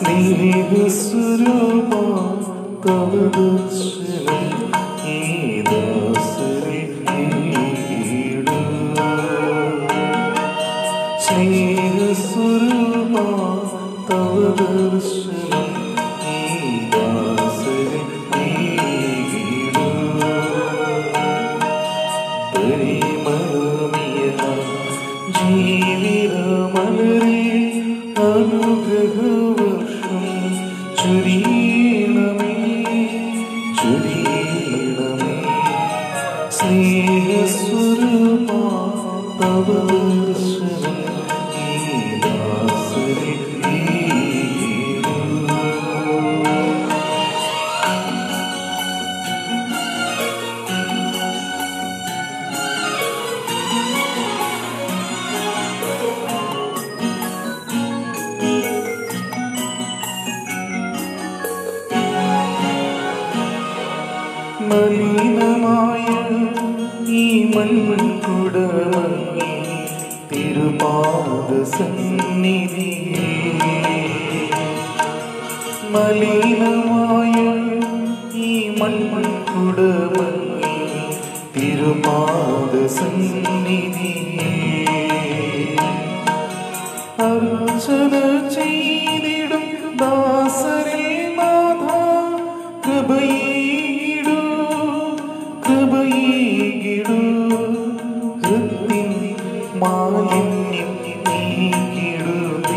സ്നേഹസ്വരൂപ തവ ദർശനം ഈ ദാസരിൽ ഈടൂ. സ്നേഹസ്വരൂപ തവ ദർശനം ഈ ദാസരിൽ ഈടൂ. പരിമളമിയ ജീവിതമലരെ അനുഗ്രഹവർഷം ചൊരിയണമേ ചൊരിയണമേ സ്നേഹസ്വരൂപ തവ ദർശനം ഈ ദാസരിൽ ഈടൂ. മലിനമായ ഈ മൺകുടമങ്ങി തിരുപാദ സന്നിധി മലിനമായ ഈ മൺകുടമങ്ങി തിരുപാദ സന്നിധി അർച്ചന ചെയ്തിടും ദാസരിൽ നാഥ കൃപയേകിടൂ കൃപയേകിടൂ ഹൃത്തിൻ മാലിന്യം നീക്കിടുമേ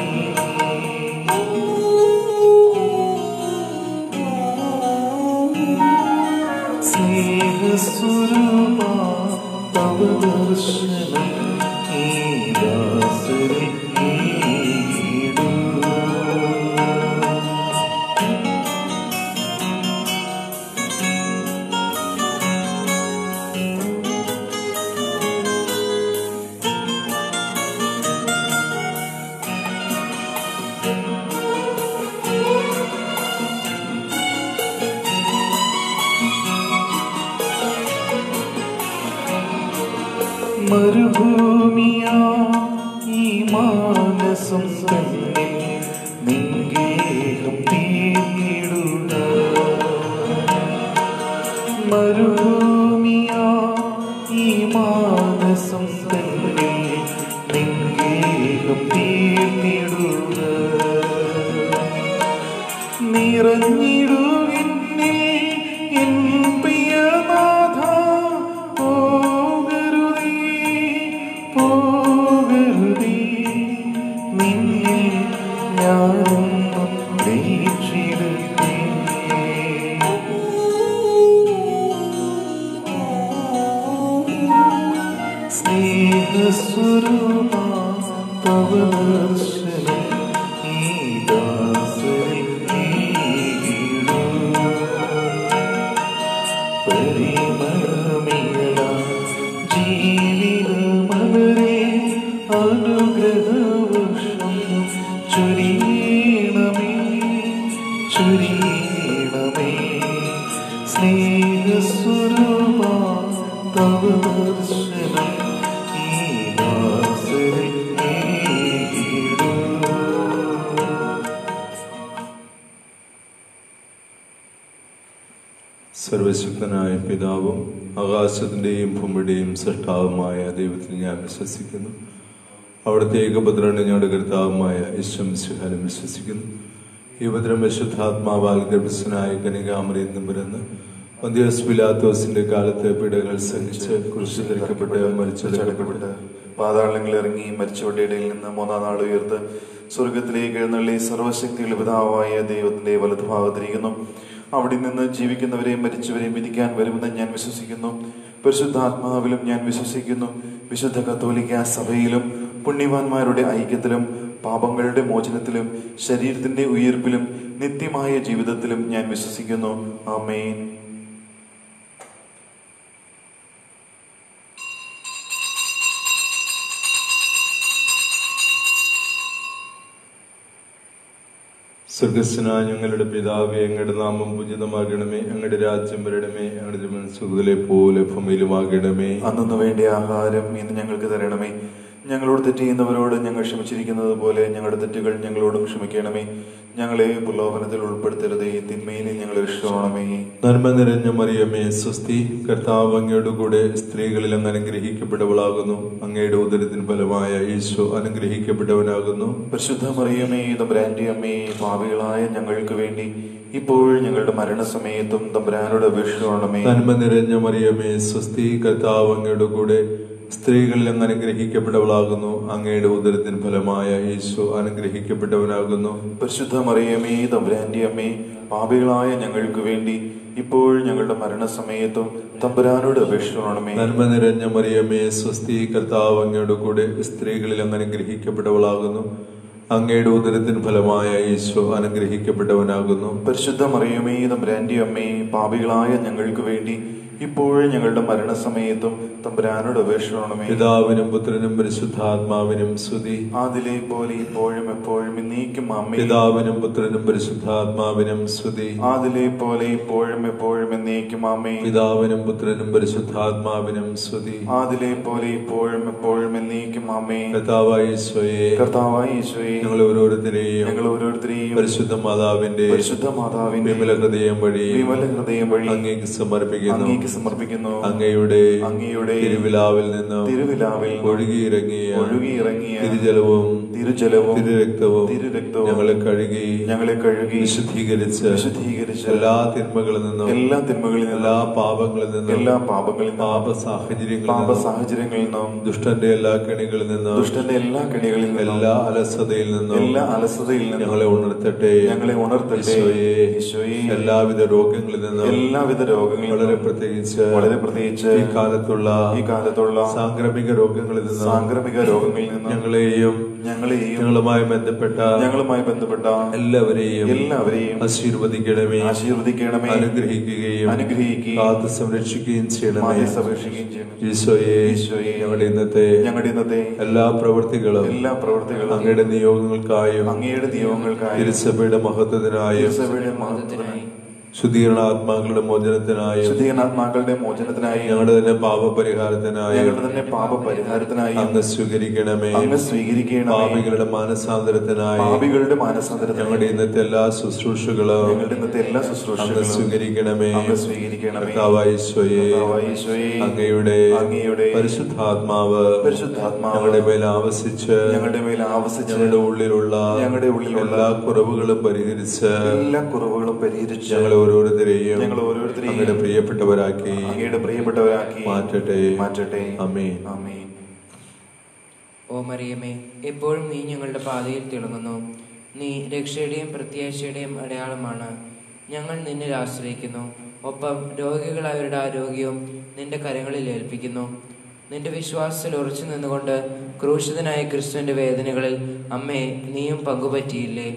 സ്നേഹസ്വരൂപ തവ ദർശനം ഈ ദാസരിൽ ഈടൂ. മരുഭൂമിയാ ഈ മാനസം തന്നെ നിങ്കേഹം തീർന്നിടുക മരുഭൂമിയാ ഈ മാനസം തന്നെ നിങ്കേഹം തീർന്നിടുക നിറഞ്ഞിടുവിന്നിൽ എൻ പ്രിയനാഥ പോകരുതേ പോകരുതേ നിന്നിൽ ഞാനൊന്നും ലയിച്ചിടട്ടെ സ്നേഹസ്വരൂപ തവ ദർശനം ഈ ദാസരിൽ ഈടൂ. പരിമളമിള ജീവിതമലരെ അനുഗ്രഹവർഷം ചൊരിയണമേ ചൊരിയണമേ സ്നേഹസ്വരൂപ തവ ദർശനം ഈ ദാസരിൽ ഈടൂ. സർവശക്തനായ പിതാവും ആകാശത്തിൻ്റെയും ഭൂമിയുടെയും സൃഷ്ടാവുമായ ദൈവത്തിൽ ഞാൻ വിശ്വസിക്കുന്നു അവിടുത്തെ ഏകപുത്രനെ ഞങ്ങളുടെ കർത്താവുമായ ഈശ്വം സിഹാലും വിശ്വസിക്കുന്നു ഈ ഭദ്രം വിശുദ്ധാത്മാവാൽ ഗർഭസ്ഥനായ കനികാമറിയിൽ നിന്ന് പിറന്ന് പന്തിയോസ് പിലാത്തോസിന്റെ കാലത്ത് പിടകൾ സഹിച്ച് കുരിശിൽ ധരിക്കപ്പെട്ട് മരിച്ചടക്കപ്പെട്ട് പാതാളങ്ങളിൽ ഇറങ്ങി മരിച്ചവരുടെ ഇടയിൽ നിന്ന് മൂന്നാം നാൾ ഉയർത്ത് സ്വർഗത്തിലേക്ക് എഴുന്നള്ളി സർവശക്തിയുള്ള പിതാവായ ദൈവത്തിന്റെ വലതുഭാഗത്തിരിക്കുന്നു അവിടെ നിന്ന് ജീവിക്കുന്നവരെയും മരിച്ചവരെയും വിധിക്കാൻ വരുമെന്ന് ഞാൻ വിശ്വസിക്കുന്നു പരിശുദ്ധാത്മാവിലും ഞാൻ വിശ്വസിക്കുന്നു വിശുദ്ധ കത്തോലിക്ക സഭയിലും പുണ്യവാന്മാരുടെ ഐക്യത്തിലും പാപങ്ങളുടെ മോചനത്തിലും ശരീരത്തിന്റെ ഉയർപ്പിലും നിത്യമായ ജീവിതത്തിലും ഞാൻ വിശ്വസിക്കുന്നു ആമേൻ സ്വർഗസ്വനായ ഞങ്ങളുടെ പിതാവേ അങ്ങയുടെ നാമം പൂജിതമാകണമേ അങ്ങയുടെ രാജ്യം വരണമേ അങ്ങയുടെ തിരുമനസ്സുകളെ പോലെ ഭൂമിയിലുമാകണമേ അന്നു വേണ്ട ആഹാരം ഇന്ന് ഞങ്ങൾക്ക് തരണമേ ഞങ്ങളോട് തെറ്റ് ചെയ്യുന്നവരോട് ഞങ്ങൾ ക്ഷമിച്ചിരിക്കുന്നത് പോലെ ഞങ്ങളുടെ തെറ്റുകൾ ഞങ്ങളോടും ക്ഷമിക്കണമേ ഞങ്ങളെ പ്രലോഭനത്തിൽ ഉൾപ്പെടുത്തരുതേ തിന്മയിൽ ഞങ്ങളെ രക്ഷിക്കണമേ നന്മ നിറഞ്ഞ മറിയമേ സ്വസ്തി കർത്താവ് അങ്ങയുടെ കൂടെ സ്ത്രീകളിൽ അങ്ങ് അനുഗ്രഹിക്കപ്പെട്ടവളാകുന്നു അങ്ങയുടെ ഉദരത്തിന് ഫലമായ ഈശോ അനുഗ്രഹിക്കപ്പെട്ടവനാകുന്നു പരിശുദ്ധ മറിയമേ തമ്പുരാന്റെ അമ്മേ പാപികളായ ഞങ്ങൾക്ക് വേണ്ടി ഇപ്പോൾ ഞങ്ങളുടെ മരണസമയത്തും തമ്പുരാനോട് അപേക്ഷിക്കണമേ നന്മ നിറഞ്ഞ മറിയമേ സ്വസ്തി കർത്താവ് അങ്ങയുടെ കൂടെ സ്ത്രീകളിൽ അങ്ങ് അനുഗ്രഹിക്കപ്പെട്ടവളാകുന്നു അങ്ങയുടെ ഉദരത്തിന് ഫലമായ ഈശോ അനുഗ്രഹിക്കപ്പെട്ടവനാകുന്നു പരിശുദ്ധ മറിയമേ തമ്പുരാന്റെ അമ്മേ പാപികളായ ഞങ്ങൾക്ക് വേണ്ടി ഇപ്പോൾ ഞങ്ങളുടെ മരണസമയത്തും തമ്പുരാനോട് അപേക്ഷിക്കണമേ നന്മ നിറഞ്ഞ മറിയമേ സ്വസ്തി കർത്താവ് അങ്ങയുടെ കൂടെ സ്ത്രീകളിൽ അങ്ങ് അനുഗ്രഹിക്കപ്പെട്ടവളാകുന്നു അങ്ങയുടെ ഉദരത്തിന് ഫലമായ ഈശോ അനുഗ്രഹിക്കപ്പെട്ടവനാകുന്നു പരിശുദ്ധ മറിയമേ തമ്പുരാന്റെ അമ്മേ പാപികളായ ഞങ്ങൾക്ക് വേണ്ടി ഇപ്പോൾ ഞങ്ങളുടെ മരണസമയത്തും തമ്പുരാനോട് അപേക്ഷിക്കണമേ പിതാവിനും പുത്രനും പരിശുദ്ധാത്മാവിനും സ്തുതി അതിലെ പോലെ ഇപ്പോഴും എപ്പോഴും എന്നേക്കും അമ്മേ പിതാവിനും പുത്രനും പരിശുദ്ധാത്മാവിനും സ്തുതി അതിലെ പോലെ ഇപ്പോഴും എപ്പോഴും എന്നേക്കും അമ്മേ പിതാവിനും പുത്രനും പരിശുദ്ധാത്മാവിനും സ്തുതി അതിലെ പോലെ ഇപ്പോഴും എപ്പോഴും എന്നേക്കും അമ്മേ കർത്താവായ ഈശോയെ കർത്താവായ ഈശോയെ ഞങ്ങൾ ഓരോരുത്തരെയും ഞങ്ങൾ ഓരോരുത്തരെയും പരിശുദ്ധ മാതാവിന്റെ പരിശുദ്ധ മാതാവിന്റെ വിമല ഹൃദയം വഴി വിമല ഹൃദയം വഴി അങ്ങേക്ക് സമർപ്പിക്കുന്നു അങ്ങേക്ക് സമർപ്പിക്കുന്നു അങ്ങയുടെ അങ്ങയുടെ തിരുവിലാവിൽ നിന്നും തിരുവിലാവിൽ ഒഴുകിയിറങ്ങിയ ഒഴുകിയിറങ്ങിയ തിരുജലവും തിരുജലവും തിരുരക്തവും തിരുരക്തവും ഞങ്ങളെ കഴുകി ഞങ്ങളെ കഴുകി വിശുദ്ധീകരിച്ച് വിശുദ്ധീകരിച്ച് എല്ലാ തിന്മകളിൽ നിന്നും എല്ലാ തിന്മകളിൽ നിന്നും എല്ലാ പാപങ്ങളിൽ നിന്നും എല്ലാ പാപങ്ങളിൽ നിന്നും പാപ സാഹചര്യങ്ങളിൽ പാപ നിന്നും സാഹചര്യങ്ങളിൽ നിന്നും ദുഷ്ടന്റെ എല്ലാ കെണികളിൽ നിന്നും ദുഷ്ടന്റെ എല്ലാ കെണികളിൽ നിന്നും എല്ലാ അലസതയിൽ നിന്നും എല്ലാ അലസതയിൽ നിന്നും ഞങ്ങളെ ഉണർത്തട്ടെ ഞങ്ങളെ ഉണർത്തട്ടെ ഈശോയെ ഈശോയെ എല്ലാവിധ രോഗങ്ങളിൽ നിന്നും എല്ലാവിധ രോഗങ്ങളിൽ വളരെ നിന്നും പ്രത്യേകിച്ച് വളരെ പ്രത്യേകിച്ച് ഈ കാലത്തുള്ള ഈ കാലത്തുള്ള സാംക്രമിക രോഗങ്ങളിൽ നിന്നും സാംക്രമിക രോഗങ്ങളിൽ നിന്നും ഞങ്ങളെയും ഞങ്ങളെയും ഞങ്ങളുമായി ബന്ധപ്പെട്ട ഞങ്ങളുമായി ബന്ധപ്പെട്ട എല്ലാവരെയും എല്ലാവരെയും ആശീർവദിക്കണമേ ആശീർവദിക്കണമേ അനുഗ്രഹിക്കുകയും അനുഗ്രഹിക്കുകയും കാത്തു സംരക്ഷിക്കുകയും ചെയ്യണമേ മാധ്യസ്ഥ അപേക്ഷിക്കുകയും ചെയ്യണം ഈശോയെ ഈശോയെ ഞങ്ങളുടെ ഇന്നത്തെ ഞങ്ങളുടെ ഇന്നത്തെ എല്ലാ പ്രവൃത്തികളും എല്ലാ പ്രവൃത്തികളും അങ്ങയുടെ നിയോഗങ്ങൾക്കായും അങ്ങയുടെ നിയമങ്ങൾക്കായി തിരുസഭയുടെ മഹത്വത്തിനായും സഭയുടെ മഹത്വത്തിനായി ശുദ്ധീകരണ ആത്മാക്കളുടെ മോചനത്തിനായും ശുദ്ധീകരണാത്മാക്കളുടെ മോചനത്തിനായി ഞങ്ങളുടെ തന്നെ പാപപരിഹാരത്തിനായും ഞങ്ങളുടെ തന്നെ പാപപരിഹാരത്തിനായി അങ്ങ് സ്വീകരിക്കണമേ അങ്ങ് സ്വീകരിക്കണമേ പാപികളുടെ മാനസാന്തരത്തിനായി പാപികളുടെ മാനസാന്തരത്തിനായി ഞങ്ങളുടെ ഇന്നത്തെ എല്ലാ ശുശ്രൂഷകളും ഞങ്ങളുടെ ഇന്നത്തെ എല്ലാ അങ്ങ് ശുശ്രൂഷകളും സ്വീകരിക്കണമേ അങ്ങ് സ്വീകരിക്കണമേ കർത്താവായ ഈശോയെ കർത്താവായ ഈശോയെ അങ്ങയുടെ അങ്ങയുടെ പരിശുദ്ധാത്മാവ് പരിശുദ്ധാത്മാവ് ഞങ്ങളുടെ മേൽ ആവസിച്ച് ഞങ്ങളുടെ മേൽ ആവസിച്ച് ഞങ്ങളുടെ ഉള്ളിലുള്ള ഞങ്ങളുടെ ഉള്ളിലുള്ള എല്ലാ കുറവുകളും പരിഹരിച്ച് എല്ലാ കുറവുകളും പരിഹരിച്ച് ഞങ്ങൾ ഓരോരുത്തരെയും ഞങ്ങൾ ഓരോരുത്തരെയും അങ്ങയുടെ പ്രിയപ്പെട്ടവരാക്കി അങ്ങയുടെ പ്രിയപ്പെട്ടവരാക്കി മാറ്റട്ടെ മാറ്റട്ടെ അമേൻ ആമേൻ ഓ മറിയമേ എപ്പോഴും നീ ഞങ്ങളുടെ പാതയിൽ തിളങ്ങുന്നു നീ രക്ഷയുടെയും പ്രത്യാശയുടെയും അടയാളമാണ് ഞങ്ങൾ നിന്നിൽ ആശ്രയിക്കുന്നു ഒപ്പം രോഗികളായവരുടെ ആരോഗ്യവും നിന്റെ കരങ്ങളിൽ ഏൽപ്പിക്കുന്നു നിന്റെ വിശ്വാസത്തിൽ ഉറച്ചു നിന്നുകൊണ്ട് ക്രൂശിതനായ ക്രിസ്തുവിന്റെ വേദനകളിൽ അമ്മേ നീയും പങ്കുപറ്റിയില്ലേ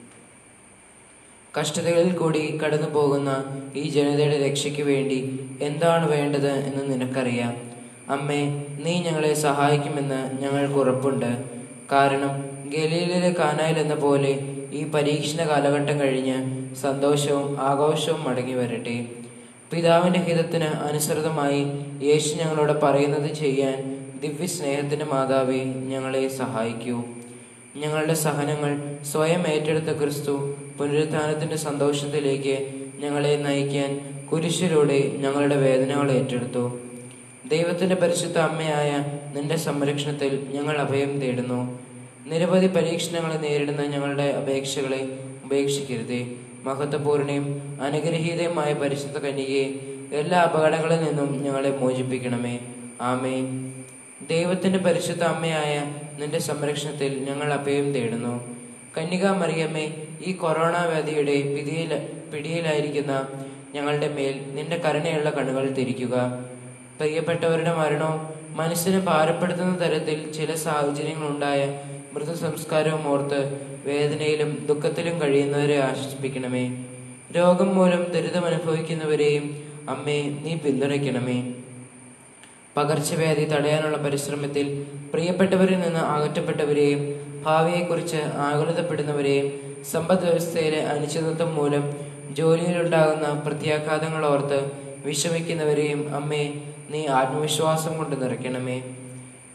കഷ്ടതകളിൽ കൂടി കടന്നു പോകുന്ന ഈ ജനതയുടെ രക്ഷയ്ക്ക് വേണ്ടി എന്താണ് വേണ്ടത് എന്ന് നിനക്കറിയാം അമ്മേ നീ ഞങ്ങളെ സഹായിക്കുമെന്ന് ഞങ്ങൾക്ക് ഉറപ്പുണ്ട് കാരണം ഗലീലിലെ കാനായിൽ എന്ന പോലെ ഈ പരീക്ഷണ കാലഘട്ടം കഴിഞ്ഞ് സന്തോഷവും ആഘോഷവും മടങ്ങി വരട്ടെ പിതാവിന്റെ ഹിതത്തിന് അനുസൃതമായി യേശു ഞങ്ങളോട് പറയുന്നത് ചെയ്യാൻ ദിവ്യ സ്നേഹത്തിന്റെ മാതാവേ ഞങ്ങളെ സഹായിക്കൂ ഞങ്ങളുടെ സഹനങ്ങൾ സ്വയം ഏറ്റെടുത്ത ക്രിസ്തു പുനരുത്ഥാനത്തിന്റെ സന്തോഷത്തിലേക്ക് ഞങ്ങളെ നയിക്കാൻ കുരിശിലൂടെ ഞങ്ങളുടെ വേദനകൾ ഏറ്റെടുത്തു ദൈവത്തിന്റെ പരിശുദ്ധ അമ്മയായ നിന്റെ സംരക്ഷണത്തിൽ ഞങ്ങൾ അഭയം തേടുന്നു നിരവധി പരീക്ഷണങ്ങളെ നേരിടുന്ന ഞങ്ങളുടെ അപേക്ഷകളെ ഉപേക്ഷിക്കരുതേ മഹത്വപൂർണയും അനുഗ്രഹീതയുമായ പരിശുദ്ധ കന്യകയെ എല്ലാ അപകടങ്ങളിൽ നിന്നും ഞങ്ങളെ മോചിപ്പിക്കണമേ ആമേൻ ദൈവത്തിന്റെ പരിശുദ്ധ അമ്മയായ നിന്റെ സംരക്ഷണത്തിൽ ഞങ്ങൾ അഭയം തേടുന്നു കന്യക മറിയമ്മേ ഈ കൊറോണ വ്യാധിയുടെ പിടിയിൽ പിടിയിലായിരിക്കുന്ന ഞങ്ങളുടെ മേൽ നിന്റെ കരുണയുള്ള കണ്ണുകൾ തിരിക്കുക പ്രിയപ്പെട്ടവരുടെ മരണവും മനസ്സിനെ ഭാരപ്പെടുത്തുന്ന തരത്തിൽ ചില സാഹചര്യങ്ങളുണ്ടായ മൃതസംസ്കാരവും ഓർത്ത് വേദനയിലും ദുഃഖത്തിലും കഴിയുന്നവരെ ആശ്വസിപ്പിക്കണമേ രോഗം മൂലം ദുരിതം അനുഭവിക്കുന്നവരെയും അമ്മേ നീ പിന്തുണയ്ക്കണമേ പകർച്ചവ്യാധി തടയാനുള്ള പരിശ്രമത്തിൽ പ്രിയപ്പെട്ടവരിൽ നിന്ന് അകറ്റപ്പെട്ടവരെയും ഭാവിയെക്കുറിച്ച് ആകുലതപ്പെടുന്നവരെയും സമ്പദ് വ്യവസ്ഥയിലെ അനിശ്ചിതത്വം മൂലം ജോലിയിലുണ്ടാകുന്ന പ്രത്യാഘാതങ്ങൾ ഓർത്ത് വിഷമിക്കുന്നവരെയും അമ്മേ നീ ആത്മവിശ്വാസം കൊണ്ട് നിറയ്ക്കണമേ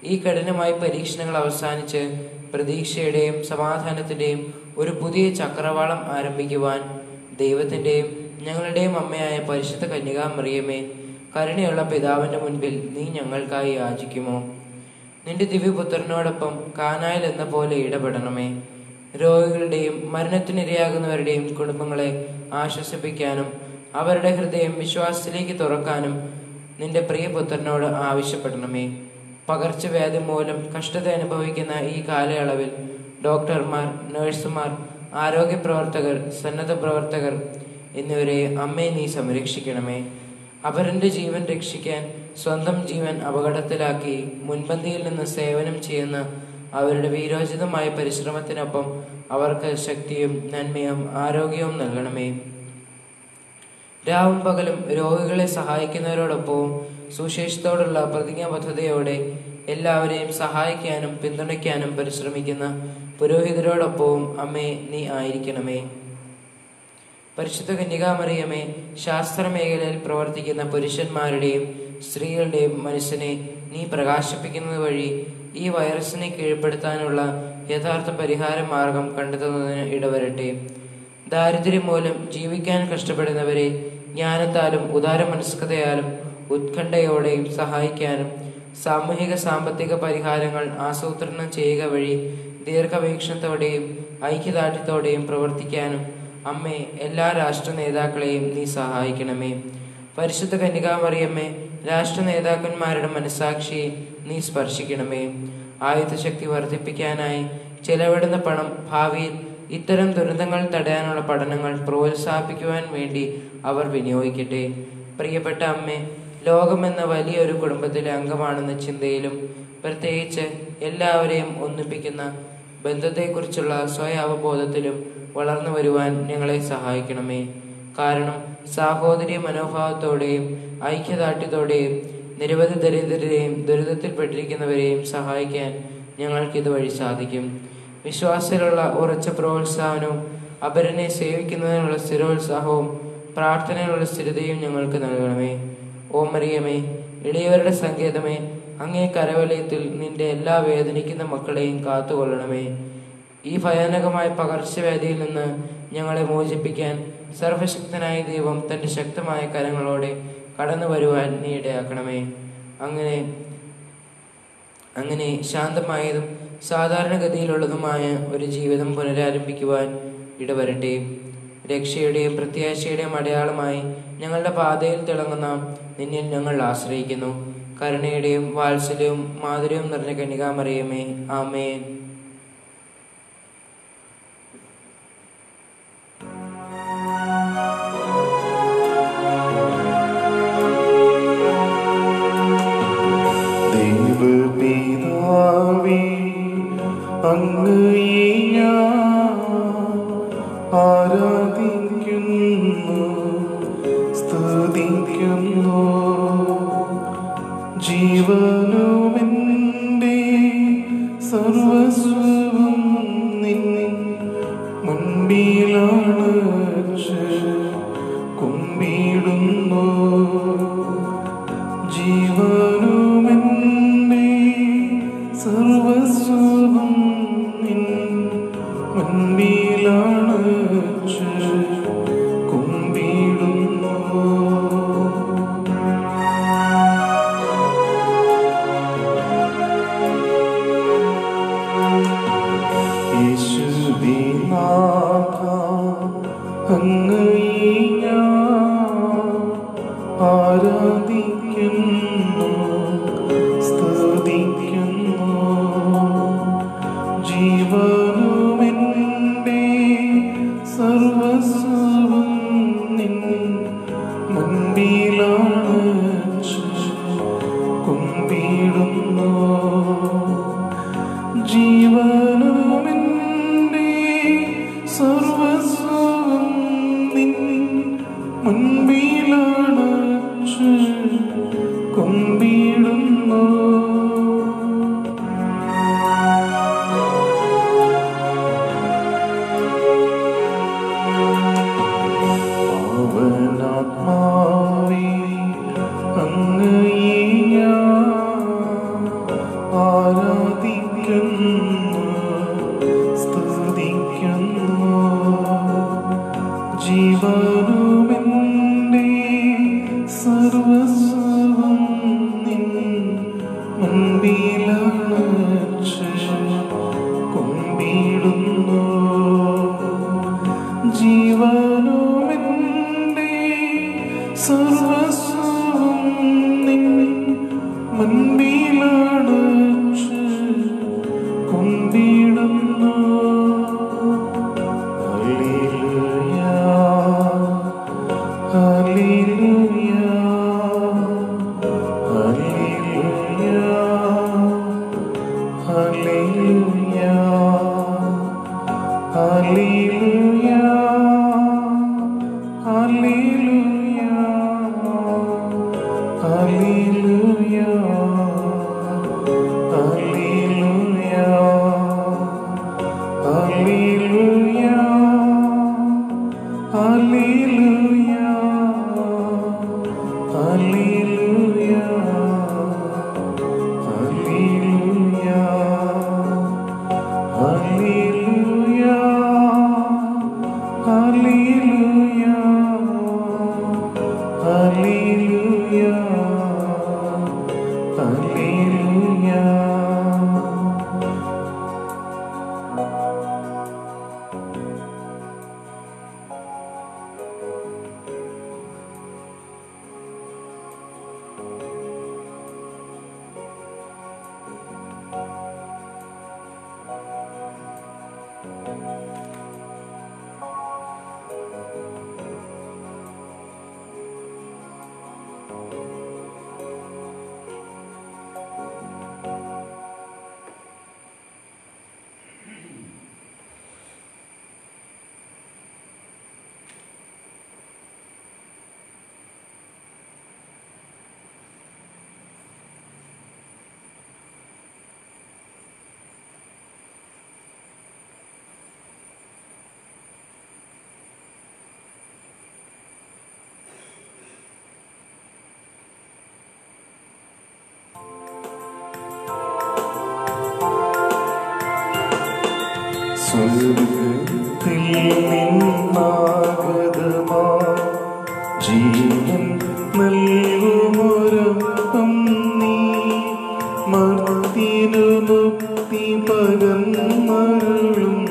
ഈ കഠിനമായ പരീക്ഷണങ്ങൾ അവസാനിച്ച് പ്രതീക്ഷയുടെയും സമാധാനത്തിന്റെയും ഒരു പുതിയ ചക്രവാളം ആരംഭിക്കുവാൻ ദൈവത്തിന്റെയും ഞങ്ങളുടെയും അമ്മയായ പരിശുദ്ധ കന്യകാമറിയമേ കരുണയുള്ള പിതാവിന്റെ മുൻപിൽ നീ ഞങ്ങൾക്കായി യാചിക്കുമോ നിന്റെ ദിവ്യപുത്രനോടൊപ്പം കാനായിൽ എന്ന പോലെ ഇടപെടണമേ രോഗികളുടെയും മരണത്തിനിരയാകുന്നവരുടെയും കുടുംബങ്ങളെ ആശ്വസിപ്പിക്കാനും അവരുടെ ഹൃദയം വിശ്വാസത്തിലേക്ക് തുറക്കാനും നിന്റെ പ്രിയപുത്രനോട് ആവശ്യപ്പെടണമേ പകർച്ചവ്യാധി മൂലം കഷ്ടത അനുഭവിക്കുന്ന ഈ കാലയളവിൽ ഡോക്ടർമാർ നഴ്സുമാർ ആരോഗ്യ പ്രവർത്തകർ സന്നദ്ധ പ്രവർത്തകർ എന്നിവരെ അമ്മയെ നീ സംരക്ഷിക്കണമേ അവരുടെ ജീവൻ രക്ഷിക്കാൻ സ്വന്തം ജീവൻ അപകടത്തിലാക്കി മുൻപന്തിയിൽ നിന്ന് സേവനം ചെയ്യുന്ന അവരുടെ വീരോചിതമായ പരിശ്രമത്തിനൊപ്പം അവർക്ക് ശക്തിയും നന്മയും ആരോഗ്യവും നൽകണമേ രാവും പകലും രോഗികളെ സഹായിക്കുന്നവരോടൊപ്പവും സുശേഷത്തോടുള്ള പ്രതിജ്ഞാബദ്ധതയോടെ എല്ലാവരെയും സഹായിക്കാനും പിന്തുണയ്ക്കാനും പരിശ്രമിക്കുന്ന പുരോഹിതരോടൊപ്പവും അമ്മേ നീ ആയിരിക്കണമേ പരിശുദ്ധ കന്യകാമറിയമേ ശാസ്ത്രമേഖലയിൽ പ്രവർത്തിക്കുന്ന പുരുഷന്മാരുടെയും സ്ത്രീകളുടെയും മനസ്സിനെ നീ പ്രകാശിപ്പിക്കുന്നത് വഴി ഈ വൈറസിനെ കീഴ്പ്പെടുത്താനുള്ള യഥാർത്ഥ പരിഹാര മാർഗം കണ്ടെത്തുന്നതിന് ഇടവരട്ടെ ദാരിദ്ര്യം മൂലം ജീവിക്കാൻ കഷ്ടപ്പെടുന്നവരെ ജ്ഞാനത്താലും ഉദാരമനസ്കതയാലും ഉത്കണ്ഠയോടെയും സഹായിക്കാനും സാമൂഹിക സാമ്പത്തിക പരിഹാരങ്ങൾ ആസൂത്രണം ചെയ്യുക വഴി ദീർഘവീക്ഷണത്തോടെയും ഐക്യദാർഢ്യത്തോടെയും പ്രവർത്തിക്കാനും അമ്മേ എല്ലാ രാഷ്ട്ര നേതാക്കളെയും നീ സഹായിക്കണമേ പരിശുദ്ധ കന്യകാമറിയമ്മേ രാഷ്ട്ര നേതാക്കന്മാരുടെ മനസാക്ഷിയെ നീ സ്പർശിക്കണമേ ആയുധശക്തി വർദ്ധിപ്പിക്കാനായി ചെലവിടുന്ന പണം ഭാവിയിൽ ഇത്തരം ദുരന്തങ്ങൾ തടയാനുള്ള പഠനങ്ങൾ പ്രോത്സാഹിപ്പിക്കുവാൻ വേണ്ടി അവർ വിനിയോഗിക്കട്ടെ പ്രിയപ്പെട്ട അമ്മേ ലോകമെന്ന വലിയൊരു കുടുംബത്തിലെ അംഗമാണെന്ന ചിന്തയിലും പ്രത്യേകിച്ച് എല്ലാവരെയും ഒന്നിപ്പിക്കുന്ന ബന്ധത്തെക്കുറിച്ചുള്ള സ്വയ അവബോധത്തിലും വളർന്നു വരുവാൻ ഞങ്ങളെ സഹായിക്കണമേ കാരണം സാഹോദര്യ മനോഭാവത്തോടെയും ഐക്യദാർഢ്യത്തോടെയും നിരവധി ദരിദ്രരെയും ദുരിതത്തിൽപ്പെട്ടിരിക്കുന്നവരെയും സഹായിക്കാൻ ഞങ്ങൾക്ക് ഇതുവഴി സാധിക്കും വിശ്വാസത്തിലുള്ള ഉറച്ച പ്രോത്സാഹനവും അപരനെ സേവിക്കുന്നതിനുള്ള സ്ഥിരോത്സാഹവും പ്രാർത്ഥനയിലുള്ള സ്ഥിരതയും ഞങ്ങൾക്ക് നൽകണമേ ഓ മറിയമേ ഇളയവരുടെ സങ്കേതമേ അങ്ങേ കരവലയത്തിൽ നിന്റെ എല്ലാ വേദനിക്കുന്ന മക്കളെയും കാത്തുകൊള്ളണമേ ഈ ഭയാനകമായ പകർച്ചവ്യാധിയിൽ നിന്ന് ഞങ്ങളെ മോചിപ്പിക്കാൻ സർവശക്തനായ ദൈവം തന്റെ ശക്തമായ കരങ്ങളോടെ കടന്നു വരുവാൻ നീ ഇടയാക്കണമേ അങ്ങനെ അങ്ങനെ ശാന്തമായതും സാധാരണഗതിയിലുള്ളതുമായ ഒരു ജീവിതം പുനരാരംഭിക്കുവാൻ ഇടവരട്ടെ രക്ഷയുടെയും പ്രത്യാശയുടെയും അടയാളമായി ഞങ്ങളുടെ പാതയിൽ തിളങ്ങുന്ന നിന്നിൽ ഞങ്ങൾ ആശ്രയിക്കുന്നു കരുണയുടെയും വാത്സല്യവും മാധുര്യവും നിറഞ്ഞ കന്യകാമറിയമേ ആമേൻ ദൈവപിതാവേ അങ്ങയെ ഞാൻ ആരാധിക്കുന്നു സ്തുതിക്കുന്നു ജീവനുമെൻ്റെ സർവസ്വവും നിൻ മുൻപിലാണ് കുമ്പിടുന്നു ജീവനുമെന്നെ സർവസ്വവും നിൻ മുൻപിലാണ് കുമ്പിടുന്നു യേശുവിനാഥ അങ്ങയെ ഞാൻ ആരാധിക്കുന്നു സ്തുതിക്കുന്നു ജീവനുമെൻ്റെ സർവസ്വവും നിൻ മുൻപിലാണ് കുമ്പിടുന്നു ജീവനുമെൻ്റെ സർവസ്വവും നിൻ മുൻപിലാണ് കുമ്പിടുന്നു പാവനാത്മാവേ അങ്ങയെ ഞാൻ സർവസ്വം നിൻ മുൻപിലാണ് കുമ്പിടുന്നു ജീവനുമെൻ്റെ സർവസ്വം നിൻ മുൻപിലാണ് കുമ്പിടുന്നു hallelujah hallelujah hallelujah hallelujah hallelujah hallelujah hallelujah hallelujah hallelujah hallelujah hallelujah hallelujah hallelujah hallelujah hallelujah സ്വർഗത്തിൽ നിന്നാഗതമാ ജീവൻ നൽകുമൊരപ്പം നീ മർത്തിനു മുക്തി പകർന്നരുളും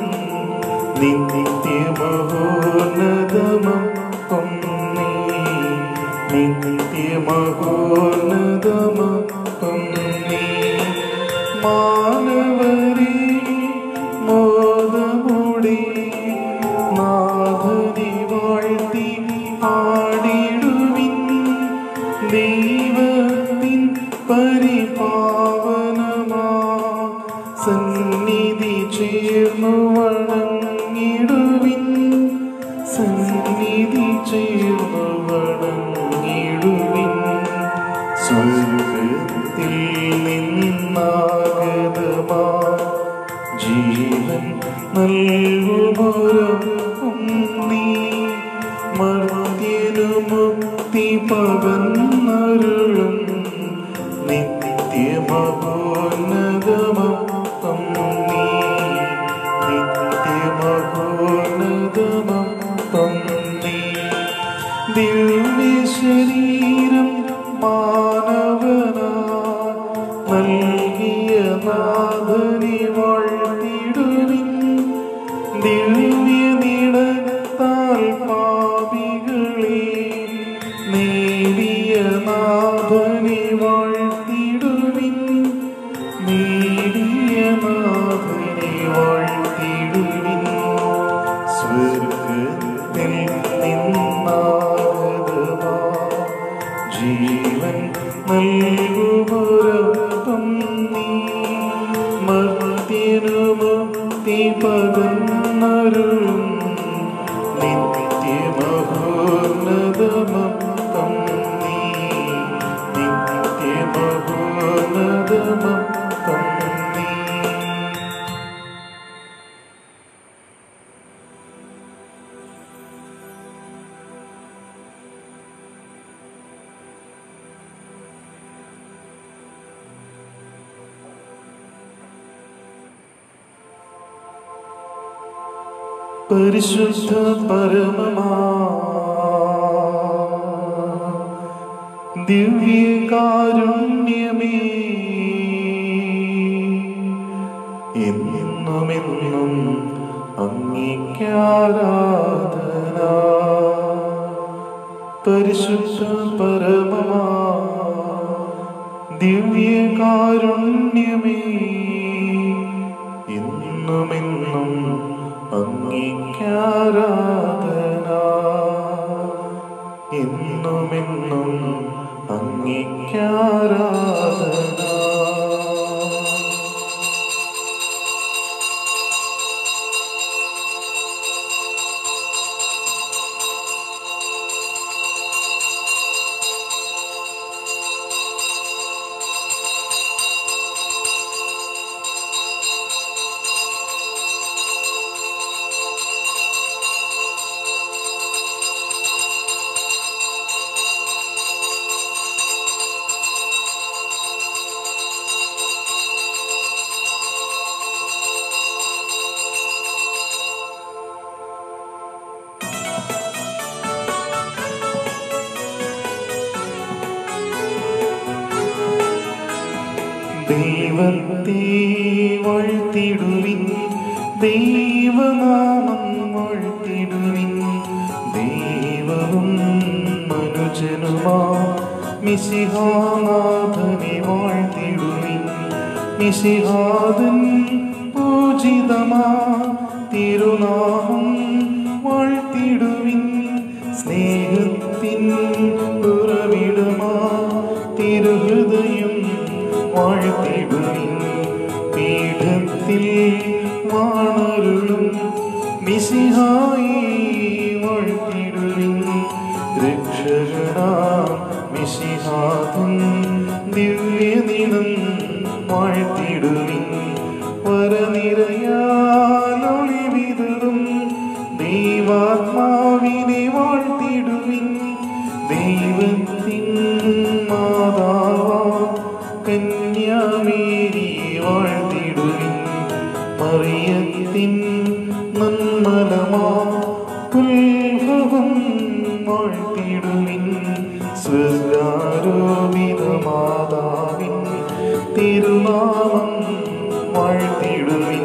നിത്യമഹോന്നതമപ്പം നീ നിത്യമഹോന്നതമപ്പം നീ മാനവരേ മോദമുടി നാഥനെ വാഴ്ത്തി ആടിടുവിൻ ദൈവത്തിൻ പരിപാവനമാ സന്നിധി ചേർന്നു വണങ്ങിടുവിൻ സന്നിധി ചേർന്നു വണങ്ങിടുവിൻ സ്വർഗത്തിൽ നിന്നാഗതമാ ജീവൻ നൽകുമൊരപ്പം നീ മർത്യനു മുക്തി പകർന്നരുളും നിത്യമഹോന്നതമപ്പം നീ നിത്യമഹോന്നതമപ്പം നീ ദിവ്യശരീരം മാനവനാ നൽകിയ നാഥനെ വാഴ്ത്തിടുവിൻ ദിവ്യനിടത്താൽ പാപികളെ നേടിയ നാഥനെ വാഴ്ത്തിടുവിൻ നേടിയ നാഥനെ വാഴ്ത്തിടുവിൻ സ്വർഗത്തിൽ നിന്നാകതമാ ജീവൻ നൽകുമൊരപ്പം നീ മർത്യനു മുക്തി പകർന്നരുളും നിത്യമഹോന്നതമപ്പം നീ നിത്യമഹോന്നതമപ്പം നീ പരിശുദ്ധ പരമമാ ദിവ്യകാരുണ്യമേ എന്നുമെന്നും അംഗീകാരാധന പരിശുദ്ധ പരമമാ ദിവ്യകാരുണ്യമേ എന്നുമെന്നും അംഗീകാരാധന എന്നുമെന്നും അംഗീകാരാധന ദൈവത്തെ വാഴ്ത്തിടുവിൻ ദൈവനാമം വാഴ്ത്തിടുവിൻ ദൈവവും മനുജനുമാ മിശിഹാനാഥനെ വാഴ്ത്തിടുവിൻ മിശിഹാദൻ പൂജിതമാ തിരുനാമം വാഴ്ത്തിടുവിൻ സ്നേഹത്തിൻ ഉറവിടമാ തിരുഹൃദയം വാഴ്ത്തിടുവിൻ പീഠത്തിൽ വാണരുളും മിശിഹായി വാഴ്ത്തിടുവിൻ രക്ഷകനാം മിശിഹാതും ദിവ്യദിനം വാഴ്ത്തിടുവിൻ വരനിരയാലൊളി വിതറും ദൈവാത്മാവിനെ വാഴ്ത്തിടുവിൻ ദൈവത്തിൻ മാതാവാ കന്യാമേരി വാഴ്ത്തിടുവിൻ മറിയത്തിൻ നന്മലമാ ഉത്ഭവം വാഴ്ത്തിടുവിൻ സ്വർഗാരോപിത മാതാവിൻ തിരുനാമം വാഴ്ത്തിടുവിൻ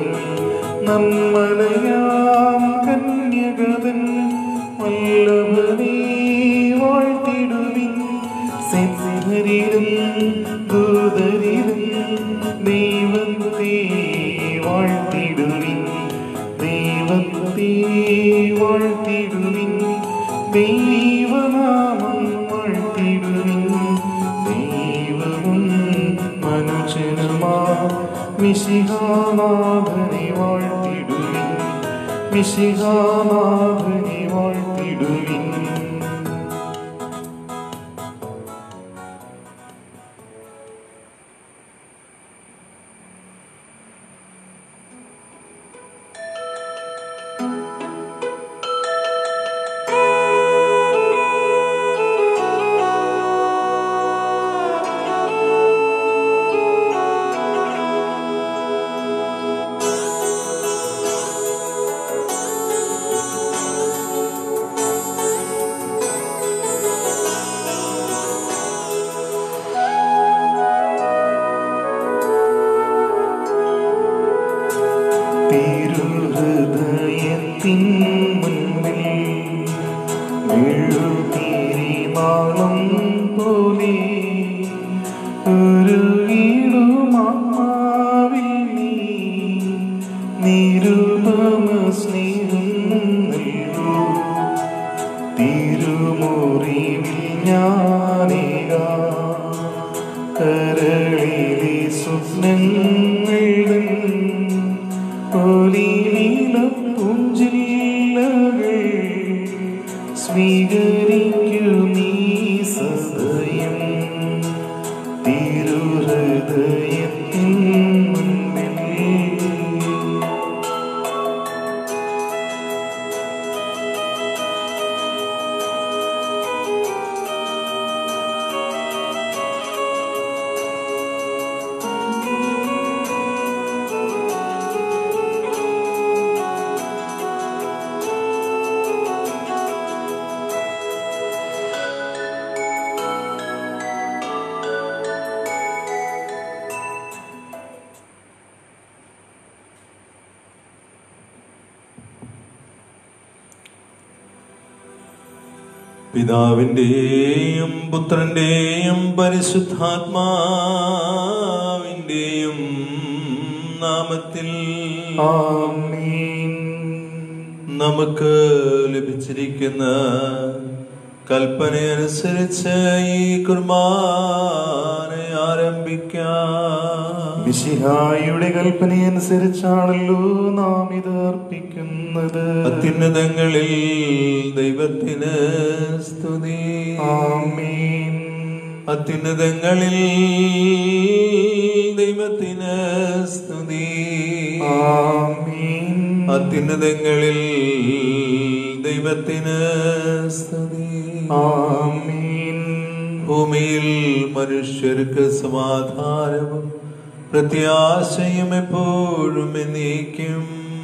നമ്മലയാം കന്യകതൻ വല്ലഭനേ വാഴ്ത്തിടുവിൻ സിദ്ധരിലും ദൂതരിലും ദൈവത്തെ വാഴ്ത്തിടുവിൻ ദൈവത്തെ വാഴ്ത്തിടുവിൻ ദൈവനാമം വാഴ്ത്തിടുവിൻ ദൈവവും മനുഷ്യനുമാ മിശിഹാനാഥനെ വാഴ്ത്തിടുവിൻ മിശിഹാനാഥനെ വാഴ്ത്തിടുവിൻ തിരുഹൃദയത്തിൻ മുൻപിൽ മെഴുതിരി നാളം പോലെ ഒരു വീടുമാവിൽ നീ നിരുപമ സ്നേഹം നൽകൂ തിരുമുറിവിൽ ഞാനേക കരളിലെ സ്വപ്നങ്ങൾ പുഞ്ചില്ലകൾ സ്വീകരിക്കൂ നീ സദയം തിരുഹൃദയത്തിൻ മുൻപിൽ പിതാവിൻ്റെയും പുത്രൻ്റെയും പരിശുദ്ധാത്മാവിൻ്റെയും നാമത്തിൽ ആമീൻ നമുക്ക് ലഭിച്ചിരിക്കുന്ന കൽപ്പനയനുസരിച്ച് ഈ കുർബാന ആരംഭിക്കാം മിശിഹായുടെ കൽപ്പനയനുസരിച്ചാണല്ലോ നാം ഇത് അർപ്പിക്കുന്നത് അത്യുന്നതങ്ങളിൽ ദൈവത്തിന് സ്തുതി ആമീൻ അത്യുന്നതങ്ങളിൽ ദൈവത്തിന് സ്തുതി ആമീൻ അത്യുന്നതങ്ങളിൽ ദൈവത്തിന് സ്തുതി ആമീൻ ഭൂമിയിൽ മനുഷ്യർക്ക് സമാധാനവും പ്രത്യാശയും എപ്പോഴും എന്നേക്കും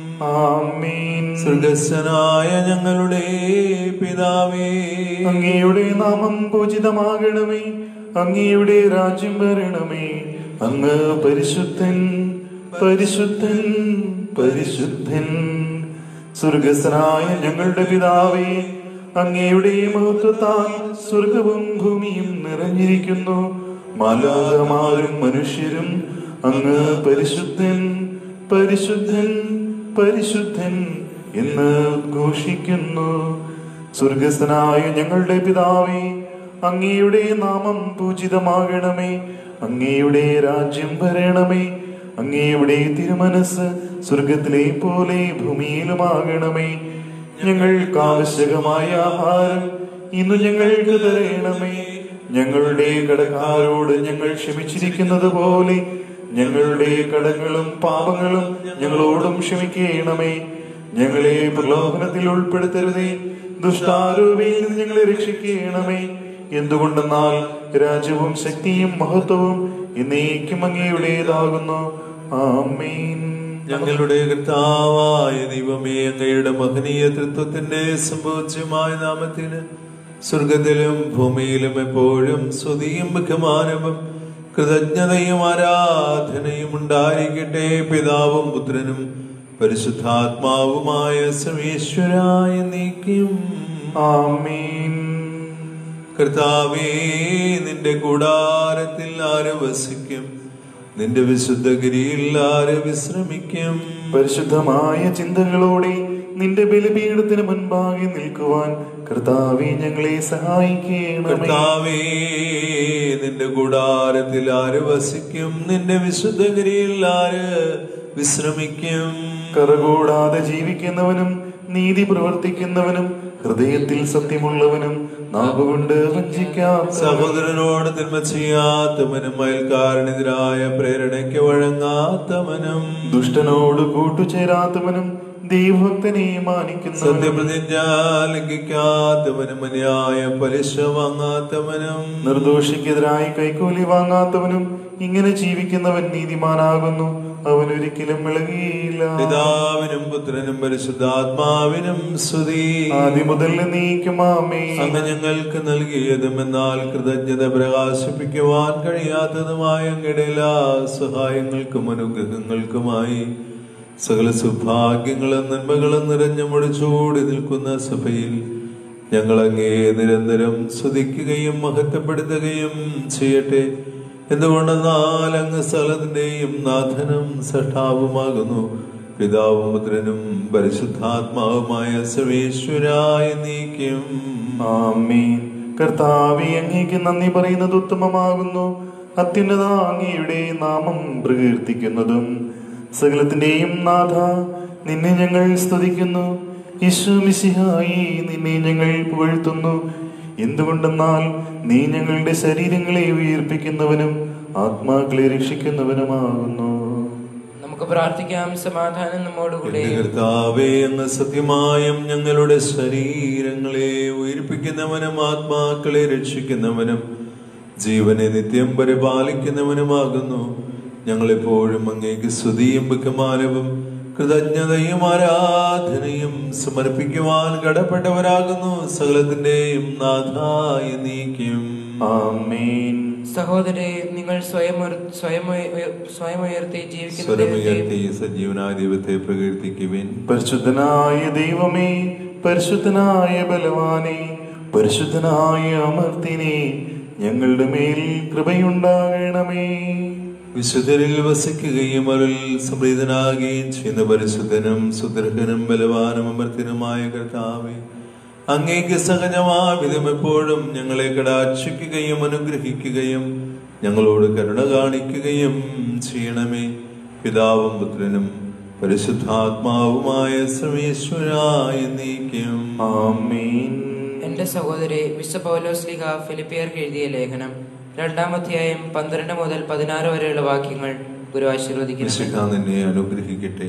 ആമീൻ സ്വർഗസ്വനായ ഞങ്ങളുടെ പിതാവേ അങ്ങയുടെ നാമം പൂജിതമാകണമേ അങ്ങയുടെ രാജ്യം വരണമേ അങ്ങ് പരിശുദ്ധൻ പരിശുദ്ധൻ പരിശുദ്ധൻ സ്വർഗസ്വനായ ഞങ്ങളുടെ പിതാവേ അങ്ങയുടെ മഹത്വത്താൽ സ്വർഗവും ഭൂമിയും നിറഞ്ഞിരിക്കുന്നു മാലാകമാരും മനുഷ്യരും അങ്ങ് പരിശുദ്ധൻ പരിശുദ്ധൻ പരിശുദ്ധൻ എന്ന് ഉദ്ഘോഷിക്കുന്നു സ്വർഗസ്ഥനായ ഞങ്ങളുടെ പിതാവേ അങ്ങയുടെ നാമം പൂജിതമാകണമേ അങ്ങയുടെ രാജ്യം വരണമേ അങ്ങയുടെ തിരുമനസ് സ്വർഗത്തിലെ പോലെ ഭൂമിയിലുമാകണമേ ഞങ്ങൾക്ക് ആവശ്യകമായ ആഹാരം ഇന്ന് ഞങ്ങൾക്ക് തരയണമേ ഞങ്ങളുടെ കടക്കാരോട് ഞങ്ങൾ ക്ഷമിച്ചിരിക്കുന്നത് പോലെ ഞങ്ങളുടെ കടങ്ങളും പാപങ്ങളും ഞങ്ങളോടും ക്ഷമിക്കണമേ ഞങ്ങളെ പ്രലോഭനത്തിൽ ഉൾപ്പെടുത്തരുതേ ദുഷ്ടാരൂപിയിൽ നിന്ന് ഞങ്ങളെ രക്ഷിക്കണമേ എന്തുകൊണ്ടെന്നാൽ രാജ്യവും ശക്തിയും മഹത്വവും എന്നേക്കും അങ്ങയുടേതാകുന്നു ആമീൻ ഞങ്ങളുടെ കർത്താവായ ദൈവമേ അങ്ങയുടെ മഹനീയ തൃത്വത്തിന്റെ സംഭോജ്യമായ നാമത്തിന് സ്വർഗത്തിലും ഭൂമിയിലും എപ്പോഴും സ്തുതിയും ബഹുമാനവും കൃതജ്ഞതയും ആരാധനയും ഉണ്ടായിരിക്കട്ടെ പിതാവും പുത്രനും പരിശുദ്ധാത്മാവുമായ സർവേശ്വരായ നീക്കും ആമീൻ കർത്താവേ നിന്റെ കൂടാരത്തിൽ ആര് വസിക്കും നിന്റെ വിശുദ്ധഗിരിയിൽ ആര് വിശ്രമിക്കും പരിശുദ്ധമായ ചിന്തകളോടെ നിന്റെ ബലിപീഠത്തിന് മുൻപാകെ നിൽക്കുവാൻ കർത്താവെ ഞങ്ങളെ സഹായിക്കണമേ കർത്താവേ നിന്റെ കൂടാരത്തിൽ ആര് വസിക്കും നിന്റെ വിശുദ്ധഗിരിയിൽ ആര് വിശ്രമിക്കും കറകൂടാതെ ജീവിക്കുന്നവനും നീതി പ്രവർത്തിക്കുന്നവനും ഹൃദയത്തിൽ സത്യമുള്ളവനും നാവുകൊണ്ട് വഞ്ചിക്കാത്ത സഹോദരനോട് തിന്മ ചെയ്യാത്തവനും അയൽക്കാരനെതിരായ പ്രേരണയ്ക്ക് വഴങ്ങാത്തവനും ദുഷ്ടനോട് കൂട്ടുചേരാത്തവനും ദൈവഭക്തനെ മാനിക്കുന്നവനും സത്യപ്രതിജ്ഞ ലംഘിക്കാത്തവനും അന്യായ പലിശ വാങ്ങാത്തവനും നിർദോഷിക്കെതിരായി കൈക്കൂലി വാങ്ങാത്തവനും ഇങ്ങനെ ജീവിക്കുന്നവൻ നീതിമാനാകുന്നു അവൻ ഒരിക്കലും വിളകിയില്ല പിതാവിനും പുത്രനും പരിശുദ്ധാത്മാവിനും സ്തുതി ആദ്യം മുതൽ നീക്കുമാമേ അങ്ങ് ഞങ്ങൾക്ക് നൽകിയതും എന്നാൽ കൃതജ്ഞത പ്രകാശിപ്പിക്കുവാൻ കഴിയാത്തതുമായ അങ്ങയുടെ എല്ലാ സഹായങ്ങൾക്കും അനുഗ്രഹങ്ങൾക്കുമായി സകല സൗഭാഗ്യങ്ങളും നന്മകളും നിറഞ്ഞു മുടിച്ചോടി നിൽക്കുന്ന സഭയിൽ ഞങ്ങൾ അങ്ങേ നിരന്തരം സ്തുതിക്കുകയും മഹത്വപ്പെടുത്തുകയും ചെയ്യട്ടെ എന്തുകൊണ്ടെന്നാൽ അങ്ങ് സ്ഥലത്തിന്റെയും നാഥനും സഷ്ടാവുമാകുന്നു പിതാവും പുത്രനും പരിശുദ്ധാത്മാവുമായ സർവേശ്വരായ നീക്കും ആമേൻ കർത്താവെ അങ്ങേക്ക് നന്ദി പറയുന്നത് ഉത്തമമാകുന്നു അത്യുന്നത അങ്ങയുടെ നാമം പ്രകീർത്തിക്കുന്നതും സകലത്തിന്റെയും നാഥ നിന്നെ ഞങ്ങൾ സ്തുതിക്കുന്നു യേശു മിശിഹായി നിന്നെ ഞങ്ങൾ പുകഴ്ത്തുന്നു എന്തുകൊണ്ടെന്നാൽ നീ ഞങ്ങളുടെ ശരീരങ്ങളെ ഉയർപ്പിക്കുന്നവനും ആത്മാക്കളെ രക്ഷിക്കുന്നവനുമാകുന്നു നമുക്ക് പ്രാർത്ഥിക്കാം സമാധാനം നമ്മോടുകൂടെ എന്റെ കർത്താവേ അങ്ങ് സത്യമായും ഞങ്ങളുടെ ശരീരങ്ങളെ ഉയർപ്പിക്കുന്നവനും ആത്മാക്കളെ രക്ഷിക്കുന്നവനും ജീവനെ നിത്യം പരിപാലിക്കുന്നവനുമാകുന്നു ഞങ്ങളെപ്പോഴും അങ്ങേക്ക് സ്തുതിയും ബഹുമാനവും കൃതജ്ഞതയും ആരാധനയും സമർപ്പിക്കുവാൻ കടപ്പെട്ടവരാകുന്നു സകലത്തിന്റെയും നാഥായി നീക്കും ആമേൻ സഹോദരെ നിങ്ങൾ സ്വയം ഉയർ- സ്വയം ഉയ- സ്വയം ഉയർത്തി ജീവിക്കുന്ന സ്വരമുയർത്തി ദൈവത്തെ സജീവനായ ദൈവത്തെ പ്രകീർത്തിക്കുവിൻ പരിശുദ്ധനായ ദൈവമേ പരിശുദ്ധനായ ബലവാനെ പരിശുദ്ധനായ അമർത്തിനെ ഞങ്ങളുടെ മേൽ കൃപയുണ്ടാകണമേ വിശുദ്ധരിൽ വസിക്കുകയും അവരിൽ സംപ്രീതനാകുകയും ചെയ്യുന്ന പരിശുദ്ധനും സുദൃഢനും ബലവാനും അമർത്തിനുമായ കർത്താവെ അങ്ങേക്ക് സഹജമായ വിധം എപ്പോഴും ഞങ്ങളെ കടാക്ഷിക്കുകയും അനുഗ്രഹിക്കുകയും ഞങ്ങളോട് കരുണ കാണിക്കുകയും ചെയ്യണമേ പിതാവും പുത്രനും പരിശുദ്ധാത്മാവുമായ സർവേശ്വരായ നീക്കും ആമീൻ എന്റെ സഹോദരി വിശ്വ പൗലോസ്ലിക ഫിലിപ്പിയർക്ക് എഴുതിയ ലേഖനം രണ്ടാം അധ്യായം പന്ത്രണ്ട് മുതൽ പതിനാറ് വരെയുള്ള വാക്യങ്ങൾ ഗുരു ആശീർവദിക്കുന്നു വിശുദ്ധ നിന്നെ അനുഗ്രഹിക്കട്ടെ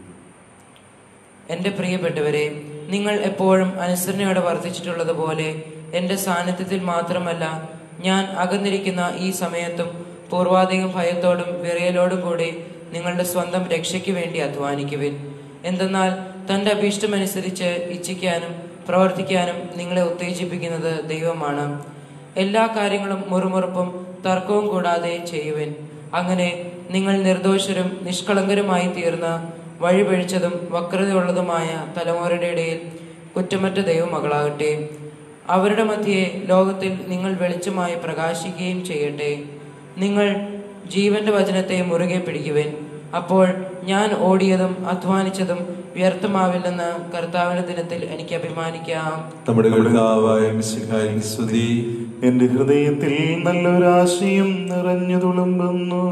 എന്റെ പ്രിയപ്പെട്ടവരെ നിങ്ങൾ എപ്പോഴും അനുസരണയോടെ വർദ്ധിച്ചിട്ടുള്ളതുപോലെ എന്റെ സാന്നിധ്യത്തിൽ മാത്രമല്ല ഞാൻ അകന്നിരിക്കുന്ന ഈ സമയത്തും പൂർവാധികം ഭയത്തോടും വിറയലോടും കൂടി നിങ്ങളുടെ സ്വന്തം രക്ഷയ്ക്ക് വേണ്ടി അധ്വാനിക്കുവിൻ എന്തെന്നാൽ തന്റെ അഭീഷ്ടമനുസരിച്ച് ഇച്ഛിക്കാനും പ്രവർത്തിക്കാനും നിങ്ങളെ ഉത്തേജിപ്പിക്കുന്നത് ദൈവമാണ് എല്ലാ കാര്യങ്ങളും മുറുമുറുപ്പും തർക്കവും കൂടാതെ ചെയ്യുവിൻ അങ്ങനെ നിങ്ങൾ നിർദോഷരും നിഷ്കളങ്കരുമായി തീർന്ന് വഴിപഴിച്ചതും വക്രതയുള്ളതുമായ തലമുറയുടെ ഇടയിൽ കുറ്റമറ്റ ദൈവമകളാകട്ടെ അവരുടെ മധ്യേ ലോകത്തിൽ നിങ്ങൾ വെളിച്ചമായി പ്രകാശിക്കുകയും ചെയ്യട്ടെ നിങ്ങൾ ജീവന്റെ വചനത്തെ മുറുകെ പിടിക്കുവിൻ അപ്പോൾ ഞാൻ ഓടിയതും അധ്വാനിച്ചതും വ്യർത്ഥമാവില്ലെന്ന് കർത്താവിന്റെ ദിനത്തിൽ എനിക്ക് അഭിമാനിക്കാം നമ്മുടെ കർത്താവായ മിശിഹായിക്ക് സ്തുതി എന്റെ ഹൃദയത്തിൽ നല്ലൊരാശയം നിറഞ്ഞു തുളുമ്പുന്നു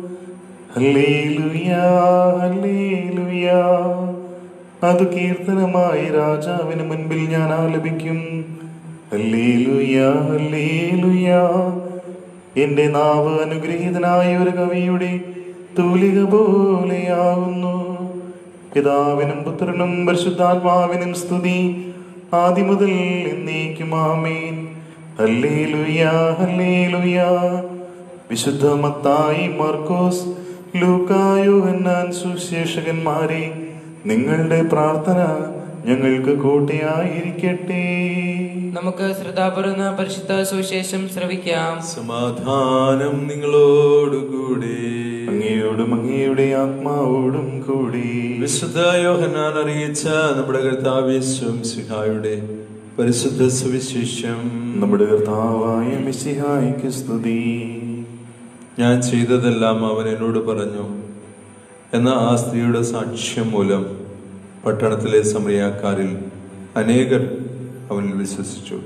ഹല്ലേലൂയാ, ഹല്ലേലൂയാ. അത് കീർത്തനമായി രാജാവിന് മുൻപിൽ ഞാൻ ആലപിക്കും ഹല്ലേലൂയാ, ഹല്ലേലൂയാ. എന്റെ നാവ് അനുഗ്രഹീതനായ ഒരു കവിയുടെ തൂലിക പോലെയാകുന്നു പിതാവിനും പുത്രനും പരിശുദ്ധാത്മാവിനും സ്തുതി ആദ്യം മുതൽ എന്നേക്കും ആമേൻ ഹല്ലേലൂയാ ഹല്ലേലൂയാ വിശുദ്ധ മത്തായി മാർക്കോസ് ലൂക്കായോ എന്നാൻ സുശേഷകന്മാരെ നിങ്ങളുടെ പ്രാർത്ഥന ഞങ്ങൾക്ക് കോട്ടയായിരിക്കട്ടെ നമുക്ക് ശ്രദ്ധാപൂർവ്വ പരിശുദ്ധ സുവിശേഷം ശ്രവിക്കാം സമാധാനം നിങ്ങളോടുകൂടെ അങ്ങയോടും അങ്ങയുടെ ആത്മാവോടും കൂടി വിശുദ്ധ യോഹന്നാൻ അറിയിച്ച നമ്മുടെ കർത്താവേശ്വം സിഹായുടെ പരിശുദ്ധ സുവിശേഷം നമ്മുടെ കർത്താവായ മിശിഹായിക്ക് സ്തുതി ഞാൻ ചെയ്തതെല്ലാം അവൻ എന്നോട് പറഞ്ഞു എന്ന ആ സ്ത്രീയുടെ സാക്ഷ്യം മൂലം പട്ടണത്തിലെ സമറിയാക്കാരിൽ അനേകർ അവനിൽ വിശ്വസിച്ചു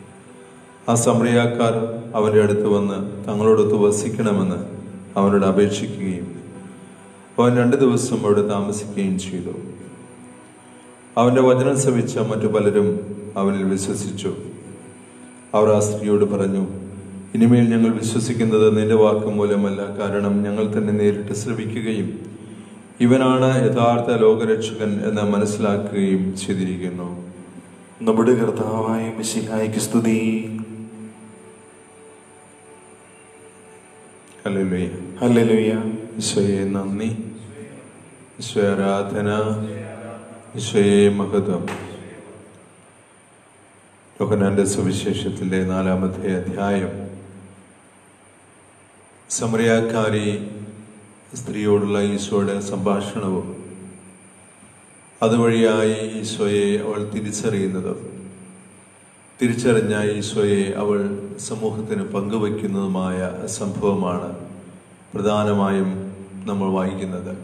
ആ സമറിയാക്കാർ അവന്റെ അടുത്ത് വന്ന് തങ്ങളോടൊത്ത് വസിക്കണമെന്ന് അവനോട് അപേക്ഷിക്കുകയും അവൻ രണ്ടു ദിവസം അവിടെ താമസിക്കുകയും ചെയ്തു അവന്റെ വചനം ശ്രവിച്ച മറ്റു പലരും അവനിൽ വിശ്വസിച്ചു അവർ ആ സ്ത്രീയോട് പറഞ്ഞു ഇനിമേൽ ഞങ്ങൾ വിശ്വസിക്കുന്നത് നിന്റെ വാക്ക് മൂലമല്ല കാരണം ഞങ്ങൾ തന്നെ നേരിട്ട് ശ്രവിക്കുകയും ഇവനാണ് യഥാർത്ഥ ലോകരക്ഷകൻ എന്ന് മനസ്സിലാക്കുകയും ചെയ്തിരിക്കുന്നു നമ്മുടെ കർത്താവായ മിശിഹായിക്ക് സ്തുതി ഹല്ലേലൂയ ഹല്ലേലൂയ ഈശോയെ നന്ദി ഈശോയെ ആരാധന ഈശോയെ മഹത്വം യോഹനാന്റെ സുവിശേഷത്തിലെ നാലാമത്തെ അധ്യായം സമറിയാക്കാരി സ്ത്രീയോടുള്ള ഈശോയുടെ സംഭാഷണവും അതുവഴിയായി ഈശോയെ അവൾ തിരിച്ചറിയുന്നതും തിരിച്ചറിഞ്ഞ ഈശോയെ അവൾ സമൂഹത്തിന് പങ്കുവയ്ക്കുന്നതുമായ സംഭവമാണ് പ്രധാനമായും നമ്മൾ വായിക്കുന്നത്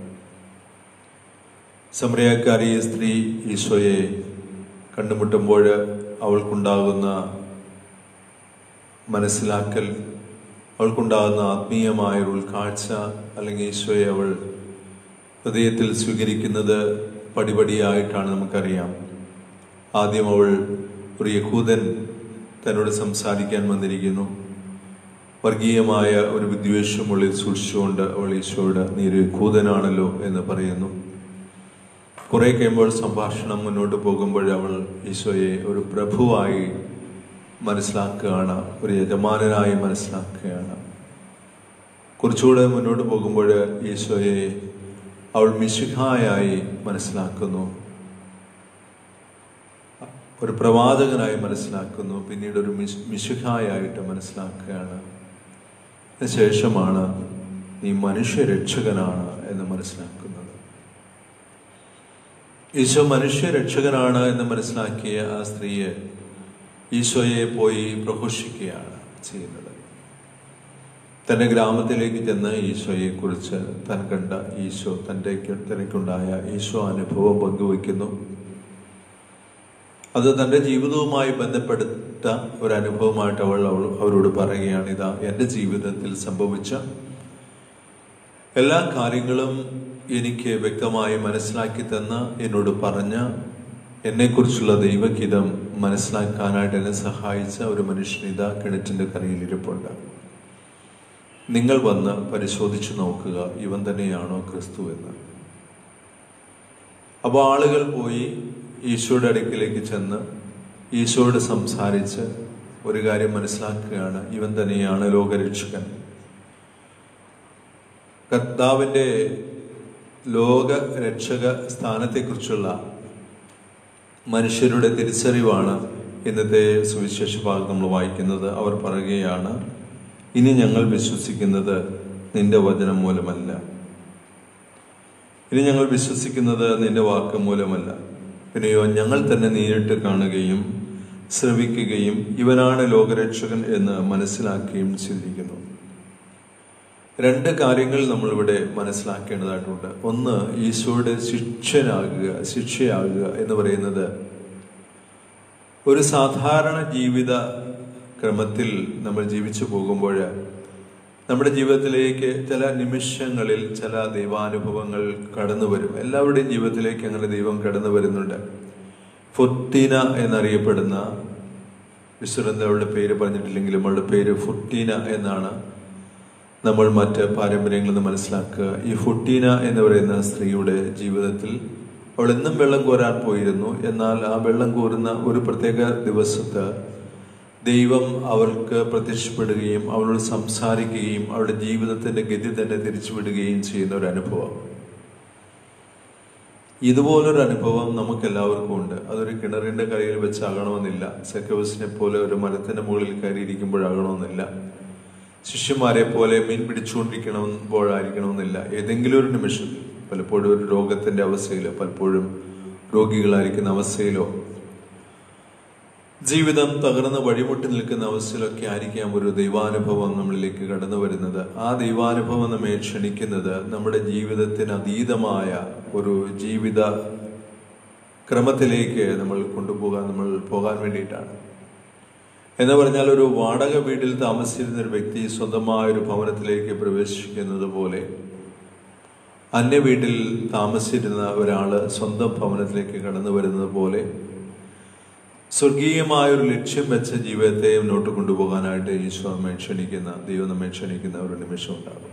സമറിയാക്കാരി സ്ത്രീ ഈശോയെ കണ്ടുമുട്ടുമ്പോൾ അവൾക്കുണ്ടാകുന്ന മനസ്സിലാക്കൽ അവൾക്കുണ്ടാകുന്ന ആത്മീയമായ ഒരു ഉൾക്കാഴ്ച അല്ലെങ്കിൽ ഈശോയെ അവൾ ഹൃദയത്തിൽ സ്വീകരിക്കുന്നത് പടിപടിയായിട്ടാണ് നമുക്കറിയാം ആദ്യം അവൾ ഒരു യഹൂദൻ തന്നോട് സംസാരിക്കാൻ വന്നിരിക്കുന്നു വർഗീയമായ ഒരു വിദ്വേഷം ഉള്ളിൽ സൂക്ഷിച്ചുകൊണ്ട് അവൾ ഈശോയോട് നീ ഒരു യഹൂദനാണല്ലോ എന്ന് പറയുന്നു കുറെ കഴിയുമ്പോൾ സംഭാഷണം മുന്നോട്ട് പോകുമ്പോൾ അവൾ ഈശോയെ ഒരു പ്രഭുവായി മനസ്സിലാക്കുകയാണ് ഒരു യജമാനനായി മനസ്സിലാക്കുകയാണ് കുറച്ചുകൂടെ മുന്നോട്ട് പോകുമ്പോൾ ഈശോയെ അവൾ മിശിഹായായി മനസ്സിലാക്കുന്നു ഒരു പ്രവാചകനായി മനസ്സിലാക്കുന്നു പിന്നീട് ഒരു മിശ് മിശിഹായായിട്ട് മനസ്സിലാക്കുകയാണ് അതിനുശേഷമാണ് നീ മനുഷ്യരക്ഷകനാണ് എന്ന് മനസ്സിലാക്കുന്നത് ഈശോ മനുഷ്യരക്ഷകനാണ് എന്ന് മനസ്സിലാക്കിയ ആ സ്ത്രീയെ ഈശോയെ പോയി പ്രഘോഷിക്കുകയാണ് ചെയ്യുന്നത് തൻ്റെ ഗ്രാമത്തിലേക്ക് ചെന്ന് ഈശോയെ കുറിച്ച് താൻ കണ്ട ഈശോ തൻ്റെ തനിക്കുണ്ടായ ഈശോ അനുഭവം പങ്കുവയ്ക്കുന്നു അത് തൻ്റെ ജീവിതവുമായി ബന്ധപ്പെടുത്ത ഒരു അനുഭവമായിട്ട് അവൾ അവൾ അവരോട് പറയുകയാണ് ഇതാ എൻ്റെ ജീവിതത്തിൽ സംഭവിച്ച എല്ലാ കാര്യങ്ങളും എനിക്ക് വ്യക്തമായി മനസ്സിലാക്കി തന്ന് എന്നോട് പറഞ്ഞ എന്നെക്കുറിച്ചുള്ള ദൈവഗീതം മനസ്സിലാക്കാനായിട്ട് എന്നെ സഹായിച്ച ഒരു മനുഷ്യനിത കിണറ്റിൻ്റെ കരയിൽ ഇരിപ്പുണ്ട് നിങ്ങൾ വന്ന് പരിശോധിച്ചു നോക്കുക ഇവൻ തന്നെയാണോ ക്രിസ്തു എന്ന് അപ്പോൾ ആളുകൾ പോയി ഈശോയുടെ അടുക്കിലേക്ക് ചെന്ന് ഈശോയോട് സംസാരിച്ച് ഒരു കാര്യം മനസ്സിലാക്കുകയാണ് ഇവൻ തന്നെയാണ് ലോകരക്ഷകൻ കർത്താവിൻ്റെ ലോക രക്ഷക സ്ഥാനത്തെക്കുറിച്ചുള്ള മനുഷ്യരുടെ തിരിച്ചറിവാണ് ഇന്നത്തെ സുവിശേഷ ഭാഗം നമ്മൾ വായിക്കുന്നത് അവർ പറയുകയാണ് ഇനി ഞങ്ങൾ വിശ്വസിക്കുന്നത് നിന്റെ വചനം മൂലമല്ല ഇനി ഞങ്ങൾ വിശ്വസിക്കുന്നത് നിന്റെ വാക്ക് മൂലമല്ല പിന്നെയോ ഞങ്ങൾ തന്നെ നേരിട്ട് കാണുകയും ശ്രവിക്കുകയും ഇവനാണ് ലോകരക്ഷകൻ എന്ന് മനസ്സിലാക്കുകയും ചെയ്തിരിക്കുന്നു രണ്ട് കാര്യങ്ങൾ നമ്മളിവിടെ മനസ്സിലാക്കേണ്ടതായിട്ടുണ്ട് ഒന്ന് ഈശോയുടെ ശിക്ഷനാകുക ശിക്ഷയാകുക എന്ന് പറയുന്നത് ഒരു സാധാരണ ജീവിത ക്രമത്തിൽ നമ്മൾ ജീവിച്ചു പോകുമ്പോൾ നമ്മുടെ ജീവിതത്തിലേക്ക് ചില നിമിഷങ്ങളിൽ ചില ദൈവാനുഭവങ്ങൾ കടന്നു വരും എല്ലാവരുടെയും ജീവിതത്തിലേക്ക് അങ്ങനെ ദൈവം കടന്നു വരുന്നുണ്ട് ഫുട്ടീന എന്നറിയപ്പെടുന്ന വിശ്വരന്ത അവളുടെ പേര് പറഞ്ഞിട്ടില്ലെങ്കിലും അവളുടെ പേര് ഫുട്ടീന എന്നാണ് നമ്മൾ മറ്റ് പാരമ്പര്യങ്ങളിൽ നിന്ന് മനസ്സിലാക്കുക ഈ ഫുട്ടീന എന്ന് പറയുന്ന സ്ത്രീയുടെ ജീവിതത്തിൽ അവൾ എന്നും വെള്ളം കോരാൻ പോയിരുന്നു എന്നാൽ ആ വെള്ളം കോരുന്ന ഒരു പ്രത്യേക ദിവസത്ത് ദൈവം അവൾക്ക് പ്രത്യക്ഷപ്പെടുകയും അവളോട് സംസാരിക്കുകയും അവളുടെ ജീവിതത്തിന്റെ ഗതി തന്നെ തിരിച്ചുവിടുകയും ചെയ്യുന്ന ഒരു അനുഭവം ഇതുപോലൊരു അനുഭവം നമുക്ക് എല്ലാവർക്കും ഉണ്ട് അതൊരു കിണറിന്റെ കരയിൽ വെച്ചാകണമെന്നില്ല സെക്കവസിനെ പോലെ ഒരു മരത്തിന്റെ മുകളിൽ കയറിയിരിക്കുമ്പോഴാകണമെന്നില്ല ശിഷ്യന്മാരെ പോലെ മീൻ പിടിച്ചുകൊണ്ടിരിക്കണമെമ്പോഴായിരിക്കണമെന്നില്ല ഏതെങ്കിലും ഒരു നിമിഷത്തിൽ പലപ്പോഴും ഒരു രോഗത്തിന്റെ അവസ്ഥയിലോ പലപ്പോഴും രോഗികളായിരിക്കുന്ന അവസ്ഥയിലോ ജീവിതം തകർന്ന് വഴിമുട്ടി നിൽക്കുന്ന അവസ്ഥയിലൊക്കെ ആയിരിക്കാം ഒരു ദൈവാനുഭവം നമ്മളിലേക്ക് കടന്നു വരുന്നത് ആ ദൈവാനുഭവം നമ്മെ ക്ഷണിക്കുന്നത് നമ്മുടെ ജീവിതത്തിന് അതീതമായ ഒരു ജീവിത ക്രമത്തിലേക്ക് നമ്മൾ കൊണ്ടുപോകാൻ നമ്മൾ പോകാൻ വേണ്ടിയിട്ടാണ് എന്ന് പറഞ്ഞാൽ ഒരു വാടക വീട്ടിൽ താമസിച്ചിരുന്ന ഒരു വ്യക്തി സ്വന്തമായ ഒരു ഭവനത്തിലേക്ക് പ്രവേശിക്കുന്നത് പോലെ അന്യ വീട്ടിൽ താമസിച്ചിരുന്ന ഒരാള് സ്വന്തം ഭവനത്തിലേക്ക് കടന്നു വരുന്നത് പോലെ സ്വർഗീയമായ ഒരു ലക്ഷ്യം വെച്ച ജീവിതത്തെ മുന്നോട്ട് കൊണ്ടുപോകാനായിട്ട് ഈശോ നമ്മെ ക്ഷണിക്കുന്ന ദൈവം നമ്മെ ക്ഷണിക്കുന്ന ഒരു നിമിഷം ഉണ്ടാകും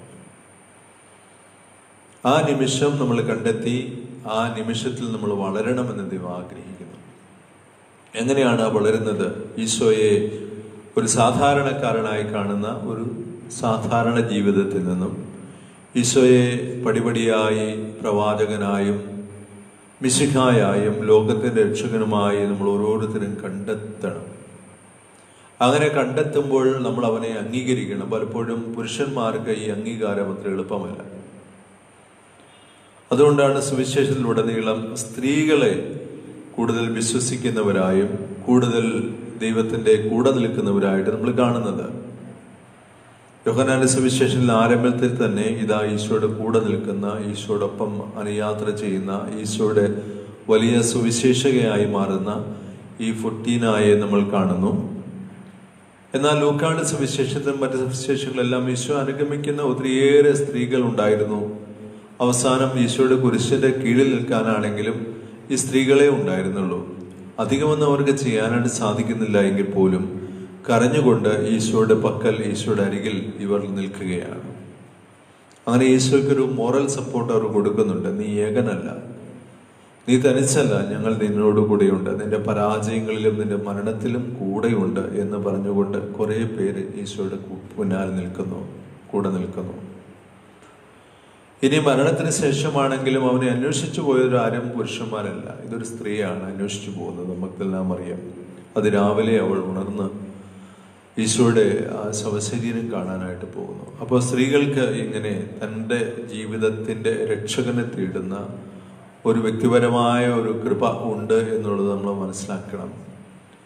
ആ നിമിഷം നമ്മൾ കണ്ടെത്തി ആ നിമിഷത്തിൽ നമ്മൾ വളരണമെന്ന് ദൈവം ആഗ്രഹിക്കുന്നു എങ്ങനെയാണ് വളരുന്നത് ഈശോയെ ഒരു സാധാരണക്കാരനായി കാണുന്ന ഒരു സാധാരണ ജീവിതത്തിൽ നിന്നും ഈശോയെ പടിപടിയായി പ്രവാചകനായും മിശിഖായായും ലോകത്തിന്റെ രക്ഷകനുമായി നമ്മൾ ഓരോരുത്തരും കണ്ടെത്തണം അങ്ങനെ കണ്ടെത്തുമ്പോൾ നമ്മൾ അവനെ അംഗീകരിക്കണം പലപ്പോഴും പുരുഷന്മാർക്ക് ഈ അംഗീകാരം അത്ര എളുപ്പമല്ല അതുകൊണ്ടാണ് സുവിശേഷത്തിലുടനീളം സ്ത്രീകളെ കൂടുതൽ വിശ്വസിക്കുന്നവരായും കൂടുതൽ ദൈവത്തിന്റെ കൂടെ നിൽക്കുന്നവരായിട്ട് നമ്മൾ കാണുന്നത് യോഹനാന്റെ സുവിശേഷനിൽ ആരംഭത്തിൽ തന്നെ ഇതാ ഈശോയുടെ കൂടെ നിൽക്കുന്ന ഈശോടൊപ്പം അനുയാത്ര ചെയ്യുന്ന ഈശോയുടെ വലിയ സുവിശേഷകയായി മാറുന്ന ഈ ഫുട്ടീനായെ നമ്മൾ കാണുന്നു എന്നാൽ ലൂക്കാട് സുവിശേഷത്തിലും മറ്റ് സുവിശേഷങ്ങളെല്ലാം ഈശോ അനുഗമിക്കുന്ന ഒത്തിരിയേറെ സ്ത്രീകൾ ഉണ്ടായിരുന്നു അവസാനം ഈശോയുടെ കുരിശിന്റെ കീഴിൽ നിൽക്കാനാണെങ്കിലും ഈ സ്ത്രീകളെ ഉണ്ടായിരുന്നുള്ളൂ അധികമൊന്നും അവർക്ക് ചെയ്യാനായിട്ട് സാധിക്കുന്നില്ല എങ്കിൽ പോലും കരഞ്ഞുകൊണ്ട് ഈശോയുടെ പക്കൽ ഈശോയുടെ അരികിൽ ഇവർ നിൽക്കുകയാണ് അങ്ങനെ ഈശോയ്ക്കൊരു മോറൽ സപ്പോർട്ട് അവർ കൊടുക്കുന്നുണ്ട് നീ ഏകനല്ല നീ തനിച്ചല്ല ഞങ്ങൾ നിന്നോട് കൂടെയുണ്ട് നിന്റെ പരാജയങ്ങളിലും നിന്റെ മരണത്തിലും കൂടെയുണ്ട് എന്ന് പറഞ്ഞുകൊണ്ട് കുറെ പേര് ഈശോയുടെ പിന്നാലെ നിൽക്കുന്നു കൂടെ നിൽക്കുന്നു ഇനി മരണത്തിന് ശേഷമാണെങ്കിലും അവനെ അന്വേഷിച്ചു പോയതൊരു ആരും പുരുഷന്മാരല്ല ഇതൊരു സ്ത്രീയാണ് അന്വേഷിച്ചു പോകുന്നത് നമുക്കെല്ലാം അറിയാം അത് രാവിലെ അവൾ ഉണർന്ന് ഈശോയുടെ ആ ശവശരീരം കാണാനായിട്ട് പോകുന്നു അപ്പോൾ സ്ത്രീകൾക്ക് ഇങ്ങനെ തൻ്റെ ജീവിതത്തിൻ്റെ രക്ഷകനെ തേടുന്ന ഒരു വ്യക്തിപരമായ ഒരു കൃപ ഉണ്ട് എന്നുള്ളത് നമ്മൾ മനസ്സിലാക്കണം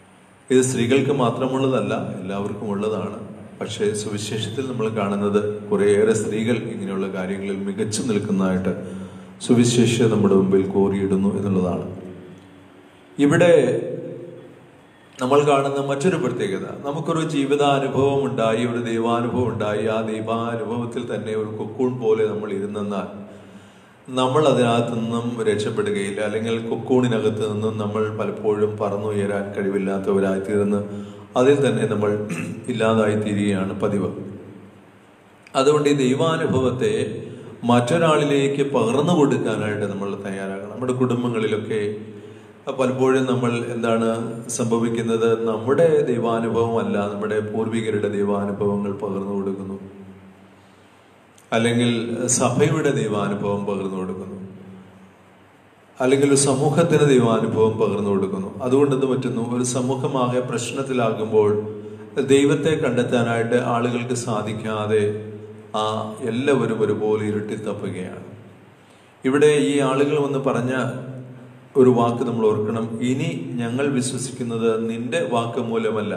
ഇത് സ്ത്രീകൾക്ക് മാത്രമുള്ളതല്ല എല്ലാവർക്കും ഉള്ളതാണ് പക്ഷേ സുവിശേഷത്തിൽ നമ്മൾ കാണുന്നത് കുറേയേറെ സ്ത്രീകൾ ഇങ്ങനെയുള്ള കാര്യങ്ങളിൽ മികച്ചു നിൽക്കുന്നതായിട്ട് സുവിശേഷ നമ്മുടെ മുമ്പിൽ കോറിയിടുന്നു എന്നുള്ളതാണ് ഇവിടെ നമ്മൾ കാണുന്ന മറ്റൊരു പ്രത്യേകത നമുക്കൊരു ജീവിതാനുഭവം ഉണ്ടായി ഒരു ദൈവാനുഭവം ഉണ്ടായി ആ ദൈവാനുഭവത്തിൽ തന്നെ ഒരു കൊക്കൂൺ പോലെ നമ്മൾ ഇരുന്നെന്നാൽ നമ്മൾ അതിനകത്ത് നിന്നും രക്ഷപ്പെടുകയില്ല അല്ലെങ്കിൽ കൊക്കൂണിനകത്ത് നിന്നും നമ്മൾ പലപ്പോഴും പറന്നുയരാൻ കഴിവില്ലാത്തവരായി തീർന്ന് അതിൽ തന്നെ നമ്മൾ ഇല്ലാതായി തീരുകയാണ് പതിവ് അതുകൊണ്ട് ഈ ദൈവാനുഭവത്തെ മറ്റൊരാളിലേക്ക് പകർന്നു കൊടുക്കാനായിട്ട് നമ്മൾ തയ്യാറാകണം നമ്മുടെ കുടുംബങ്ങളിലൊക്കെ പലപ്പോഴും നമ്മൾ എന്താണ് സംഭവിക്കുന്നത് നമ്മുടെ ദൈവാനുഭവമല്ല നമ്മുടെ പൂർവികരുടെ ദൈവാനുഭവങ്ങൾ പകർന്നു കൊടുക്കുന്നു അല്ലെങ്കിൽ സഭയുടെ ദൈവാനുഭവം പകർന്നു കൊടുക്കുന്നു അല്ലെങ്കിൽ ഒരു സമൂഹത്തിന് ദൈവാനുഭവം പകർന്നു കൊടുക്കുന്നു അതുകൊണ്ട് എന്ത് പറ്റുന്നു ഒരു സമൂഹമാകെ പ്രശ്നത്തിലാകുമ്പോൾ ദൈവത്തെ കണ്ടെത്താനായിട്ട് ആളുകൾക്ക് സാധിക്കാതെ ആ എല്ലാവരും ഒരുപോലെ ഇരുട്ടിൽ തപ്പുകയാണ് ഇവിടെ ഈ ആളുകൾ വന്ന് പറഞ്ഞ ഒരു വാക്ക് നമ്മൾ ഓർക്കണം ഇനി ഞങ്ങൾ വിശ്വസിക്കുന്നത് നിന്റെ വാക്ക് മൂലമല്ല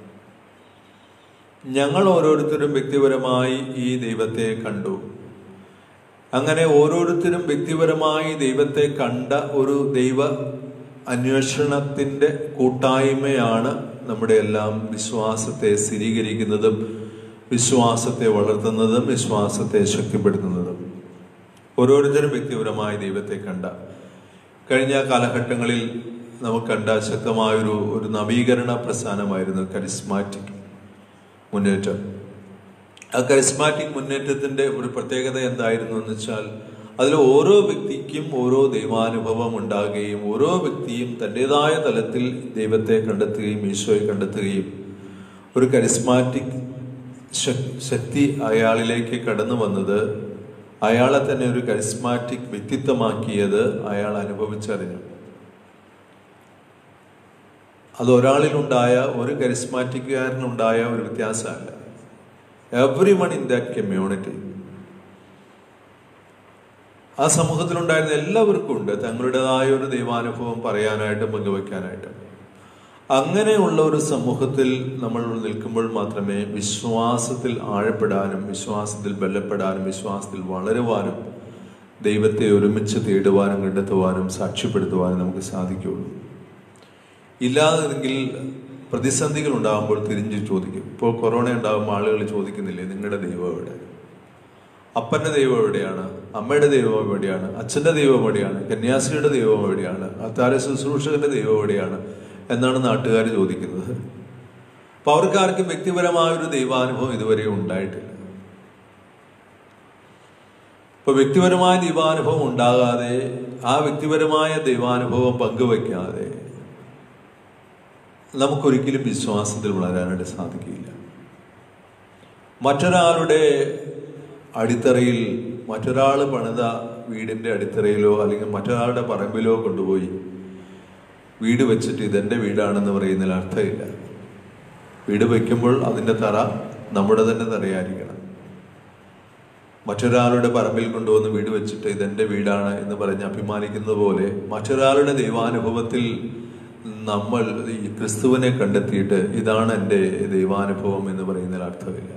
ഞങ്ങൾ ഓരോരുത്തരും വ്യക്തിപരമായി ഈ ദൈവത്തെ കണ്ടു അങ്ങനെ ഓരോരുത്തരും വ്യക്തിപരമായി ദൈവത്തെ കണ്ട ഒരു ദൈവ അന്വേഷണത്തിന്റെ കൂട്ടായ്മയാണ് നമ്മുടെ എല്ലാം വിശ്വാസത്തെ സ്ഥിരീകരിക്കുന്നതും വിശ്വാസത്തെ വളർത്തുന്നതും വിശ്വാസത്തെ ശക്തിപ്പെടുത്തുന്നതും ഓരോരുത്തരും വ്യക്തിപരമായി ദൈവത്തെ കണ്ട കഴിഞ്ഞ കാലഘട്ടങ്ങളിൽ നമുക്ക് കണ്ട ശക്തമായൊരു ഒരു നവീകരണ പ്രസ്ഥാനമായിരുന്നു കരിസ്മാറ്റിക് മുന്നേറ്റം ആ കരിസ്മാറ്റിക് മുന്നേറ്റത്തിന്റെ ഒരു പ്രത്യേകത എന്തായിരുന്നു എന്ന് വെച്ചാൽ അതിൽ ഓരോ വ്യക്തിക്കും ഓരോ ദൈവാനുഭവം ഉണ്ടാകുകയും ഓരോ വ്യക്തിയും തൻ്റെതായ തലത്തിൽ ദൈവത്തെ കണ്ടെത്തുകയും ഈശോയെ കണ്ടെത്തുകയും ഒരു കരിസ്മാറ്റിക് ശക്തി അയാളിലേക്ക് കടന്നു വന്നത് അയാളെ തന്നെ ഒരു കരിസ്മാറ്റിക് വ്യക്തിത്വമാക്കിയത് അയാൾ അനുഭവിച്ചറിഞ്ഞു അത് ഒരാളിലുണ്ടായ ഒരു കരിസ്മാറ്റിക്കുകാരനുണ്ടായ ഒരു വ്യത്യാസമല്ല everyone in that community ആ സമൂഹത്തിലുണ്ടായിരുന്ന എല്ലാവർക്കും ഉണ്ട് തങ്ങളുടേതായ ഒരു ദൈവാനുഭവം പറയാനായിട്ടും പങ്കുവെക്കാനായിട്ടും അങ്ങനെയുള്ള ഒരു സമൂഹത്തിൽ നമ്മൾ നിൽക്കുമ്പോൾ മാത്രമേ വിശ്വാസത്തിൽ ആഴപ്പെടാനും വിശ്വാസത്തിൽ ബലപ്പെടാനും വിശ്വാസത്തിൽ വളരുവാനും ദൈവത്തെ ഒരുമിച്ച് തേടുവാനും കണ്ടെത്തുവാനും സാക്ഷ്യപ്പെടുത്തുവാനും നമുക്ക് സാധിക്കുകയുള്ളൂ ഇല്ലാതെങ്കിൽ പ്രതിസന്ധികൾ ഉണ്ടാകുമ്പോൾ തിരിഞ്ഞു ചോദിക്കും ഇപ്പോൾ കൊറോണ ഉണ്ടാകുമ്പോൾ ആളുകൾ ചോദിക്കുന്നില്ലേ നിങ്ങളുടെ ദൈവം എവിടെ അപ്പന്റെ ദൈവം എവിടെയാണ് അമ്മയുടെ ദൈവം എവിടെയാണ് അച്ഛന്റെ ദൈവം എവിടെയാണ് കന്യാസിയുടെ ദൈവം എവിടെയാണ് അത്താര ശുശ്രൂഷകന്റെ ദൈവം എവിടെയാണ് എന്നാണ് നാട്ടുകാർ ചോദിക്കുന്നത് അപ്പൊ അവർക്കാർക്കും വ്യക്തിപരമായ ഒരു ദൈവാനുഭവം ഇതുവരെ ഉണ്ടായിട്ടില്ല ഇപ്പൊ വ്യക്തിപരമായ ദൈവാനുഭവം ഉണ്ടാകാതെ ആ വ്യക്തിപരമായ ദൈവാനുഭവം പങ്കുവെക്കാതെ നമുക്കൊരിക്കലും വിശ്വാസത്തിൽ വളരാനായിട്ട് സാധിക്കില്ല മറ്റൊരാളുടെ അടിത്തറയിൽ മറ്റൊരാൾ പണിത വീടിന്റെ അടിത്തറയിലോ അല്ലെങ്കിൽ മറ്റൊരാളുടെ പറമ്പിലോ കൊണ്ടുപോയി വീട് വെച്ചിട്ട് ഇതെന്റെ വീടാണെന്ന് പറയുന്നതിൽ അർത്ഥമില്ല വീട് വയ്ക്കുമ്പോൾ അതിന്റെ തറ നമ്മുടെ തന്നെ തറയായിരിക്കണം മറ്റൊരാളുടെ പറമ്പിൽ കൊണ്ടുവന്ന് വീട് വെച്ചിട്ട് ഇതെന്റെ വീടാണ് എന്ന് പറഞ്ഞ് അഭിമാനിക്കുന്നത് പോലെ മറ്റൊരാളുടെ ദൈവാനുഭവത്തിൽ നമ്മൾ ഈ ക്രിസ്തുവിനെ കണ്ടെത്തിയിട്ട് ഇതാണ് എൻ്റെ ദൈവാനുഭവം എന്ന് പറയുന്നതിൽ അർത്ഥമില്ല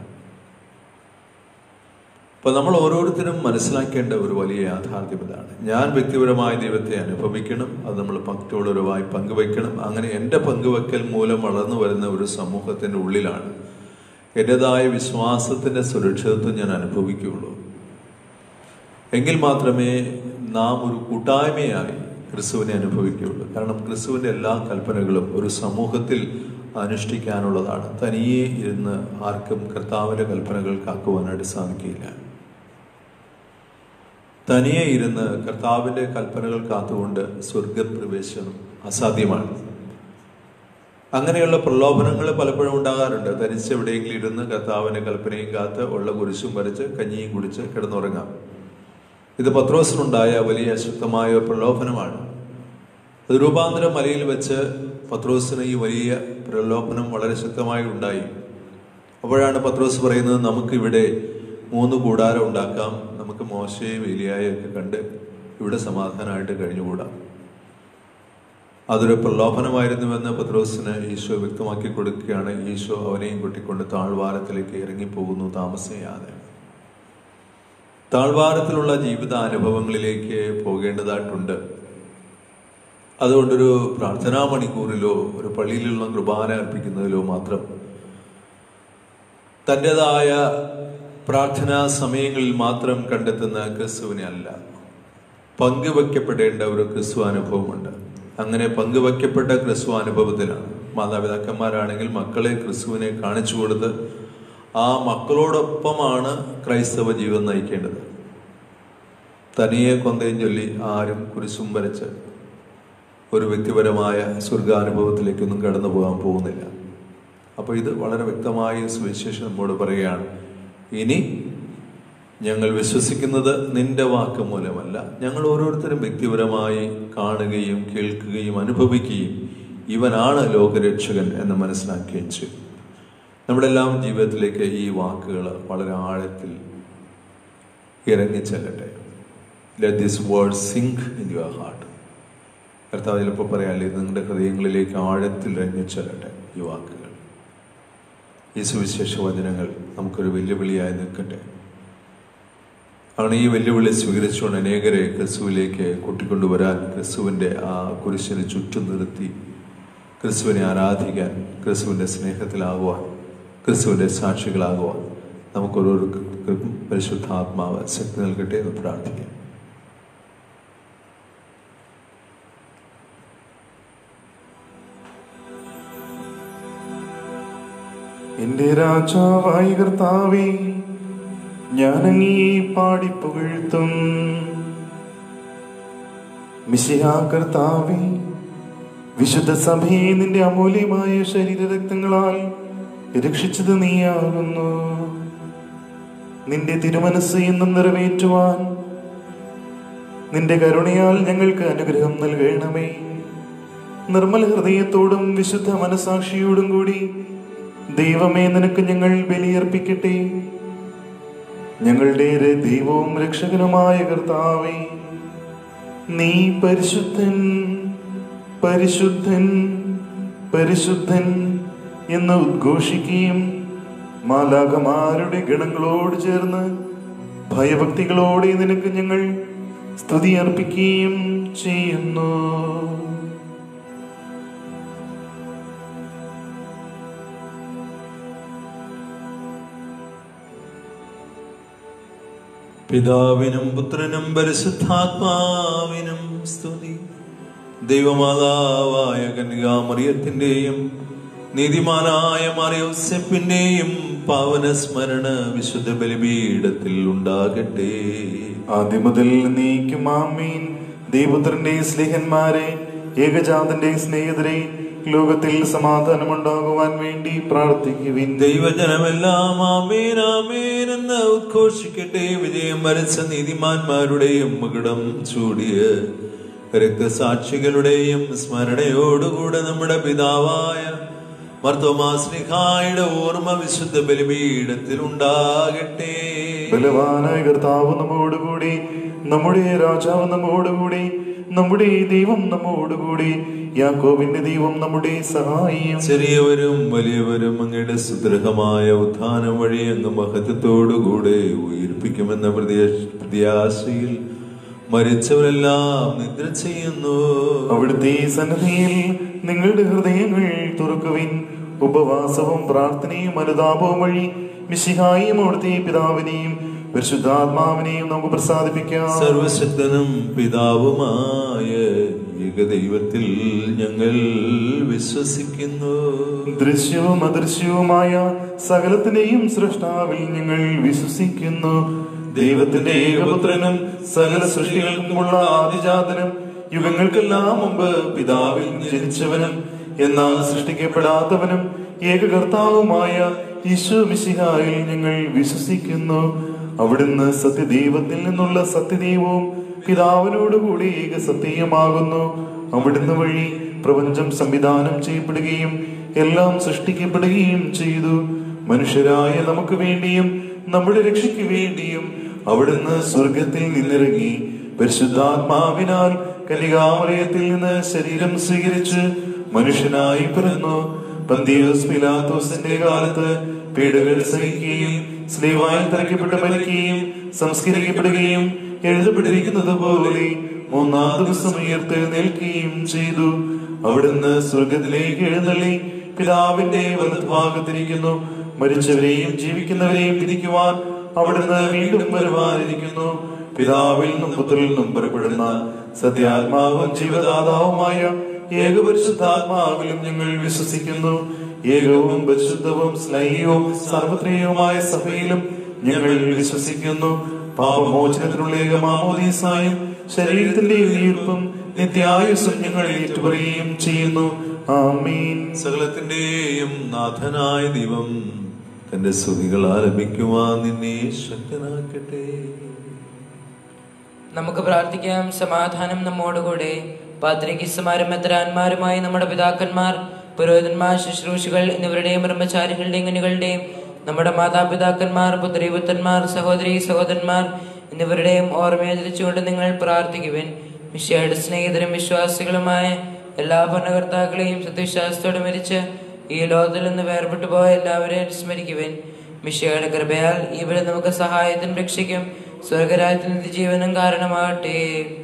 അപ്പൊ നമ്മൾ ഓരോരുത്തരും മനസ്സിലാക്കേണ്ട ഒരു വലിയ യാഥാർത്ഥ്യം ഇതാണ് ഞാൻ വ്യക്തിപരമായ ദൈവത്തെ അനുഭവിക്കണം അത് നമ്മൾ മറ്റുള്ളവരുമായി പങ്കുവെക്കണം അങ്ങനെ എൻ്റെ പങ്കുവെക്കൽ മൂലം വളർന്നു വരുന്ന ഒരു സമൂഹത്തിന്റെ ഉള്ളിലാണ് എൻ്റെതായ വിശ്വാസത്തിന്റെ സുരക്ഷിതത്വം ഞാൻ അനുഭവിക്കുകയുള്ളൂ എങ്കിൽ മാത്രമേ നാം ഒരു കൂട്ടായ്മയായി ക്രിസ്തുവിനെ അനുഭവിക്കുകയുള്ളൂ കാരണം ക്രിസ്തുവിന്റെ എല്ലാ കൽപ്പനകളും ഒരു സമൂഹത്തിൽ അനുഷ്ഠിക്കാനുള്ളതാണ് തനിയെ ഇരുന്ന് ആർക്കും കർത്താവിന്റെ കൽപ്പനകൾ കാക്കുവാനായിട്ട് സാധിക്കില്ല തനിയെ ഇരുന്ന് കർത്താവിന്റെ കൽപ്പനകൾ കാത്തുകൊണ്ട് സ്വർഗപ്രവേശനം അസാധ്യമാണ് അങ്ങനെയുള്ള പ്രലോഭനങ്ങൾ പലപ്പോഴും ഉണ്ടാകാറുണ്ട് തനിച്ച് എവിടെയെങ്കിലും ഇരുന്ന് കർത്താവിന്റെ കൽപ്പനയും കാത്ത് ഉള്ള കുരിശും വരച്ച് കഞ്ഞിയും കുടിച്ച് കിടന്നുറങ്ങാം ഇത് പത്രോസിനുണ്ടായ വലിയ ശക്തമായ ഒരു പ്രലോഭനമാണ് അത് രൂപാന്തര മലയിൽ വെച്ച് പത്രോസിന് ഈ വലിയ പ്രലോഭനം വളരെ ശക്തമായി ഉണ്ടായി അപ്പോഴാണ് പത്രോസ് പറയുന്നത് നമുക്ക് ഇവിടെ മൂന്ന് കൂടാരം ഉണ്ടാക്കാം നമുക്ക് മോശയും ഏലിയായും ഒക്കെ കണ്ട് ഇവിടെ സമാധാനമായിട്ട് കഴിഞ്ഞുകൂടാം അതൊരു പ്രലോഭനമായിരുന്നുവെന്ന് പത്രോസിന് ഈശോ വ്യക്തമാക്കി കൊടുക്കുകയാണ് ഈശോ അവനെയും കൂട്ടിക്കൊണ്ട് താഴ്വാരത്തിലേക്ക് ഇറങ്ങിപ്പോകുന്നു താമസിയാതെ താഴ്വാരത്തിലുള്ള ജീവിതാനുഭവങ്ങളിലേക്ക് പോകേണ്ടതായിട്ടുണ്ട് അതുകൊണ്ടൊരു പ്രാർത്ഥനാ മണിക്കൂറിലോ ഒരു പള്ളിയിലുള്ള കുർബാന അർപ്പിക്കുന്നതിലോ മാത്രം തൻ്റെതായ പ്രാർത്ഥനാ സമയങ്ങളിൽ മാത്രം കണ്ടെത്തുന്ന ക്രിസ്തുവിനെ അല്ല പങ്കുവെക്കപ്പെടേണ്ട ഒരു ക്രിസ്തു അനുഭവമുണ്ട് അങ്ങനെ പങ്കുവെക്കപ്പെട്ട ക്രിസ്തു അനുഭവത്തിലാണ് മാതാപിതാക്കന്മാരാണെങ്കിൽ മക്കളെ ക്രിസ്തുവിനെ കാണിച്ചു കൊടുത്ത് ആ മക്കളോടൊപ്പമാണ് ക്രൈസ്തവ ജീവിതം നയിക്കേണ്ടത് തനിയെ കൊന്തയും ചൊല്ലി ആരും കുരിശും വരച്ച് ഒരു വ്യക്തിപരമായ സ്വർഗാനുഭവത്തിലേക്കൊന്നും കടന്നു പോകാൻ പോകുന്നില്ല അപ്പോൾ ഇത് വളരെ വ്യക്തമായി സുവിശേഷം നമ്മോട് പറയുകയാണ് ഇനി ഞങ്ങൾ വിശ്വസിക്കുന്നത് നിന്റെ വാക്ക് മൂലമല്ല ഞങ്ങൾ ഓരോരുത്തരും വ്യക്തിപരമായി കാണുകയും കേൾക്കുകയും അനുഭവിക്കുകയും ഇവനാണ് ലോകരക്ഷകൻ എന്ന് മനസ്സിലാക്കുകയും ചെയ്യും നമ്മുടെ എല്ലാം ജീവിതത്തിലേക്ക് ഈ വാക്കുകൾ വളരെ ആഴത്തിൽ ഇറങ്ങിച്ചെല്ലട്ടെ let this word sink in your heart കർത്താവ് ചിലപ്പോൾ പറയാല്ലേ നിങ്ങളുടെ ഹൃദയങ്ങളിലേക്ക് ആഴത്തിൽ ഇറങ്ങിച്ചെല്ലട്ടെ ഈ വാക്കുകൾ ഈ സുവിശേഷ വചനങ്ങൾ നമുക്കൊരു വെല്ലുവിളിയായി നിൽക്കട്ടെ ആണ് ഈ വെല്ലുവിളി സ്വീകരിച്ചുകൊണ്ട് അനേകരെ ക്രിസ്തുവിലേക്ക് കൂട്ടിക്കൊണ്ടുവരാൻ ക്രിസ്തുവിൻ്റെ ആ കുരിശിന് ചുറ്റും നിർത്തി ക്രിസ്തുവിനെ ആരാധിക്കാൻ ക്രിസ്തുവിൻ്റെ സ്നേഹത്തിലാകുവാൻ ക്രിസ്തുവിൻ്റെ സാക്ഷികളാകുവാൻ നമുക്കൊരോരുക്കും പരിശുദ്ധാത്മാവ് ശക്തി നൽകട്ടെ എന്ന് പ്രാർത്ഥിക്കാം എന്റെ രാജാവായ കർത്താവേ ഞാനങ്ങീ പാടിപ്പുകഴ്ത്തും മിശിഹാ കർത്താവേ വിശുദ്ധ സഭയെ നിന്റെ അമൂല്യമായ ശരീരരക്തങ്ങളാൽ രക്ഷിച്ചത് നീയാകുന്നു നിന്റെ തിരുമനസ് എന്നും നിറവേറ്റുവാൻ നിന്റെ കരുണയാൽ ഞങ്ങൾക്ക് അനുഗ്രഹം നൽകണമേ നിർമ്മല ഹൃദയത്തോടും വിശുദ്ധ മനസാക്ഷിയോടും കൂടി ദൈവമേ നിനക്ക് ഞങ്ങൾ ബലിയർപ്പിക്കട്ടെ ഞങ്ങളുടെ ര- ദൈവവും രക്ഷകനുമായ കർത്താവേ നീ പരിശുദ്ധൻ പരിശുദ്ധൻ പരിശുദ്ധൻ എന്ന് ഉദ്ഘോഷിക്കുകയും മാലാകമാരുടെ ഗണങ്ങളോട് ചേർന്ന് ഭയഭക്തികളോടെ നിനക്ക് ഞങ്ങൾ സ്തുതി അർപ്പിക്കുകയും ചെയ്യുന്നു പിതാവിനും പുത്രനും പരിശുദ്ധാത്മാവിനും സ്തുതി ദൈവമാതാവായ കന്യകാമറിയത്തിന്റെയും നീതിമാനായ മറിയോസെപ്പിന്റെയും പാവന സ്മരണ വിശുദ്ധ ബലിപീഠത്തിൽ ഉണ്ടാകട്ടെ ആദ്യം മുതൽ നീക്കും ആമീൻ ദൈവപുത്രന്റെ സ്നേഹന്മാരെ ഏകജാതന്റെ സ്നേഹിതരെ ലോകത്തിൽ സമാധാനമുണ്ടാകുവാൻ വേണ്ടി പ്രാർത്ഥിക്കുവിൻ ദൈവജനമെല്ലാം ആമേൻ ആമേൻ എന്ന് ഉദ്ഘോഷിക്കട്ടെ വിജയം വരച്ച നീതിമാന്മാരുടെയും മകുടം ചൂടിയ രക്തസാക്ഷികളുടെയും സ്മരണയോടുകൂടെ നമ്മുടെ പിതാവായ മർത്തോമാസ്ലിഹായുടെ ഓർമ്മ വിശുദ്ധ ബലിപീഠത്തിൽ ഉണ്ടാകട്ടെ ബലവാനായ കർത്താവ് നമ്മോടുകൂടി നമ്മുടെ രാജാവ് നമ്മോടുകൂടി നമ്മുടെ ദൈവം നമ്മോടുകൂടി യാക്കോബിന്റെ ദൈവം നമ്മുടെ സഹായിയും ചെറിയവരും വലിയവരും അങ്ങയുടെ സുദൃഢമായ ഉത്ഥാനം വഴി അങ്ങ് മഹത്വത്തോടുകൂടെ ഉയർപ്പിക്കുമെന്ന പ്രത്യാശ- പ്രത്യാശയിൽ മരിച്ചവരെല്ലാം നിദ്ര ചെയ്യുന്നു അവിടുത്തെ സന്നദ്ധിയിൽ നിങ്ങളുടെ ഹൃദയങ്ങൾ തുറക്കുവിൻ ഉപവാസവും പ്രാർത്ഥനയും അനുതാപവും വഴി മിശിഹായും അവിടുത്തെ പിതാവിനെയും പരിശുദ്ധാത്മാവിനെയും നമുക്ക് പ്രസാദിപ്പിക്കാം സർവശക്തനും പിതാവുമായ ഏകദൈവത്തിൽ ഞങ്ങൾ വിശ്വസിക്കുന്നു ദൃശ്യവും അദൃശ്യവുമായ സകലത്തിന്റെയും സൃഷ്ടാവിൽ ഞങ്ങൾ വിശ്വസിക്കുന്നു ദൈവത്തിന്റെ ഏകപുത്രനും സകല സൃഷ്ടികൾക്കുമുള്ള ആദിജാതനും യുഗങ്ങൾക്കെല്ലാം മുമ്പ് പിതാവിൽ ജനിച്ചവനും എന്നാൽ സൃഷ്ടിക്കപ്പെടാത്തവനും ഏകകർത്താവുമായ ഈശോ മിശിഹായിൽ ഞങ്ങൾ വിശ്വസിക്കുന്നു അവിടുന്ന് സത്യദൈവത്തിൽ നിന്നുള്ള സത്യദൈവവും പിതാവിനോടുകൂടി ഏക സത്യമാകുന്നു അവിടുന്ന് വഴി പ്രപഞ്ചം സംവിധാനം ചെയ്യപ്പെടുകയും എല്ലാം സൃഷ്ടിക്കപ്പെടുകയും ചെയ്തു മനുഷ്യരായ നമുക്ക് വേണ്ടിയും നമ്മുടെ രക്ഷയ്ക്ക് വേണ്ടിയും അവിടുന്ന് സ്വർഗത്തിൽ നിന്നിറങ്ങി പരിശുദ്ധാത്മാവിനാൽ കലികാമലയത്തിൽ നിന്ന് ശരീരം സ്വീകരിച്ച് മനുഷ്യനായി പിറന്നു പന്തിയോസ് പിലാത്തോസിന്റെ കാലത്ത് പീഡകൾ സഹിക്കുകയും സ്ലീവായി തറയ്ക്കപ്പെട്ട് മരിക്കുകയും സംസ്കരിക്കപ്പെടുകയും എഴുതപ്പെട്ടിരിക്കുന്നത് പോലെ മൂന്നാം ദിവസം ഉയർത്തെഴുന്നേൽക്കുകയും ചെയ്തു അവിടുന്ന് സ്വർഗത്തിലേക്ക് എഴുന്നള്ളി പിതാവിന്റെ വലതുഭാഗത്തിരിക്കുന്നു മരിച്ചവരെയും ജീവിക്കുന്നവരെയും വിധിക്കുവാൻ അവിടുന്ന് വീണ്ടും വരുവാനിരിക്കുന്നു പിതാവിൽ നിന്നും പുത്രനിൽ നിന്നും പുറപ്പെടുന്ന സത്യാത്മാവും ജീവദാതാവുമായ ഏകപരിശുദ്ധാത്മാവിലും ഞങ്ങൾ വിശ്വസിക്കുന്നു ഏകവും പരിശുദ്ധവും സ്നേഹവും സാർവത്രികവുമായ സഭയിലും ഞങ്ങൾ വിശ്വസിക്കുന്നു പാപമോചനത്തിനുള്ള ഏകമാമോദീസായും ശരീരത്തിന്റെ ഉയർപ്പും നിത്യായുസും ഞങ്ങൾ ഏറ്റുപറയുകയും ചെയ്യുന്നു ആമീൻ സകലത്തിന്റെയും നാഥനായ ദൈവം തന്റെ സ്തുതികൾ ആലപിക്കുവാൻ നിന്നെ ശക്തനാക്കട്ടെ നമുക്ക് പ്രാർത്ഥിക്കാം സമാധാനം നമ്മോടുകൂടെ പാത്രികിസ്മാരും മെത്രാന്മാരുമായി നമ്മുടെ പിതാക്കന്മാർ പുരോഹിതന്മാർ ശുശ്രൂഷകൾ എന്നിവരുടെയും ബ്രഹ്മചാരികളുടെയും കനികളുടെയും നമ്മുടെ മാതാപിതാക്കന്മാർ പുത്രീപുത്രന്മാർ സഹോദരി സഹോദരന്മാർ എന്നിവരുടെയും ഓർമ്മയാചരിച്ചുകൊണ്ട് നിങ്ങൾ പ്രാർത്ഥിക്കുവിൻ മിഷയുടെ സ്നേഹിതരും വിശ്വാസികളുമായ എല്ലാ ഭരണകർത്താക്കളെയും സത്യവിശ്വാസത്തോടെ മരിച്ച് ഈ ലോകത്തിൽ നിന്ന് വേർപെട്ടു പോയ എല്ലാവരെയും സ്മരിക്കുവിൻ മിഷയുടെ കൃപയാൽ ഇവരെ നമുക്ക് സഹായത്തിനും രക്ഷിക്കും സ്വർഗരാജ്യത്തിന് ജീവനും കാരണമാകട്ടെ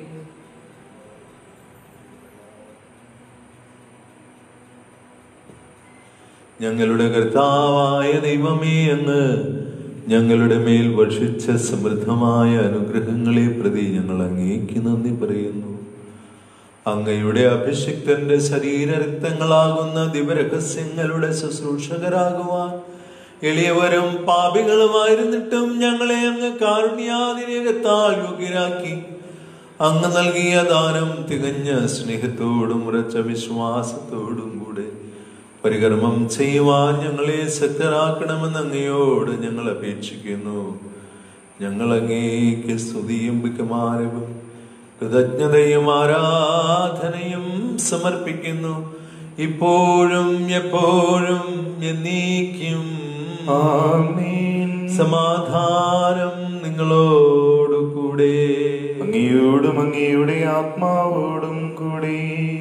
ഞങ്ങളുടെ കർത്താവായ ദൈവമേ അങ്ങ് ഞങ്ങളുടെ മേൽ വർഷിച്ച സമൃദ്ധമായ അനുഗ്രഹങ്ങളെ പ്രതി ഞങ്ങൾ അങ്ങേക്ക് നന്ദി പറയുന്നു അങ്ങയുടെ അഭിഷിക്തന്റെ ശരീരരക്തങ്ങളാകുന്ന ദിവരഹസ്യങ്ങളുടെ ശുശ്രൂഷകരാകുവാൻ എളിയവരും പാപികളുമായിരുന്നിട്ടും ഞങ്ങളെ അങ്ങ് കാരുണ്യാതിരേകത്താൽ യോഗ്യരാക്കി അങ്ങ് നൽകിയ ദാനം തികഞ്ഞ സ്നേഹത്തോടും ഉറച്ച വിശ്വാസത്തോടും കൂടെ പരികർമ്മം ചെയ്യുവാൻ ഞങ്ങളെ ശക്തരാക്കണമെന്ന് അങ്ങയോട് ഞങ്ങൾ അപേക്ഷിക്കുന്നു ഞങ്ങൾ അങ്ങേക്ക് സ്തുതിയും ബഹുമാനവും കൃതജ്ഞതയും ആരാധനയും സമർപ്പിക്കുന്നു ഇപ്പോഴും എപ്പോഴും എന്നേക്കും ആമീൻ സമാധാനം നിങ്ങളോടു കൂടെ അങ്ങയോടും അങ്ങയുടെ ആത്മാവോടും കൂടി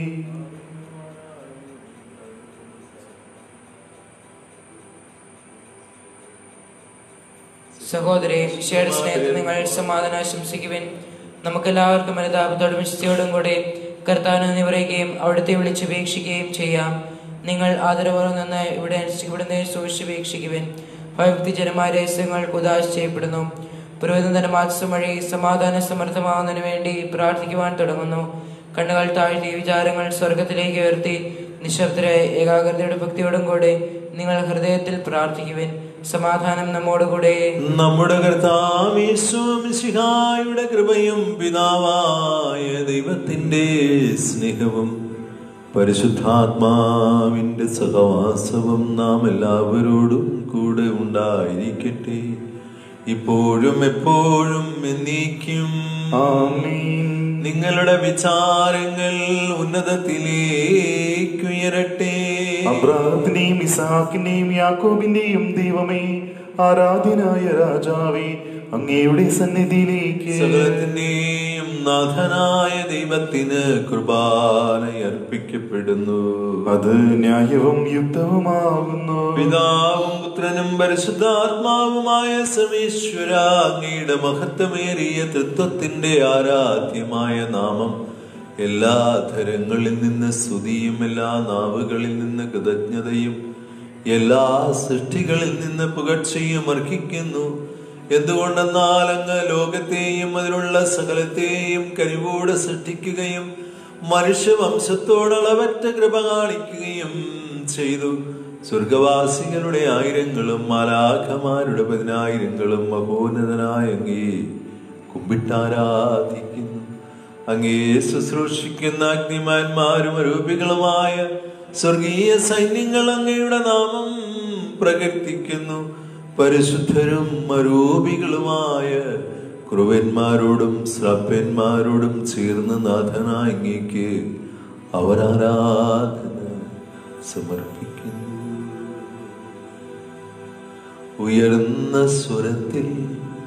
സഹോദരി ശിഷ്യയുടെ സ്നേഹത്തിൽ നിങ്ങൾ സമാധാനം ആശംസിക്കുവിൻ നമുക്കെല്ലാവർക്കും അനുതാപത്തോടും വിശുദ്ധിയോടും കൂടെ കർത്താവിനെ നന്ദി പറയുകയും അവിടുത്തെ വിളിച്ചപേക്ഷിക്കുകയും ചെയ്യാം നിങ്ങൾ ആദരവോടെ നിന്ന് ഇവിടെ ഇവിടുന്ന് സൂക്ഷിച്ചപേക്ഷിക്കുവിൻ ഭക്തി ജനമായ രഹസ്യങ്ങൾക്ക് ഉദാശ ചെയ്യപ്പെടുന്നു പുരോഹിതന്റെ മാസം വഴി സമാധാന സമർത്ഥമാകുന്നതിന് വേണ്ടി പ്രാർത്ഥിക്കുവാൻ തുടങ്ങുന്നു കണ്ണുകൾ താഴ്ത്തി വിചാരങ്ങൾ സ്വർഗത്തിലേക്ക് ഉയർത്തി നിശബ്ദരായ ഏകാഗ്രതയുടെ ഭക്തിയോടും കൂടെ നിങ്ങൾ ഹൃദയത്തിൽ പ്രാർത്ഥിക്കുവിൻ സമാധാനം നമ്മോടുകൂടെ നമ്മുടെ കർത്താവിശ്വമിശിഹായുടെ കൃപയും പിതാവായ ദൈവത്തിന്റെ സ്നേഹവും പരിശുദ്ധാത്മാവിന്റെ സഹവാസവും നാം എല്ലാവരോടും കൂടെ ഉണ്ടായിരിക്കട്ടെ ഇപ്പോഴും എപ്പോഴും എന്നേക്കും ആമീൻ നിങ്ങളുടെ വിചാരങ്ങൾ ഉന്നതത്തിലേക്കുയരട്ടെ അബ്രാഹത്തിന്റെയും ഇസാക്കിന്റെയും യാക്കോബിന്റെയും ദൈവമേ ആരാധ്യനായ രാജാവേ അങ്ങയുടെ സന്നിധിയിലേക്ക് സകലത്തിന്റെയും നാഥനായ ദൈവത്തിന് കൃപാനയർപ്പിക്കപ്പെടുന്നു അത് ന്യായവും യുക്തവുമാകുന്നു പിതാവും പുത്രനും പരിശുദ്ധാത്മാവുമായ സമീശ്വര അങ്ങയുടെ മഹത്വമേറിയ തൃത്വത്തിന്റെ ആരാധ്യമായ നാമം എല്ലാ ധരങ്ങളിൽ നിന്ന് സ്തുതിയും എല്ലാ നാവുകളിൽ നിന്ന് കൃതജ്ഞതയും എല്ലാ സൃഷ്ടികളിൽ നിന്ന് പുകഴ്ചയും അർഹിക്കുന്നു എന്തുകൊണ്ടെന്നാൽ അങ്ങ് ലോകത്തെയും അതിലുള്ള സകലത്തെയും കഴിവോടെ സൃഷ്ടിക്കുകയും മനുഷ്യവംശത്തോടളവറ്റ കൃപ കാണിക്കുകയും ചെയ്തു സ്വർഗവാസികളുടെ ആയിരങ്ങളും മാലാഖമാരുടെ പതിനായിരങ്ങളും മഹോന്നതനായ അങ്ങേ കുമ്പിട്ടാരാധിക്കുന്നു അങ്ങേ ശുശ്രൂഷിക്കുന്ന അഗ്നിമാന്മാരും അരൂപികളുമായ സ്വർഗീയ സൈന്യങ്ങൾ അങ്ങയുടെ നാമം പ്രകീർത്തിക്കുന്നു പരിശുദ്ധരും അരൂപികളുമായ ക്രുവന്മാരോടും ശ്രപ്പന്മാരോടും ചേർന്ന് നാഥനായ അങ്ങേക്ക് അവർ ആരാധന സമർപ്പിക്കുന്നു ഉയർന്ന സ്വരത്തിൽ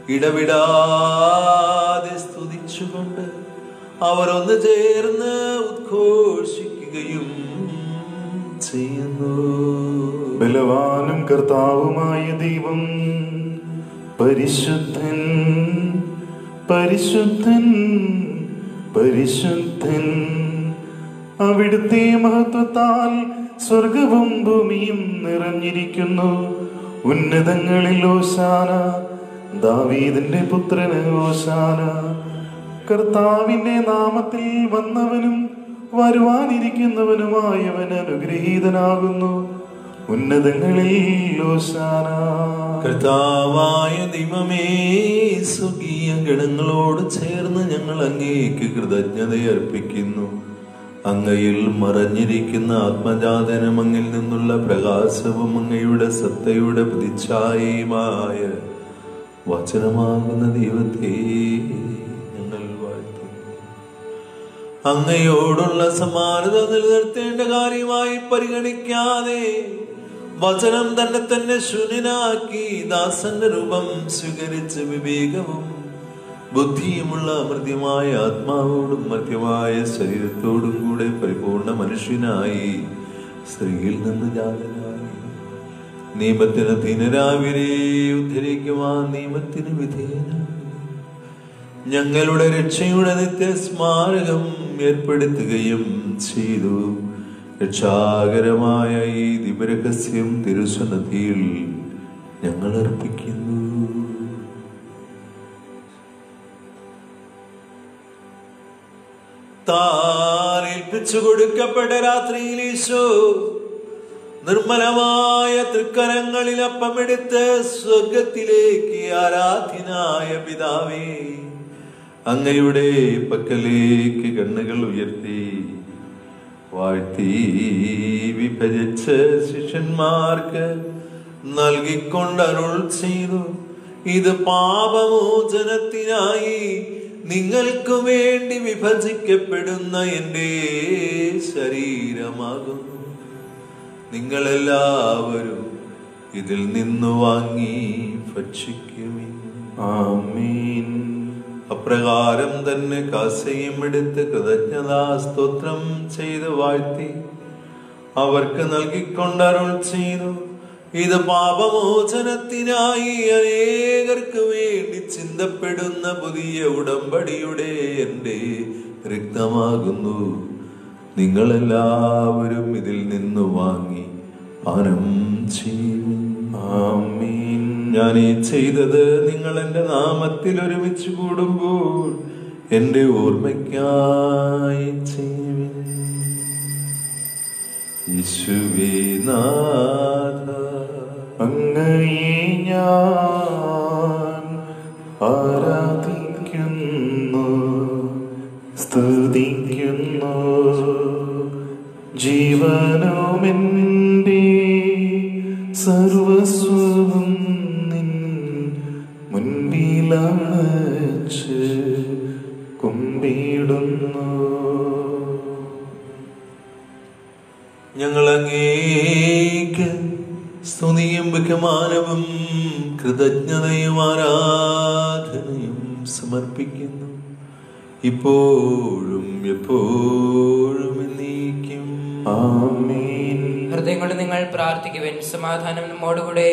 ഇടവിടാതെ സ്തുതിച്ചുകൊണ്ട് അവർ ഒന്ന് ചേർന്ന് ഉദ്ഘോഷിക്കുകയും ചെയ്യുന്നു ബലവാനും കർത്താവുമായ ദൈവം പരിശുദ്ധൻ പരിശുദ്ധൻ പരിശുദ്ധൻ അവിടുത്തെ മഹത്വത്താൽ സ്വർഗവും ഭൂമിയും നിറഞ്ഞിരിക്കുന്നു ഉന്നതങ്ങളിൽ ഓശാന ദാവീദിന്റെ പുത്രന് ഓശാന കർത്താവിന്റെ നാമത്തിൽ വന്നവനും വരുവാനിരിക്കുന്നവനുമായവൻ അനുഗ്രഹീതനാകുന്നു ഉന്നതങ്ങളിൽ ഓശാന കർത്താവായ ദൈവമേ സ്വകീയ ഗണങ്ങളോട് ചേർന്ന് ഞങ്ങൾ അങ്ങേക്ക് കൃതജ്ഞത അർപ്പിക്കുന്നു അങ്ങയിൽ മറഞ്ഞിരിക്കുന്ന ആത്മജാതനം അങ്ങിൽ നിന്നുള്ള പ്രകാശവും അങ്ങയുടെ സത്തയുടെ പ്രതിച്ഛായയുമായ വചനമാകുന്ന ദൈവത്തെ ഞങ്ങൾ വാഴ്ത്തുന്നു അങ്ങയോടുള്ള സമാനത നിലനിർത്തേണ്ട കാര്യമായി പരിഗണിക്കാതെ വചനം തന്നെ തന്നെ ശൂന്യനാക്കി ദാസന്റെ രൂപം സ്വീകരിച്ച് വിവേകവും ബുദ്ധിയുമുള്ള അമൃത്യമായ ആത്മാവോടും മധ്യമായ ശരീരത്തോടും കൂടെ പരിപൂർണ മനുഷ്യനായി സ്ത്രീയിൽ നിന്ന് ജാതനായി നിയമത്തിന് അധീനരാവിനെ ഉദ്ധരിക്കുവാൻ നിയമത്തിന് വിധേയനായി ഞങ്ങളുടെ രക്ഷയുടെ നിത്യസ്മാരകം ഏർപ്പെടുത്തുകയും ചെയ്തു രക്ഷാകരമായ ഈ ദിവരഹസ്യം തിരുസന്നതിയിൽ ഞങ്ങൾ അർപ്പിക്കുന്നു താൻ ഏൽപ്പിച്ചു കൊടുക്കപ്പെട്ട രാത്രിയിൽ ഈശോ നിർമ്മലമായ തൃക്കരങ്ങളിൽ അപ്പമെടുത്ത് സ്വർഗത്തിലേക്ക് ആരാധ്യനായ പിതാവേ അങ്ങയുടെ പക്കലേക്ക് കണ്ണുകൾ ഉയർത്തി വാഴ്ത്തി വിഭജിച്ച് ശിഷ്യന്മാർക്ക് നൽകിക്കൊണ്ടരുൾ ചെയ്തു ഇത് പാപമോചനത്തിനായി നിങ്ങൾക്ക് വേണ്ടി വിഭജിക്കപ്പെടുന്ന എൻ്റെ ശരീരമാകുന്നു നിങ്ങളെല്ലാവരും ഇതിൽ നിന്നു വാങ്ങി ഭക്ഷിക്കുവിൻ ആമീൻ അപ്രകാരം തന്നെ കാസയും എടുത്ത് കൃതജ്ഞതാ സ്തോത്രം ചെയ്ത് വാഴ്ത്തി അവർക്ക് നൽകിക്കൊണ്ടരുൾ ചെയ്തു ഇത് പാപമോചനത്തിനായി അനേകർക്ക് വേണ്ടി ചിന്തപ്പെടുന്ന പുതിയ ഉടമ്പടിയുടെ എൻ്റെ രക്തമാകുന്നു നിങ്ങളെല്ലാവരും ഇതിൽ നിന്ന് വാങ്ങി പാനം ചെയ്യും ആമീൻ ഞാൻ ഈ ചെയ്തത് നിങ്ങൾ എൻ്റെ നാമത്തിൽ ഒരുമിച്ച് കൂടുമ്പോൾ എൻ്റെ ഓർമ്മയ്ക്കായി ചെയ്യുവിൻ യേശുവേ നാഥ അങ്ങയെ ഞാൻ ആരാധിക്കുന്നു സ്തുതിക്കുന്നു ജീവനുമെൻ്റെ സർവസ്വവും നിൻ മുൻപിലണച്ച് കുമ്പിടുന്നു ഞങ്ങൾ അങ്ങേക്ക് സ്തുതിയും ബഹുമാനവും കൃതജ്ഞതയും ആരാധനയും സമർപ്പിക്കുന്നു ഇപ്പോഴും എപ്പോഴും എന്നേക്കും ആമീൻ ഹൃദയങ്ങളിൽ നിങ്ങൾ പ്രാർത്ഥിക്കുവിൻ സമാധാനം നമ്മോടുകൂടെ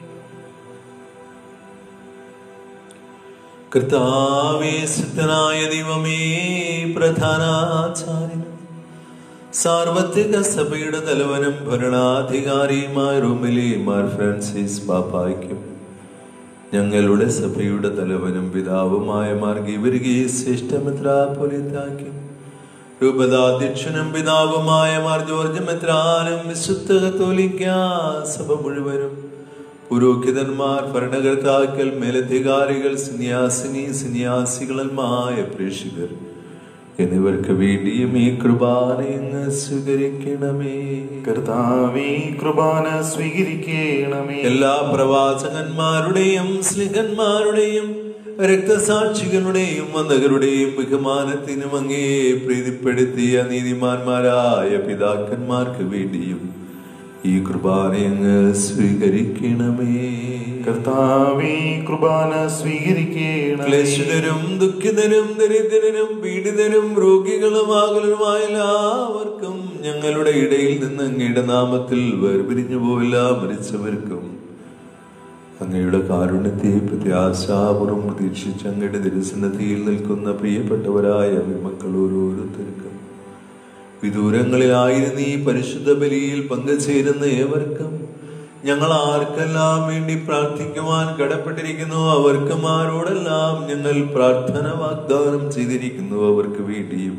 കർത്താവേ സിദ്ധനായ ദൈവമേ പ്രധാനാചാര്യൻ സാർവത്രിക സഭയുടെ തലവനും ഭരണാധികാരിയുമായ റോമിലെ മാർ ഫ്രാൻസിസ് പാപ്പായ്ക്കും ഞങ്ങളുടെ സഭയുടെ തലവനും പിതാവുമായ മാർ ഗിവർഗീസ് ശ്രേഷ്ഠമിത്രാപൊലിത്താക്കും രൂപതാധ്യക്ഷനും പിതാവുമായ മാർ ജോർജ് മെത്രാനും വിശുദ്ധ കത്തോലിക്ക സഭ മുഴുവനും പുരോഹിതന്മാർ ഭരണകർത്താക്കൾ മേലധികാരികൾ സന്യാസിനി സന്യാസികളന്മായ പ്രേക്ഷികർ എന്നിവർക്ക് വേണ്ടിയും ഈ കൃപാനയങ്ങ് സ്വീകരിക്കണമേ കർത്താവേ കൃപാന സ്വീകരിക്കണമേ എല്ലാ പ്രവാചകന്മാരുടെയും സ്ലിഹന്മാരുടെയും രക്തസാക്ഷികളുടെയും വന്ദകരുടെയും ബഹുമാനത്തിനും അങ്ങേ പ്രീതിപ്പെടുത്തിയ നീതിമാന്മാരായ പിതാക്കന്മാർക്ക് വേണ്ടിയും ഈ കുർബാനയങ്ങ് സ്വീകരിക്കണമേ കർത്താവേ കുർബാന സ്വീകരിക്കണമേ ക്ലേശിതരും ദുഃഖിതരും ദരിദ്രരും പീഡിതരും രോഗികളുമാകലുമായ എല്ലാവർക്കും ഞങ്ങളുടെ ഇടയിൽ നിന്ന് അങ്ങയുടെ നാമത്തിൽ വേർപിരിഞ്ഞു പോയില്ല മരിച്ചവർക്കും അങ്ങയുടെ കാരുണ്യത്തെ പ്രത്യാശാപുറം പ്രതീക്ഷിച്ച് അങ്ങയുടെ തിരുസന്നതിയിൽ നിൽക്കുന്ന പ്രിയപ്പെട്ടവരായ വിമക്കൾ ഓരോരുത്തർക്കും വിദൂരങ്ങളിലായിരുന്ന ഈ പരിശുദ്ധ ബലിയിൽ പങ്കുചേരുന്ന ഏവർക്കും ഞങ്ങൾ ആർക്കെല്ലാം വേണ്ടി പ്രാർത്ഥിക്കുവാൻ കടപ്പെട്ടിരിക്കുന്നു അവർക്കും ആരോടെല്ലാം ഞങ്ങൾ പ്രാർത്ഥന വാഗ്ദാനം ചെയ്തിരിക്കുന്നു അവർക്ക് വേണ്ടിയും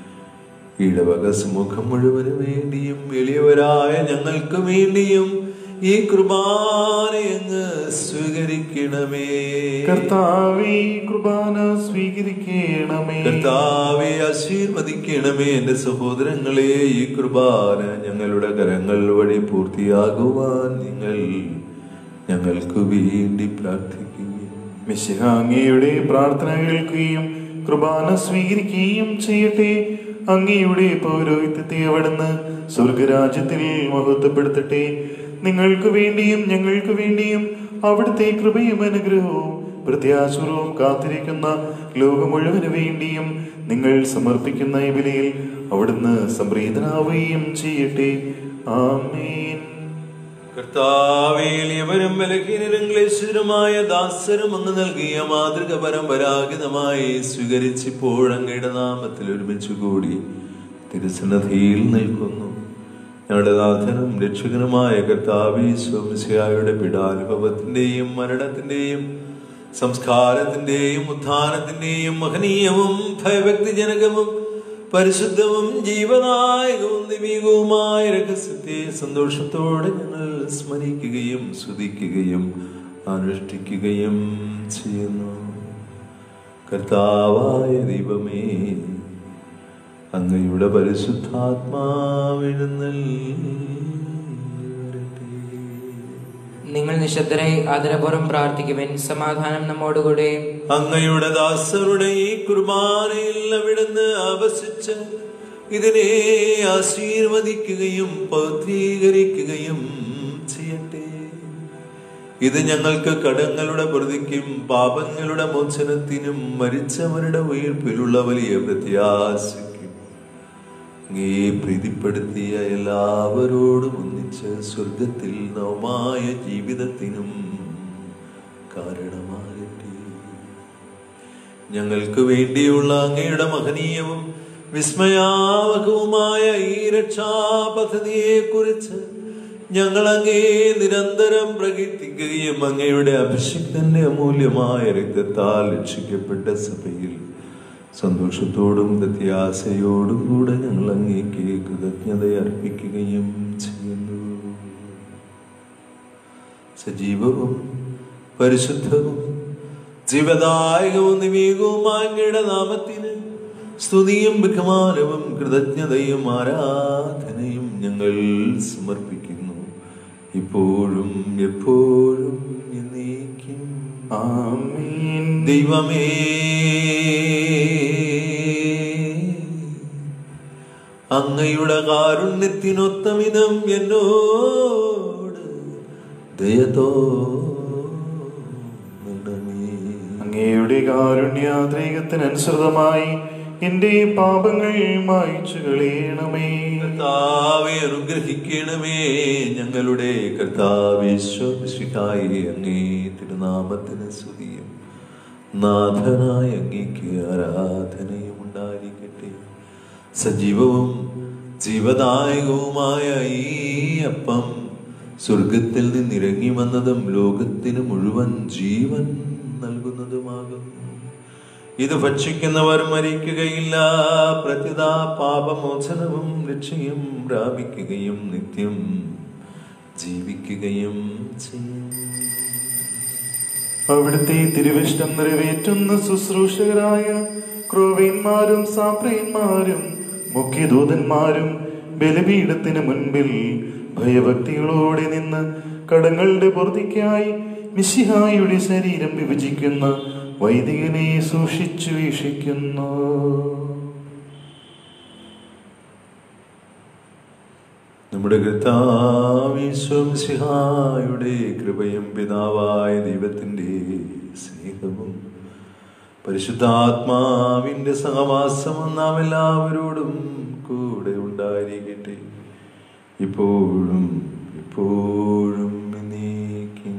ഇടവക സമൂഹം മുഴുവന് വേണ്ടിയും എളിയവരായ ഞങ്ങൾക്ക് വേണ്ടിയും ഈ കുർബാനയങ്ങ് സ്വീകരിക്കണമേ കർത്താവേ കുർബാന സ്വീകരിക്കണമേ കർത്താവെ ആശീർവദിക്കണമേ എന്റെ സഹോദരങ്ങളെ ഈ കുർബാന ഞങ്ങളുടെ കരങ്ങൾ വഴി പൂർത്തിയാകുവാൻ നിങ്ങൾ ഞങ്ങൾക്ക് വേണ്ടി പ്രാർത്ഥിക്കുകയും മിശിഹാങ്ങിയുടെ പ്രാർത്ഥന കേൾക്കുകയും കുർബാന സ്വീകരിക്കുകയും ചെയ്യട്ടെ അങ്ങയുടെ പൗരോഹിത്യത്തെ അവിടുന്ന് സ്വർഗരാജ്യത്തിൽ മഹത്വപ്പെടുത്തട്ടെ നിങ്ങൾക്ക് വേണ്ടിയും ഞങ്ങൾക്ക് വേണ്ടിയും അവിടുത്തെ കൃപയും അനുഗ്രഹവും പ്രത്യാശുരവും കാത്തിരിക്കുന്ന ലോകം മുഴുവന് വേണ്ടിയും നിങ്ങൾ സമർപ്പിക്കുന്ന ഈ ബലിയിൽ അവിടുന്ന് സംപ്രീതനാവുകയും ചെയ്യട്ടെ ആമേൻ കർത്താവേലിയവരും ബലഹീനരും ക്ലേശിതരുമായ ദാസരും അങ്ങ് നൽകിയ മാതൃക പരമ്പരാഗതമായി സ്വീകരിച്ചിപ്പോൾ അങ്ങയുടെ നാമത്തിൽ ഒരുമിച്ച് കൂടി തിരുസന്നധിയിൽ നിൽക്കുന്നു ഞങ്ങളുടെ നാഥനും രക്ഷകനുമായ കർത്താവീശ്വമിശയായുടെ പിടാനുഭവത്തിന്റെയും മരണത്തിന്റെയും സംസ്കാരത്തിന്റെയും ഉത്ഥാനത്തിന്റെയും മഹനീയവും ഭയഭക്തിജനകവും പരിശുദ്ധവും ജീവനായകവും ദിവ്യകവുമായ രഹസ്യത്തെ സന്തോഷത്തോടെ ഞങ്ങൾ സ്മരിക്കുകയും സ്തുതിക്കുകയും അനുഷ്ഠിക്കുകയും ചെയ്യുന്നു കർത്താവായ ദൈവമേ അങ്ങയുടെ പരിശുദ്ധാത്മാവിഴുന്നൽ നിങ്ങൾ നിശബ്ദരായി ആദരപൂർവ്വം പ്രാർത്ഥിക്കുവൻ സമാധാനം നമ്മോടുകൂടെ അങ്ങയുടെ ദാസരുടെ ഈ കുർബാനയിൽ അവിടുന്ന് ആവസിച്ച് ഇതിനെ ആശീർവദിക്കുകയും പൗത്രീകരിക്കുകയും ചെയ്യട്ടെ ഇത് ഞങ്ങൾക്ക് കടങ്ങളുടെ പ്രതിക്കും പാപങ്ങളുടെ മോചനത്തിനും മരിച്ചവരുടെ ഉയർപ്പിലുള്ള വലിയ പ്രത്യാശയ്ക്കും അങ്ങേ പ്രീതിപ്പെടുത്തിയ എല്ലാവരോടും ഒന്നിച്ച് സ്വർഗത്തിൽ നവമായ ജീവിതത്തിനും കാരണമാകട്ടെ ഞങ്ങൾക്ക് വേണ്ടിയുള്ള അങ്ങയുടെ മഹനീയവും വിസ്മയാവകവുമായ ഈ രക്ഷാപദ്ധതിയെ കുറിച്ച് ഞങ്ങൾ അങ്ങേ നിരന്തരം പ്രകീർത്തിക്കുകയും അങ്ങയുടെ അഭിഷിക്തന്റെ അമൂല്യമായ രക്തത്താൽ രക്ഷിക്കപ്പെട്ട സഭയിൽ സന്തോഷത്തോടും പ്രത്യാശയോടും കൂടെ ഞങ്ങൾ അങ്ങേക്ക് കൃതജ്ഞത അർപ്പിക്കുകയും ചെയ്യുന്നു സജീവവും പരിശുദ്ധവും ജീവദായകവും നിവീകവുമായ അങ്ങയുടെ നാമത്തിന് സ്തുതിയും ബഹുമാനവും കൃതജ്ഞതയും ആരാധനയും ഞങ്ങൾ സമർപ്പിക്കുന്നു ഇപ്പോഴും എപ്പോഴും എന്നേക്കും ആമേൻ ദൈവമേ അങ്ങയുടെ കാരുണ്യത്തിനൊത്തമിതം എന്നോട് ദയതോന്നണമേ അങ്ങയുടെ കാരുണ്യാദ്രേകത്തിനനുസൃതമായി എന്റെ പാപങ്ങൾ മായ്ച്ചു കളയണമേ കർത്താവെ അനുഗ്രഹിക്കണമേ ഞങ്ങളുടെ കർത്താവിശ്വസിക്കായി അങ്ങേ തിരുനാമത്തിന് സ്തുതിയും നാഥനായ അങ്ങേക്ക് ആരാധനയും ഉണ്ടായിരിക്കട്ടെ സജീവവും ജീവദായകവുമായ ഈ അപ്പം സ്വർഗത്തിൽ നിന്നിറങ്ങി വന്നതും ലോകത്തിന് മുഴുവൻ ജീവൻ നൽകുന്നതുമാകുന്നു ഇത് ഭക്ഷിക്കുന്നവർ മരിക്കുകയില്ല പ്രത്യുത പാപമോചനവും രക്ഷയും പ്രാപിക്കുകയും നിത്യം ജീവിക്കുകയും ചെയ്യും അവിടുത്തെ തിരുവിഷ്ടം നിറവേറ്റുന്ന ശുശ്രൂഷകരായ ക്രോവീന്മാരും സാപ്രയന്മാരും മുഖ്യദൂതന്മാരും ബലിപീഠത്തിന് മുൻപിൽ ഭയഭക്തികളോടെ നിന്ന് കടങ്ങളുടെ പൊറുതിക്കായി മിശിഹായുടെ ശരീരം വിഭജിക്കുന്ന വൈദികനെ സൂക്ഷിച്ചു വീക്ഷിക്കുന്നു നമ്മുടെ കർത്താവിശ്വം സിഹായുടെ കൃപയും പിതാവായ ദൈവത്തിൻ്റെ സ്നേഹവും പരിശുദ്ധാത്മാവിൻ്റെ സഹവാസവും നാം എല്ലാവരോടും കൂടെ ഉണ്ടായിരിക്കട്ടെ ഇപ്പോഴും എപ്പോഴും എന്നേക്കും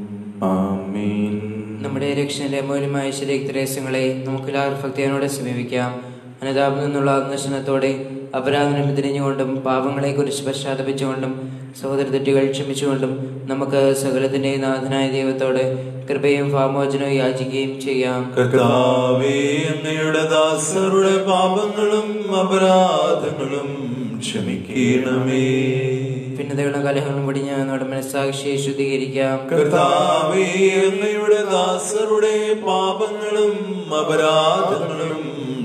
ആമീൻ നമ്മുടെ രക്ഷയുടെ മൂല്യമായ ശരീരരഹസ്യങ്ങളെ നമുക്ക് എല്ലാവരും ഭക്തിയോടെ സമീപിക്കാം അനുതാപം നിന്നുള്ള അന്വേഷണത്തോടെ അപരാധനം തിരിഞ്ഞുകൊണ്ടും പാപങ്ങളെ കുറിച്ച് പശ്ചാത്തപിച്ചുകൊണ്ടും സഹോദര തെറ്റുകൾ ക്ഷമിച്ചുകൊണ്ടും നമുക്ക് സകലത്തിന്റെ നാഥനായ ദൈവത്തോട് കൃപയും ഭാമോചനവും യാചിക്കുകയും ചെയ്യാം കർത്താവേ അങ്ങയുടെ ദാസരുടെ പാപങ്ങളും അപരാധങ്ങളും ക്ഷമിക്കണമേ ഭിന്നതകളും കലഹങ്ങളും പിടിഞ്ഞ് നമ്മുടെ മനസ്സാക്ഷിയെ ശുദ്ധീകരിക്കാം കർത്താവേ അങ്ങയുടെ ദാസരുടെ പാപങ്ങളും അപരാധങ്ങളും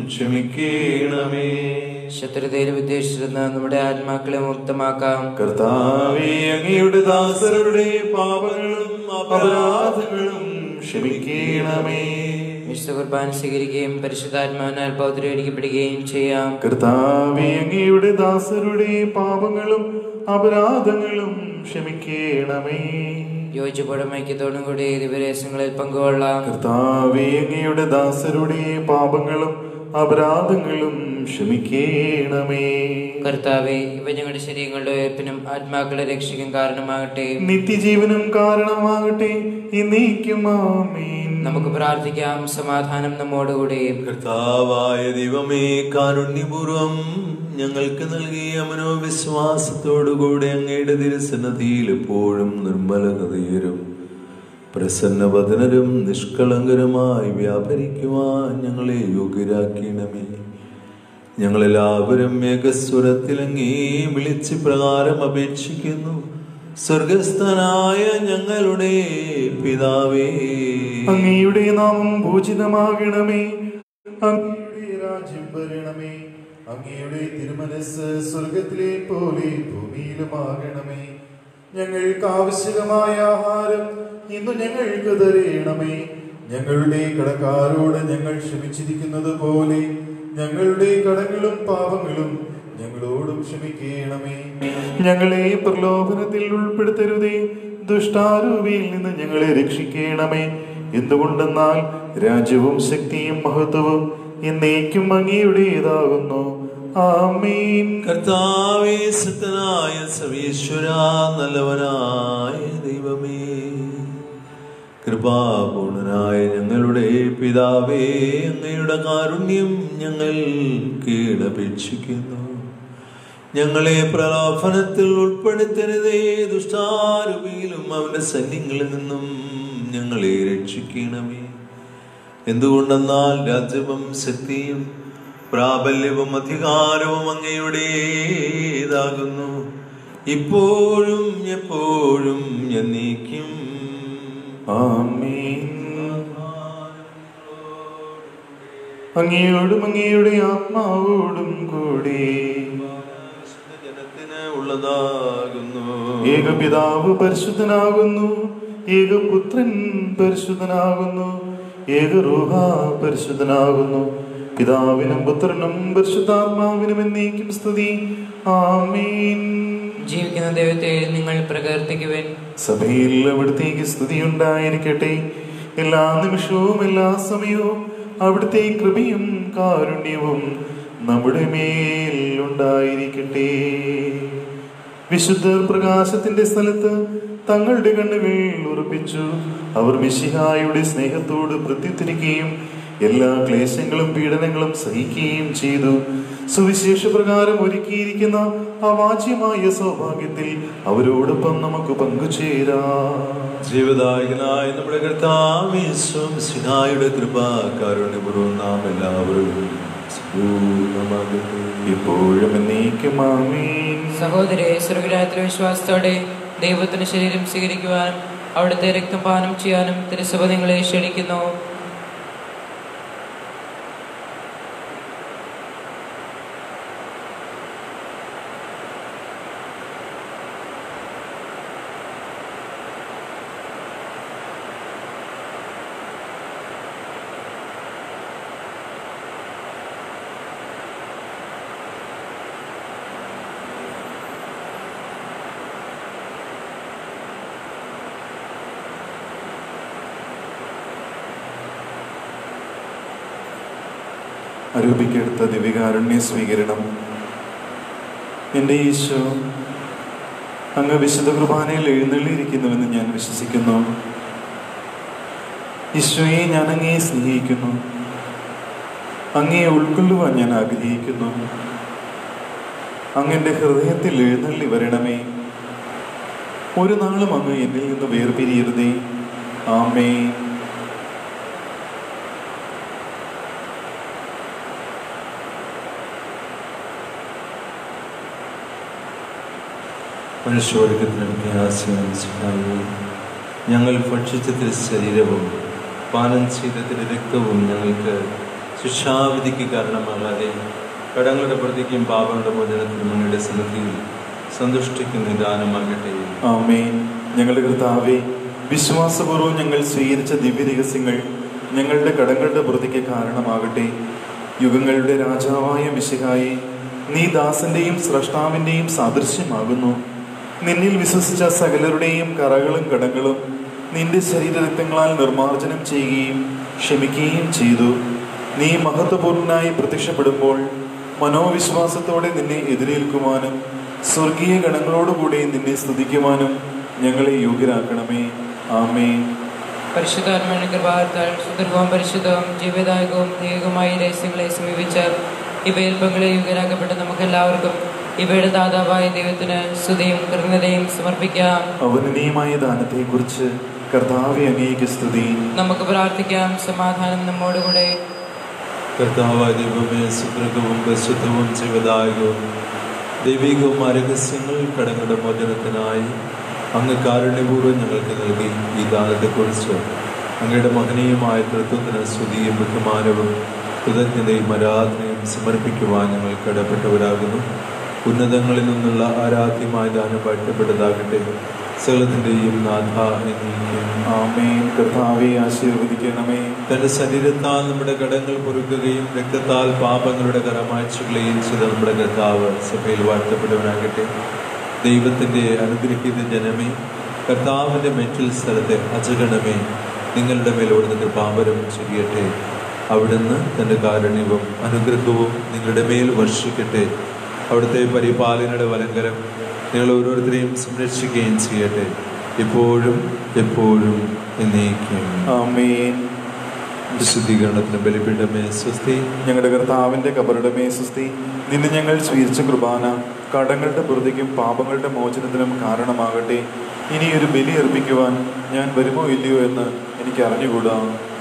ക്ഷമിക്കണമേ ശത്രുതയിൽ ഉദ്ദേശിച്ചിരുന്ന നമ്മുടെ ആത്മാക്കളെ മുക്തമാക്കാം കർത്താവേ അങ്ങയുടെ ദാസരുടെ പാപങ്ങളും അപരാധങ്ങളും ക്ഷമിക്കണമേ വിശുദ്ധ കുർബാന സ്വീകരിക്കുകയും പരിശുദ്ധാത്മാവിനാൽ പൗത്രീകരിക്കപ്പെടുകയും ചെയ്യാം കർത്താവേ അങ്ങയുടെ ദാസരുടെ പാപങ്ങളും അപരാധങ്ങളും ക്ഷമിക്കണമേ യോജിപ്പോടും ഐക്യത്തോടും കൂടി ദിവരേശങ്ങളിൽ പങ്കുകൊള്ളാം കർത്താവേ അങ്ങയുടെ ദാസരുടെ പാപങ്ങളും അപരാധങ്ങളും ക്ഷമിക്കണമേ കർത്താവെ ഇവ ഞങ്ങളുടെ ശരീരങ്ങളുടെ ഉയർപ്പിനും ആത്മാക്കളെ രക്ഷിക്കും കാരണമാകട്ടെ നിത്യജീവനും കാരണമാകട്ടെ എന്നേക്കും ആമേൻ നമുക്ക് പ്രാർത്ഥിക്കാം സമാധാനം നമ്മോടുകൂടി കർത്താവായ ദൈവമേ കാരുണ്യപൂർവം ഞങ്ങൾക്ക് നൽകിയ മനോവിശ്വാസത്തോടുകൂടെ അങ്ങയുടെ തിരുസന്നതിയിൽ എപ്പോഴും നിർമ്മലതയരും പ്രസന്നവദനരും നിഷ്കളങ്കരുമായി വ്യാപരിക്കുവാൻ ഞങ്ങളെ യോഗ്യരാക്കണമേ ഞങ്ങളെല്ലാവരും മേഘസ്വരത്തിൽ അങ്ങേ വിളിച്ച് പ്രകാരം അപേക്ഷിക്കുന്നു സ്വർഗസ്ഥനായ ഞങ്ങളുടെ പിതാവേ അങ്ങയുടെ നാമം പൂജിതമാകണമേ അങ്ങയുടെ രാജ്യം വരണമേ അങ്ങയുടെ തിരുമനസ് സ്വർഗത്തിലെ പോലെ ഭൂമിയിലുമാകണമേ ഞങ്ങൾക്ക് ആവശ്യകമായ ആഹാരം ഇന്ന് ഞങ്ങൾക്ക് തരയണമേ ഞങ്ങളുടെ കടക്കാരോട് ഞങ്ങൾ ക്ഷമിച്ചിരിക്കുന്നത് പോലെ ഞങ്ങളുടെ കടങ്ങളും പാപങ്ങളും ഞങ്ങളോടും ക്ഷമിക്കണമേ ഞങ്ങളെ പ്രലോഭനത്തിൽ ഉൾപ്പെടുത്തരുതേ ദുഷ്ടാരൂപിയിൽ നിന്ന് ഞങ്ങളെ രക്ഷിക്കണമേ എന്തുകൊണ്ടെന്നാൽ രാജ്യവും ശക്തിയും മഹത്വവും എന്നേക്കും അങ്ങയുടേതാകുന്നു ആമീൻ കർത്താവേ സത്യനായ സർവേശ്വര നല്ലവനായ ദൈവമേ കൃപാപൂർണനായ ഞങ്ങളുടെ പിതാവേ അങ്ങയുടെ കാരുണ്യം ഞങ്ങൾ കീഴപേക്ഷിക്കുന്നു ഞങ്ങളെ പ്രലോഭനത്തിൽ ഉൾപ്പെടുത്തരുതേ ദുഷ്ടാരൂപിയിലും അവന്റെ സൈന്യങ്ങളിൽ നിന്നും ഞങ്ങളെ രക്ഷിക്കണമേ എന്തുകൊണ്ടെന്നാൽ രാജ്യവും ശക്തിയും പ്രാബല്യവും അധികാരവും അങ്ങയുടേതാകുന്നു ഇപ്പോഴും എപ്പോഴും എന്നേക്കും ആമീൻ അങ്ങയോടും അങ്ങയുടെ ആത്മാവോടും കൂടി ജനത്തിന് ഉള്ളതാകുന്നു ഏകപിതാവ് പരിശുദ്ധനാകുന്നു ഏകപുത്രൻ പരിശുദ്ധനാകുന്നു ഏകറൂഹ പരിശുദ്ധനാകുന്നു പിതാവിനും പുത്രനും പരിശുദ്ധാത്മാവിനും എന്നേക്കും സ്തുതി ആമീൻ ജീവിക്കുന്ന ദൈവത്തെ നിങ്ങൾ പ്രകീർത്തിക്കുവിൻ സഭയിൽ അവിടത്തേക്ക് സ്തുതി ഉണ്ടായിരിക്കട്ടെ എല്ലാ നിമിഷവും എല്ലാ സമയവും അവിടുത്തെ കൃപയും കാരുണ്യവും നമ്മുടെ മേൽ ഉണ്ടായിരിക്കട്ടെ വിശുദ്ധർ പ്രകാശത്തിന്റെ സ്ഥലത്ത് തങ്ങളുടെ കണ്ണുകൾ ഉറപ്പിച്ചു അവർ മിശിഹായുടെ സ്നേഹത്തോട് പ്രത്യുത്തരിക്കുകയും എല്ലാ ക്ലേശങ്ങളും പീഡനങ്ങളും സഹിക്കുകയും ചെയ്തു സുവിശേഷ പ്രകാരം ഒരുക്കിയിരിക്കുന്ന അവാച്യമായ സൗഭാഗ്യത്തിൽ അവരോടൊപ്പം നമുക്ക് പങ്കുചേരാം ജീവദായകനായ നമ്മുടെ കർത്താവിശ്വം സിനായുടെ കൃപ കാരുണ്യപൂർവ്വം നാം എല്ലാവരും പൂർണ്ണമാകട്ടെ ഇപ്പോഴും എന്നേക്കും ആമീൻ സഹോദരെ സ്വർഗരാത്രി വിശ്വാസത്തോടെ ദൈവത്തിന് ശരീരം സ്വീകരിക്കുവാനും അവിടുത്തെ രക്തം പാനം ചെയ്യാനും തിരുസഭ നിങ്ങളെ ക്ഷണിക്കുന്നു അരൂപിക്കെടുത്ത ദിവികാരുണ്യ സ്വീകരണം എൻ്റെ ഈശോ അങ്ങ് വിശുദ്ധ കുർബാനയിൽ എഴുന്നള്ളിയിരിക്കുന്നുവെന്ന് ഞാൻ വിശ്വസിക്കുന്നു ഈശോയെ ഞാൻ അങ്ങയെ സ്നേഹിക്കുന്നു അങ്ങയെ ഉൾക്കൊള്ളുവാൻ ഞാൻ ആഗ്രഹിക്കുന്നു അങ്ങ് എൻ്റെ ഹൃദയത്തിൽ എഴുന്നള്ളി വരണമേ ഒരു നാളും അങ്ങ് എന്നിൽ നിന്ന് വേർപിരിയരുതേ ആമേ മനുഷ്യവർഗത്തിനും പ്രയാസവും സഹായവും ഞങ്ങൾ ഭക്ഷിച്ച തിരു ശരീരവും പാനം ചെയ്ത തിരു രക്തവും ഞങ്ങൾക്ക് ശിക്ഷാവിധിക്ക് കാരണമാകാതെ കടങ്ങളുടെ പ്രതിക്കും പാപങ്ങളുടെ മോചനത്തിനും അങ്ങയുടെ സന്നിധിയിൽ സന്തുഷ്ടിക്കും നിദാനമാകട്ടെ ആമേ ഞങ്ങളുടെ കർത്താവെ വിശ്വാസപൂർവ്വം ഞങ്ങൾ സ്വീകരിച്ച ദിവ്യരഹസ്യങ്ങൾ ഞങ്ങളുടെ കടങ്ങളുടെ പ്രതിക്ക് കാരണമാകട്ടെ യുഗങ്ങളുടെ രാജാവായ മിശിഹായി നീ ദാസന്റെയും സ്രഷ്ടാവിന്റെയും സാദൃശ്യമാകുന്നു നിന്നിൽ വിശ്വസിച്ച സകലരുടെയും കറകളും കടങ്ങളും നിന്റെ ശരീരരക്തങ്ങളാൽ നിർമ്മാർജ്ജനം ചെയ്യുകയും ക്ഷമിക്കുകയും ചെയ്തു നീ മഹത്വപൂർണനായി പ്രത്യക്ഷപ്പെടുമ്പോൾ മനോവിശ്വാസത്തോടെ നിന്നെ എതിരേൽക്കുവാനും സ്വർഗീയ ഗണങ്ങളോടുകൂടി നിന്നെ സ്തുതിക്കുവാനും ഞങ്ങളെ യോഗ്യരാക്കണമേ ആമേ പരിശുദ്ധാത്മാവിന്റെ കൃപാർത്താൽ സുദീർഘവും പരിശുദ്ധവും ജീവദായകവും ദൈവികമായ രഹസ്യങ്ങളെ സമീപിച്ച് ഇവയിൽ പങ്കളെ യുഗരാക്കപ്പെട്ട നമുക്കെല്ലാവർക്കും ഇവയുടെ ദാതാവായ ദൈവത്തിന് സ്തുതിയും കൃതജ്ഞതയും സമർപ്പിക്കാം അവനീയമായ ദാനത്തെക്കുറിച്ച് കർത്താവെ അങ്ങേക്ക് സ്തുതി നമുക്ക് പ്രാർത്ഥിക്കാം സമാധാനം നമ്മോടുകൂടെ കർത്താവായ ദൈവമേ സുദൃഢവും പരിശുദ്ധവും ജീവദായകവും ദൈവികവും രഹസ്യങ്ങൾ കടങ്ങളുടെ മോചനത്തിനായി അങ്ങ് കാരുണ്യപൂർവ്വം ഞങ്ങൾക്ക് നൽകി ഈ ദാനത്തെക്കുറിച്ച് അങ്ങയുടെ മഹനീയമായ തൃത്വത്തിന് സ്തുതിയും ബഹുമാനവും കൃതജ്ഞതയും ആരാധനയും സമർപ്പിക്കുവാൻ ഞങ്ങൾ കടപ്പെട്ടവരാകുന്നു ഉന്നതങ്ങളിൽ നിന്നുള്ള ആരാധ്യമായ ദാനം വാഴ്ത്തപ്പെട്ടതാകട്ടെ സകലത്തിൻ്റെയും നാഥ എന്നീക്കും ആമേൻ കർത്താവെ ആശീർവദിക്കണമേ തന്റെ ശരീരത്താൽ നമ്മുടെ കടങ്ങൾ പൊറുക്കുകയും രക്തത്താൽ പാപങ്ങളുടെ കരമാഴ്ചകളെയും ചെയ്ത നമ്മുടെ കർത്താവ് സഭയിൽ വാഴ്ത്തപ്പെടുവാനാകട്ടെ ദൈവത്തിന്റെ അനുഗ്രഹീത ജനമേ കർത്താവിന്റെ മെറ്റിൽ സ്ഥലത്തെ അജഗണമേ നിങ്ങളുടെ മേലോട് കൃപാവരം ചെയ്യട്ടെ അവിടുന്ന് തന്റെ കാരുണ്യവും അനുഗ്രഹവും നിങ്ങളുടെ മേൽ വർഷിക്കട്ടെ അവിടുത്തെ പരിപാലനയുടെ വലങ്കരം നിങ്ങൾ ഓരോരുത്തരെയും സംരക്ഷിക്കുകയും ചെയ്യട്ടെ ഇപ്പോഴും എപ്പോഴും എന്നേക്കും ആമേൻ വിശുദ്ധീകരണത്തിന് ബലിപീഠമേ സ്വസ്തി ഞങ്ങളുടെ കർത്താവിന്റെ കബറുടെ മേസ്തുതി നിന്നെ ഞങ്ങൾ സ്വീകരിച്ച കുർബാന കടങ്ങളുടെ പ്രതിക്കും പാപങ്ങളുടെ മോചനത്തിനും കാരണമാകട്ടെ ഇനി ഒരു ബലി അർപ്പിക്കുവാൻ ഞാൻ വരുമോ ഇല്ലയോ എന്ന് എനിക്ക് അറിഞ്ഞുകൂടാ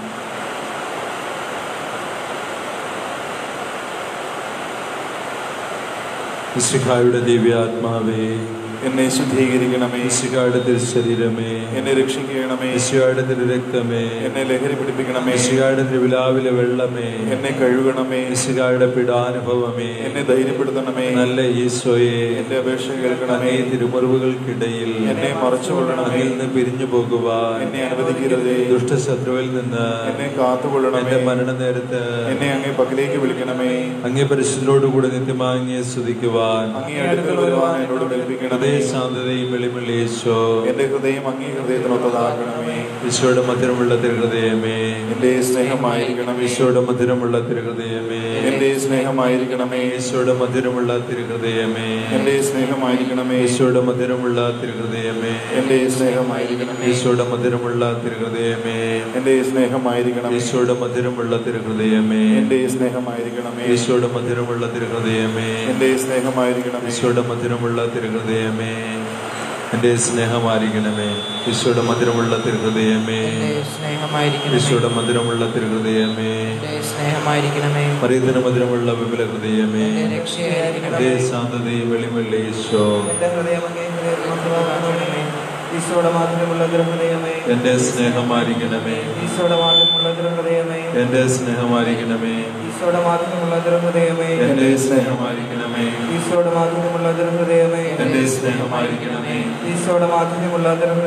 മിശിഹായുടെ ദിവ്യാത്മാവേ എന്നെ ശുദ്ധീകരിക്കണമേ മിശിഹായുടെ തിരുശരീരമേ എന്നെ രക്ഷിക്കണമേ മിശിഹായുടെ തിരുരക്തമേ എന്നെ ലഹരി പിടിപ്പിക്കണമേ മിശിഹായുടെ തിരുവിലാവിലെ വെള്ളമേ എന്നെ കഴുകണമേ മിശിഹായുടെ പിടാനുഭവമേ എന്നെ ധൈര്യപ്പെടുത്തണമേ നല്ല ഈശോയെ എന്റെ അപേക്ഷ കേൾക്കണമേ അങ്ങേ തിരുമുറിവുകൾക്കിടയിൽ എന്നെ മറച്ചുകൊള്ളണമേ അങ്ങിൽ നിന്ന് പിരിഞ്ഞു പോകുവാൻ എന്നെ അനുവദിക്കരുതേ ദുഷ്ടശത്രുവിൽ നിന്ന് എന്നെ കാത്തുകൊള്ളണമേ എന്റെ മരണനേരത്ത് എന്നെ അങ്ങേ പക്കലേക്ക് വിളിക്കണമേ അങ്ങേ പരിശുദ്ധോടുകൂടെ നിത്യമാങ്ങിയെ സ്തുതിക്കുവാൻ അങ്ങേ അടുക്കൽ വരുവാൻ എന്നോട് കൽപ്പിക്കണമേ ഹൃദയശാന്തതയും വെളിമുള്ള യേശോ എന്റെ ഹൃദയം അങ്ങേ ഹൃദയത്തിനൊത്തതാക്കണമേ ഈശോയുടെ മധുരമുള്ള തിരുഹൃദയമേ എന്റെ സ്നേഹമായിരിക്കണമേ ഈശോയുടെ മധുരമുള്ള തിരുഹൃദയമേ എന്റെ സ്നേഹമായിരിക്കണമേ ഈശോയുടെ മധുരമുള്ള തിരുഹൃദയമേ എന്റെ സ്നേഹമായിരിക്കണമേ ഈശോയുടെ മധുരമുള്ള തിരുഹൃദയമേ എന്റെ സ്നേഹമായിരിക്കണമേ ഈശോയുടെ മധുരമുള്ള തിരുഹൃദയമേ എന്റെ സ്നേഹമായിരിക്കണമേ ഈശോയുടെ മധുരമുള്ള തിരുഹൃദയമേ എന്റെ സ്നേഹമായിരിക്കണമേ ഈശോയുടെ മധുരമുള്ള തിരുഹൃദയമേ എന്റെ സ്നേഹമായിരിക്കണമേ ഈശോയുടെ മധുരമുള്ള തിരുഹൃദയമേ എന്റെ സ്നേഹമായിരിക്കണമേ ഈശോയുടെ മധുരമുള്ള തിരുഹൃദയമേ എന്റെ സ്നേഹമായിരിക്കണമേ ഈശോയുടെ മധുരമുള്ള തിരുഹൃദയമേ എന്റെ സ്നേഹമായിരിക്കണമേ മറിയത്തിന് മധുരമുള്ള വിപുല ഹൃദയമേ എന്റെ രക്ഷയായിരിക്കണമേ അതേ ശാന്തതയും വെളിമുള്ള ഈശോ എന്റെ ഹൃദയം അങ്ങേ ഹൃദയത്തിനൊത്തതാക്കണമേ ഈശോയുടെ മാധുര്യമുള്ള ഹൃദയമേ എന്റെ സ്നേഹമായിരിക്കണമേ ഈശോയുടെ മാധുര്യമുള്ള ഹൃദയമേ എന്റെ സ്നേഹമായിരിക്കണമേ ഈശോയുടെ മാധുര്യമുള്ള ഹൃദയമേ എന്റെ സ്നേഹമായിരിക്കണമേ ഈശോയുടെ മാധുര്യമുള്ള ഹൃദയമേ എന്റെ സ്നേഹമായിരിക്കണമേ ഈശോയുടെ മാധുര്യമുള്ള ഹൃദയമേ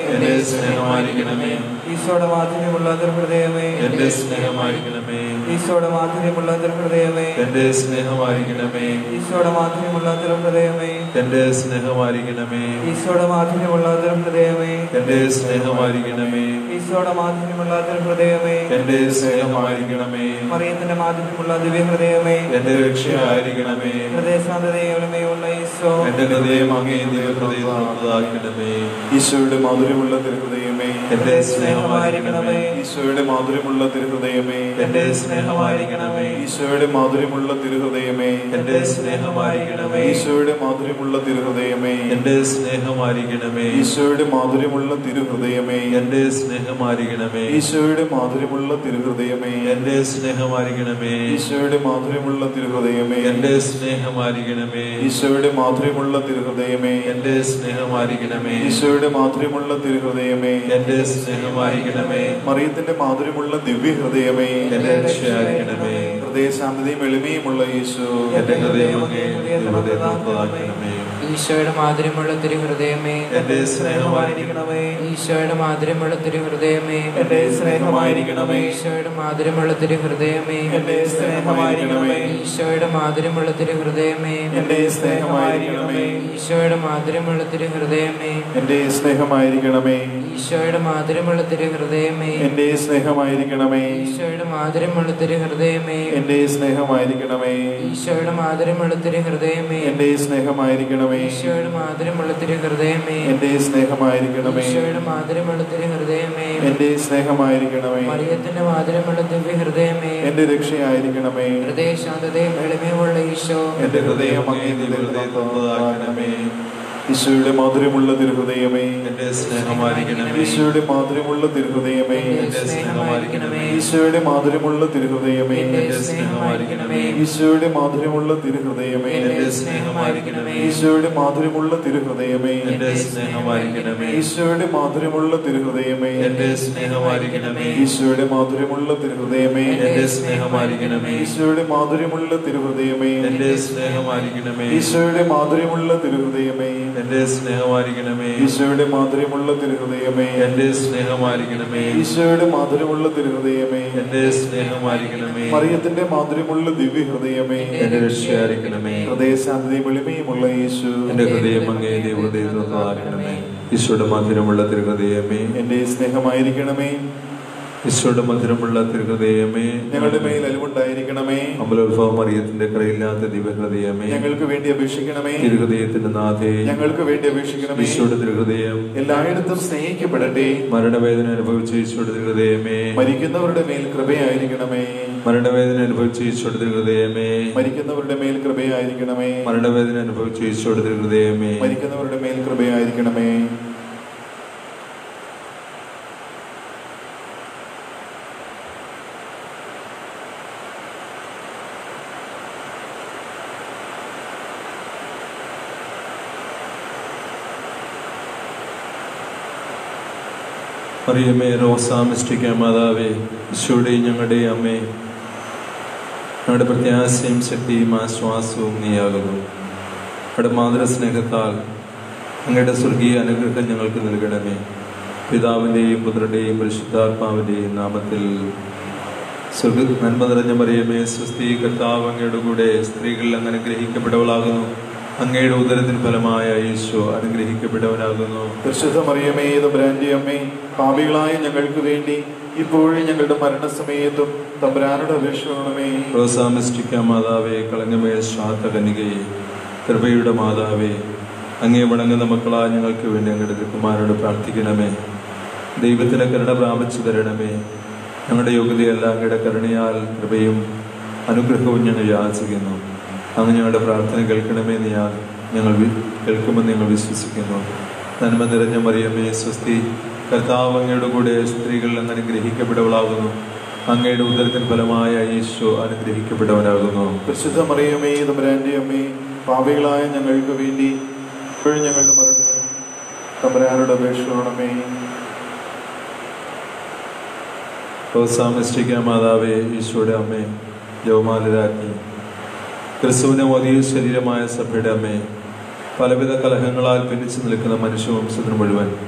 എന്റെ സ്നേഹമായിരിക്കണമേ ഈശോയുടെ മാധുര്യമുള്ള ഹൃദയമേ എന്റെ സ്നേഹമായിരിക്കണമേ ഈശോയുടെ മാധുര്യമുള്ള ഹൃദയമേ എന്റെ സ്നേഹമായിരിക്കണമേ ഈശോയുടെ മാധുര്യമുള്ള ഹൃദയമേ എന്റെ സ്നേഹമായിരിക്കണമേ ഈശോയുടെ മാധുര്യമുള്ള ഹൃദയമേ എന്റെ സ്നേഹമായിരിക്കണമേ ഈശോയുടെ മാധുര്യമുള്ള ഹൃദയമേ എന്റെ സ്നേഹമായിരിക്കണമേ മറിയത്തിന്റെ മാധുര്യമുള്ള ദിവ്യഹൃദയമേ എന്റെ രക്ഷയായിരിക്കണമേ ഹൃദയശാന്തതയുള്ളമയുള്ള ഈശോ എന്റെ ഹൃദയം അങ്ങേ ദിവ്യഹൃദയത്തിലാക്കണമേ ഈശോയുടെ മാധുര്യമുള്ള തിരുഹൃദയമേ എന്റെ സ്നേഹമായിരിക്കണമേ ഈശോയുടെ മാധുര്യമുള്ള തിരുഹൃദയമേ എന്റെ സ്നേഹമായിരിക്കണമേ ഈശോയുടെ മാധുര്യമുള്ള തിരുഹൃദയമേ എന്റെ സ്നേഹമായിരിക്കണമേ ഈശോയുടെ മാധുര്യമുള്ള തിരുഹൃദയമേ എന്റെ സ്നേഹമായിരിക്കണമേ ഈശോയുടെ മാധുര്യമുള്ള തിരുഹൃദയമേ എന്റെ സ്നേഹമായിരിക്കണമേ ഈശോയുടെ മാധുര്യമുള്ള തിരുഹൃദയമേ എന്റെ സ്നേഹമായിരിക്കണമേ ഈശോയുടെ മാധുര്യമുള്ള തിരുഹൃദയമേ എന്റെ സ്നേഹമായിരിക്കണമേ ഈശോയുടെ മാധുര്യമുള്ള തിരുഹൃദയമേ എന്റെ സ്നേഹമായിരിക്കണമേ ഈശോയുടെ മാധുര്യമുള്ള തിരുഹൃദയമേ എന്റെ സ്നേഹമായിരിക്കണമേ മറിയത്തിന്റെ മാധുര്യമുള്ള ദിവ്യഹൃദയമേ എന്റെ രക്ഷയായിരിക്കണമേ ഹൃദയശാന്തതയും എളിമയുമുള്ള ഈശോ എന്റെ ഹൃദയം അങ്ങേ ഹൃദയത്തിലാക്കണമേ ഈശോയുടെ മാധുര്യമുള്ള തിരുഹൃദയമേ എന്റെ സ്നേഹമായിരിക്കണമേ ഈശോയുടെ മാധുര്യമുള്ള തിരുഹൃദയമേ എന്റെ സ്നേഹമായിരിക്കണമേ ഈശോയുടെ മാധുര്യമുള്ള തിരുഹൃദയമേ എന്റെ സ്നേഹമായിരിക്കണമേ ഈശോയുടെ മാധുര്യമുള്ള തിരുഹൃദയമേ എന്റെ സ്നേഹമായിരിക്കണമേ ഈശോയുടെ മാധുര്യമുള്ള തിരുഹൃദയമേ എന്റെ സ്നേഹമായിരിക്കണമേ ഈശോയുടെ മാധുര്യമുള്ള തിരുഹൃദയമേ എന്റെ സ്നേഹമായിരിക്കണമേ ഈശോയുടെ മാധുര്യമുള്ള തിരുഹൃദയമേ എന്റെ സ്നേഹമായിരിക്കണമേ ഈശോയുടെ മാധുര്യമുള്ള തിരുഹൃദയമേ എന്റെ സ്നേഹമായിരിക്കണമേ ഈശോയുടെ മാധുര്യമുള്ള തിരുഹൃദയമേ എന്റെ സ്നേഹമായിരിക്കണമേ ഈശോയുടെ മാധുര്യമുള്ള തിരുഹൃദയമേ എന്റെ സ്നേഹമായിരിക്കണമേ മറിയത്തിന്റെ മാധുര്യമുള്ള ദിവ്യഹൃദയമേ എന്റെ രക്ഷയായിരിക്കണമേ ഹൃദയശാന്തതയും എളിമയുമുള്ള ഈശോ എന്റെ ഹൃദയം അങ്ങേ ഹൃദയത്തിലാക്കണമേ ഈശോയുടെ മാധുര്യമുള്ള തിരുഹൃദയമേ എന്റെ സ്നേഹമായിരിക്കണമേ ഈശോയുടെ മാധുര്യമുള്ള തിരുഹൃദയമേ എന്റെ സ്നേഹമായിരിക്കണമേ ഈശോയുടെ മാധുര്യമുള്ള തിരുഹൃദയമേ എന്റെ സ്നേഹമായിരിക്കണമേ ഈശോയുടെ മാധുര്യമുള്ള തിരുഹൃദയമേ എന്റെ സ്നേഹമായിരിക്കണമേ ഈശോയുടെ മാധുര്യമുള്ള തിരുഹൃദയമേ എന്റെ സ്നേഹമായിരിക്കണമേ ഈശോയുടെ മാധുര്യമുള്ള തിരുഹൃദയമേ എന്റെ സ്നേഹമായിരിക്കണമേ ഈശോയുടെ മാധുര്യമുള്ള തിരുഹൃദയമേ എന്റെ സ്നേഹമായിരിക്കണമേ ഈശോയുടെ മാധുര്യമുള്ള തിരുഹൃദയമേ എന്റെ സ്നേഹമായിരിക്കണമേ ഈശോയുടെ മാധുര്യമുള്ള തിരുഹൃദയമേ എന്റെ സ്നേഹമായിരിക്കണമേ ഈശോയുടെ മാധുര്യമുള്ള തിരുഹൃദയമേ എന്റെ സ്നേഹമായിരിക്കണമേ ഈശോയുടെ മാധുര്യമുള്ള തിരുഹൃദയമേ എന്റെ സ്നേഹമായിരിക്കണമേ മറിയത്തിന്റെ മാധുര്യമുള്ള ദിവ്യഹൃദയമേ എന്റെ രക്ഷയായിരിക്കണമേ ഹൃദയശാന്തതയും എളിമയുമുള്ള യേശു എന്റെ ഹൃദയം അങ്ങേ ഹൃദയത്തിലാക്കണമേ ഈശോയുടെ മധുരമുള്ള തിരുഹൃദയമേ എന്റെ സ്നേഹമായിരിക്കണമേ ഈശോയുടെ മധുരമുള്ള തിരുഹൃദയമേ ഞങ്ങളുടെ മേൽ അലിവുണ്ടായിരിക്കണമേ അമലോത്ഭവം അറിയത്തിന്റെ കറയില്ലാത്ത ദിവ്യഹൃദയമേ ഞങ്ങൾക്ക് വേണ്ടി അപേക്ഷിക്കണമേ തിരുഹൃദയത്തിന്റെ നാഥേ ഞങ്ങൾക്ക് വേണ്ടി അപേക്ഷിക്കണമേ ഈശോയുടെ തിരുഹൃദയം എല്ലായിടത്തും സ്നേഹിക്കപ്പെടട്ടെ മരണവേദന അനുഭവിച്ച ഈശോയുടെ തിരുഹൃദയമേ മരിക്കുന്നവരുടെ മേൽ കൃപയായിരിക്കണമേ മരണവേദന അനുഭവിച്ച ഈശോയുടെ തിരുഹൃദയമേ മരിക്കുന്നവരുടെ മേൽ കൃപയായിരിക്കണമേ മരണവേദന അനുഭവിച്ച ഈശോയുടെ തിരുഹൃദയമേ മരിക്കുന്നവരുടെ മേൽ കൃപയായിരിക്കണമേ അറിയമേ റോസാമിഷ്ടിക്ക മാതാവേ ഈശോയുടെയും ഞങ്ങളുടെയും അമ്മേ ഞങ്ങളുടെ പ്രത്യാശയും ശക്തിയും ആശ്വാസവും നീയാകുന്നു അവിടെ മാതൃസ്നേഹത്താൽ അങ്ങയുടെ സ്വർഗീയ അനുഗ്രഹം ഞങ്ങൾക്ക് നൽകണമേ പിതാവിൻ്റെയും പുത്രൻ്റെയും പരിശുദ്ധാത്മാവിൻ്റെയും നാമത്തിൽ സ്വർഗ നന്മ നിറഞ്ഞ മറിയമേ സ്വസ്തി കർത്താവ് അങ്ങയുടെ കൂടെ സ്ത്രീകൾ അങ്ങ് അനുഗ്രഹിക്കപ്പെട്ടവളാകുന്നു അങ്ങയുടെ ഉദരത്തിന് ഫലമായ ഈശോ അനുഗ്രഹിക്കപ്പെട്ടവനാകുന്നു പരിശുദ്ധ മറിയമേ തമ്പുരാന്റെ അമ്മേ പാപികളായ ഞങ്ങൾക്ക് വേണ്ടി ഇപ്പോഴും ഞങ്ങളുടെ മരണസമയത്തും തമ്പുരാനുടെ അപേക്ഷണമേ റോസാമിസ്റ്റിക്ക മാതാവേ കളങ്കമേ ശ്വാത്ത കനികയെ കൃപയുടെ മാതാവേ അങ്ങേ വണങ്ങുന്ന മക്കളാ ഞങ്ങൾക്ക് വേണ്ടി അങ്ങയുടെ തിരുക്കുമാരോട് പ്രാർത്ഥിക്കണമേ ദൈവത്തിന് കരുണ പ്രാപിച്ചു തരണമേ ഞങ്ങളുടെ യോഗ്യതയല്ല അങ്ങയുടെ കരുണയാൽ കൃപയും അനുഗ്രഹവും ഞങ്ങൾ യാചിക്കുന്നു അങ്ങ് ഞങ്ങളുടെ പ്രാർത്ഥന കേൾക്കണമേ എന്ന് ഞാൻ ഞങ്ങൾ വി- കേൾക്കുമെന്ന് ഞങ്ങൾ വിശ്വസിക്കുന്നു നന്മ നിറഞ്ഞ മറിയമേ സ്വസ്തി കർത്താവ് അങ്ങയുടെ കൂടെ സ്ത്രീകൾ അങ്ങ് അനുഗ്രഹിക്കപ്പെട്ടവളാകുന്നു അങ്ങയുടെ ഉദരത്തിന് ഫലമായ ഈശോ അനുഗ്രഹിക്കപ്പെട്ടവനാകുന്നു പരിശുദ്ധ മറിയമേ തമ്പുരാന്റെ അമ്മേ പാപികളായ ഞങ്ങൾക്ക് വേണ്ടി ഇപ്പോഴും ഞങ്ങളുടെ മരണം തമ്പുരാനുടെ അപേക്ഷണമേ പ്രോത്സാഹമിഷ്ടിക്ക മാതാവേ ഈശോയുടെ അമ്മേ ജവമാലരാജ്ഞി ക്രിസ്തുവിനെ വലിയ ശരീരമായ സഭയുടെ അമ്മേ പലവിധ കലഹങ്ങളാൽ ഭിന്നിച്ചു നിൽക്കുന്ന മനുഷ്യവംശത്തിന് മുഴുവൻ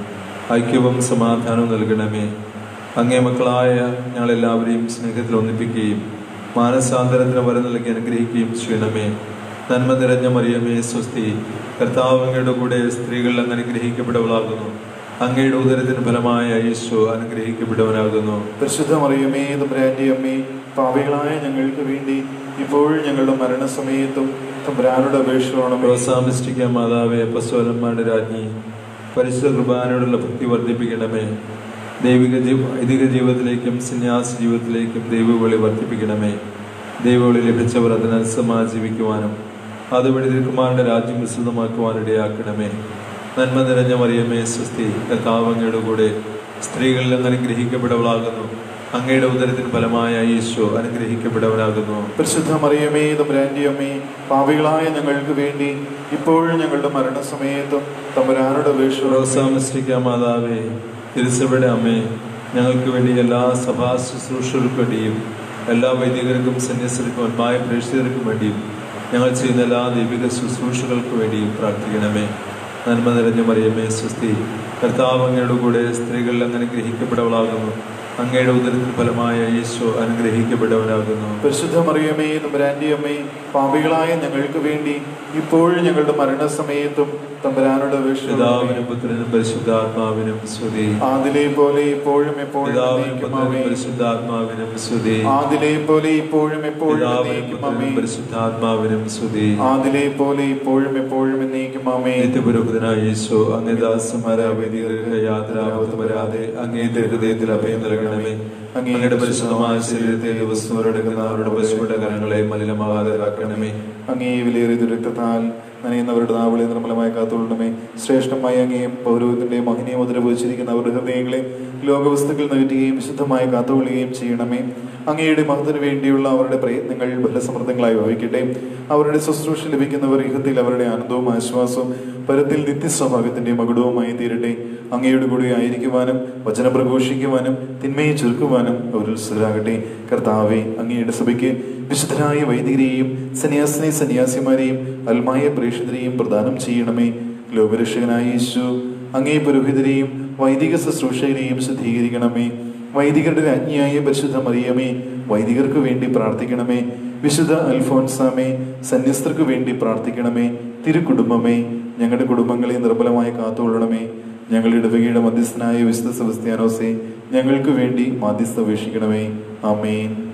ഐക്യവും സമാധാനവും നൽകണമേ അങ്ങേ മക്കളായ ഞങ്ങളെല്ലാവരെയും സ്നേഹത്തിൽ ഒന്നിപ്പിക്കുകയും മാനസാന്തരത്തിന് വരം നൽകി അനുഗ്രഹിക്കുകയും ചെയ്യണമേ നന്മ നിറഞ്ഞ മറിയമേ സ്വസ്തി കർത്താവ് അങ്ങയുടെ കൂടെ സ്ത്രീകൾ അങ്ങ് അനുഗ്രഹിക്കപ്പെട്ടവളാകുന്നു അങ്ങയുടെ ഉദരത്തിന് ഫലമായ യേശു അനുഗ്രഹിക്കപ്പെട്ടവനാകുന്നു പരിശുദ്ധ മറിയമേ തമ്പുരാന്റെ അമ്മേ പാപികളായ ഞങ്ങൾക്ക് വേണ്ടി ഇപ്പോഴും ഞങ്ങളുടെ മരണസമയത്തും തമ്പുരാനുടെ അപേക്ഷയോണമേ പ്രോത്സാഹിഷ്ഠിക്ക മാതാവേ അപ്പസ്വലന്മാരുടെ രാജ്ഞി പരിശുദ്ധ കുർബാനയോടുള്ള ഭക്തി വർദ്ധിപ്പിക്കണമേ ദൈവിക ജീവ വൈദിക ജീവിതത്തിലേക്കും സന്യാസ ജീവിതത്തിലേക്കും ദൈവവിളി വർദ്ധിപ്പിക്കണമേ ദൈവവിളി ലഭിച്ചവർ അതിനനുസരമായി ജീവിക്കുവാനും അതുവഴി തിരുക്കുമാരുടെ രാജ്യം വിശുദ്ധമാക്കുവാൻ ഇടയാക്കണമേ നന്മ നിറഞ്ഞ മറിയമേ സ്വസ്തി കർത്താവ് അങ്ങയുടെ കൂടെ സ്ത്രീകളിൽ അങ്ങ് അനുഗ്രഹിക്കപ്പെട്ടവളാകുന്നു അങ്ങയുടെ ഉദരത്തിന് ഫലമായ ഈശോ അനുഗ്രഹിക്കപ്പെട്ടവനാകുന്നു പരിശുദ്ധ മറിയമേ തമ്പുരാന്റെ അമ്മേ പാപികളായ ഞങ്ങൾക്ക് വേണ്ടി ഇപ്പോഴും ഞങ്ങളുടെ മരണസമയത്തും തമ്പുരാനുടെ അപേക്ഷയോടെ പ്രോത്സാഹിഷ്ഠിക്ക മാതാവേ തിരുസഭയുടെ അമ്മേ ഞങ്ങൾക്ക് വേണ്ടി എല്ലാ സഭാ ശുശ്രൂഷകർക്കും വേണ്ടിയും എല്ലാ വൈദികർക്കും സന്യസ്തർക്കും അന്മായ പ്രേക്ഷിതർക്കും വേണ്ടിയും ഞങ്ങൾ ചെയ്യുന്ന എല്ലാ ദൈവിക ശുശ്രൂഷകൾക്ക് വേണ്ടിയും പ്രാർത്ഥിക്കണമേ നന്മ നിറഞ്ഞ മറിയമേ സ്വസ്തി കർത്താവ് അങ്ങയുടെ കൂടെ സ്ത്രീകളിൽ അങ്ങനെ ഗ്രഹിക്കപ്പെട്ടവളാകുന്നു അങ്ങയുടെ ഉദരത്തിൽ ഫലമായ യേശു അനുഗ്രഹിക്കപ്പെട്ടവനാകുന്നു പരിശുദ്ധ മറിയമേ തമ്പുരാന്റെ അമ്മേ പാപികളായ ഞങ്ങൾക്ക് വേണ്ടി ഇപ്പോഴും ഞങ്ങളുടെ മരണസമയത്തും തമ്പുരാനുടെ അപേക്ഷയോടെ പിതാവിനും പുത്രനും പരിശുദ്ധാത്മാവിനും സ്തുതി ആദിലെ പോലെ ഇപ്പോഴും എപ്പോഴും പിതാവിനും എന്നേക്കും പുത്രനും ആമേൻ. പരിശുദ്ധാത്മാവിനും സ്തുതി ആദിലെ പോലെ ഇപ്പോഴും എപ്പോഴും പിതാവിനും എന്നേക്കും പുത്രനും ആമേൻ. പരിശുദ്ധാത്മാവിനും സ്തുതി ആദിലെ പോലെ ഇപ്പോഴും എപ്പോഴും എന്നേക്കും ആമേ നിത്യപുരോഹിതനായ യേശു അങ്ങേ ദാസന്മാരായ വൈദികർക്ക് യാതൊരാപത്തും വരാതെ അങ്ങേന്റെ ഹൃദയത്തിൽ അഭയം നൽകണമേ അങ്ങയുടെ പരിശുദ്ധമായ ശരീരത്തെ ദിവസങ്ങളെടുക്കുന്ന അവരുടെ പശുവിടെ കരങ്ങളെ മലിനമാകാതെ കാക്കണമേ അങ്ങേ വിലയേറിയ രക്തത്താൽ നനയുന്നവരുടെ നാവുകളെ നിർമ്മലമായി കാത്തുകൊള്ളണമേ ശ്രേഷ്ഠമായ അങ്ങേയും പൗരോഹിത്യന്റെയും മഹിനെയും മുദ്രപതിച്ചിരിക്കുന്ന അവരുടെ ഹൃദയങ്ങളെ ലോകവസ്തുക്കൾ നകറ്റുകയും വിശുദ്ധമായി കാത്തുകൊള്ളുകയും ചെയ്യണമേ അങ്ങയുടെ മഹത്തിന് വേണ്ടിയുള്ള അവരുടെ പ്രയത്നങ്ങൾ ബലസമൃദ്ധങ്ങളായി ഭവിക്കട്ടെ അവരുടെ ശുശ്രൂഷ ലഭിക്കുന്നവർ ഇഹത്തിൽ അവരുടെ ആനന്ദവും ആശ്വാസവും പരത്തിൽ നിത്യസ്വഭാവത്തിന്റെ മകുടവുമായി തീരട്ടെ അങ്ങയുടെ കൂടെ ആയിരിക്കുവാനും വചനം പ്രഘോഷിക്കുവാനും തിന്മയെ ചെറുക്കുവാനും അവർ ഉത്സുകരാകട്ടെ കർത്താവെ അങ്ങയുടെ സഭയ്ക്ക് വിശുദ്ധരായ വൈദികരെയും സന്യാസിനെ സന്യാസിമാരെയും അൽമായ പ്രേക്ഷിതരെയും പ്രദാനം ചെയ്യണമേ ലോകരക്ഷകനായ യേശു അങ്ങേ പുരോഹിതരെയും വൈദിക ശുശ്രൂഷകരെയും ശുദ്ധീകരിക്കണമേ വൈദികരുടെ രാജ്ഞിയായ പരിശുദ്ധ മറിയമേ വൈദികർക്ക് വേണ്ടി പ്രാർത്ഥിക്കണമേ വിശുദ്ധ അൽഫോൻസാമേ സന്യസ്തർക്ക് വേണ്ടി പ്രാർത്ഥിക്കണമേ തിരുക്കുടുംബമേ ഞങ്ങളുടെ കുടുംബങ്ങളെ നിർബലമായി കാത്തുകൊള്ളണമേ ഞങ്ങളുടെ ഇടവകയുടെ മധ്യസ്ഥനായ വിശുദ്ധ സെബസ്ത്യാനോസെ ഞങ്ങൾക്ക് വേണ്ടി മാധ്യസ്ഥ അപേക്ഷിക്കണമേ ആമേൻ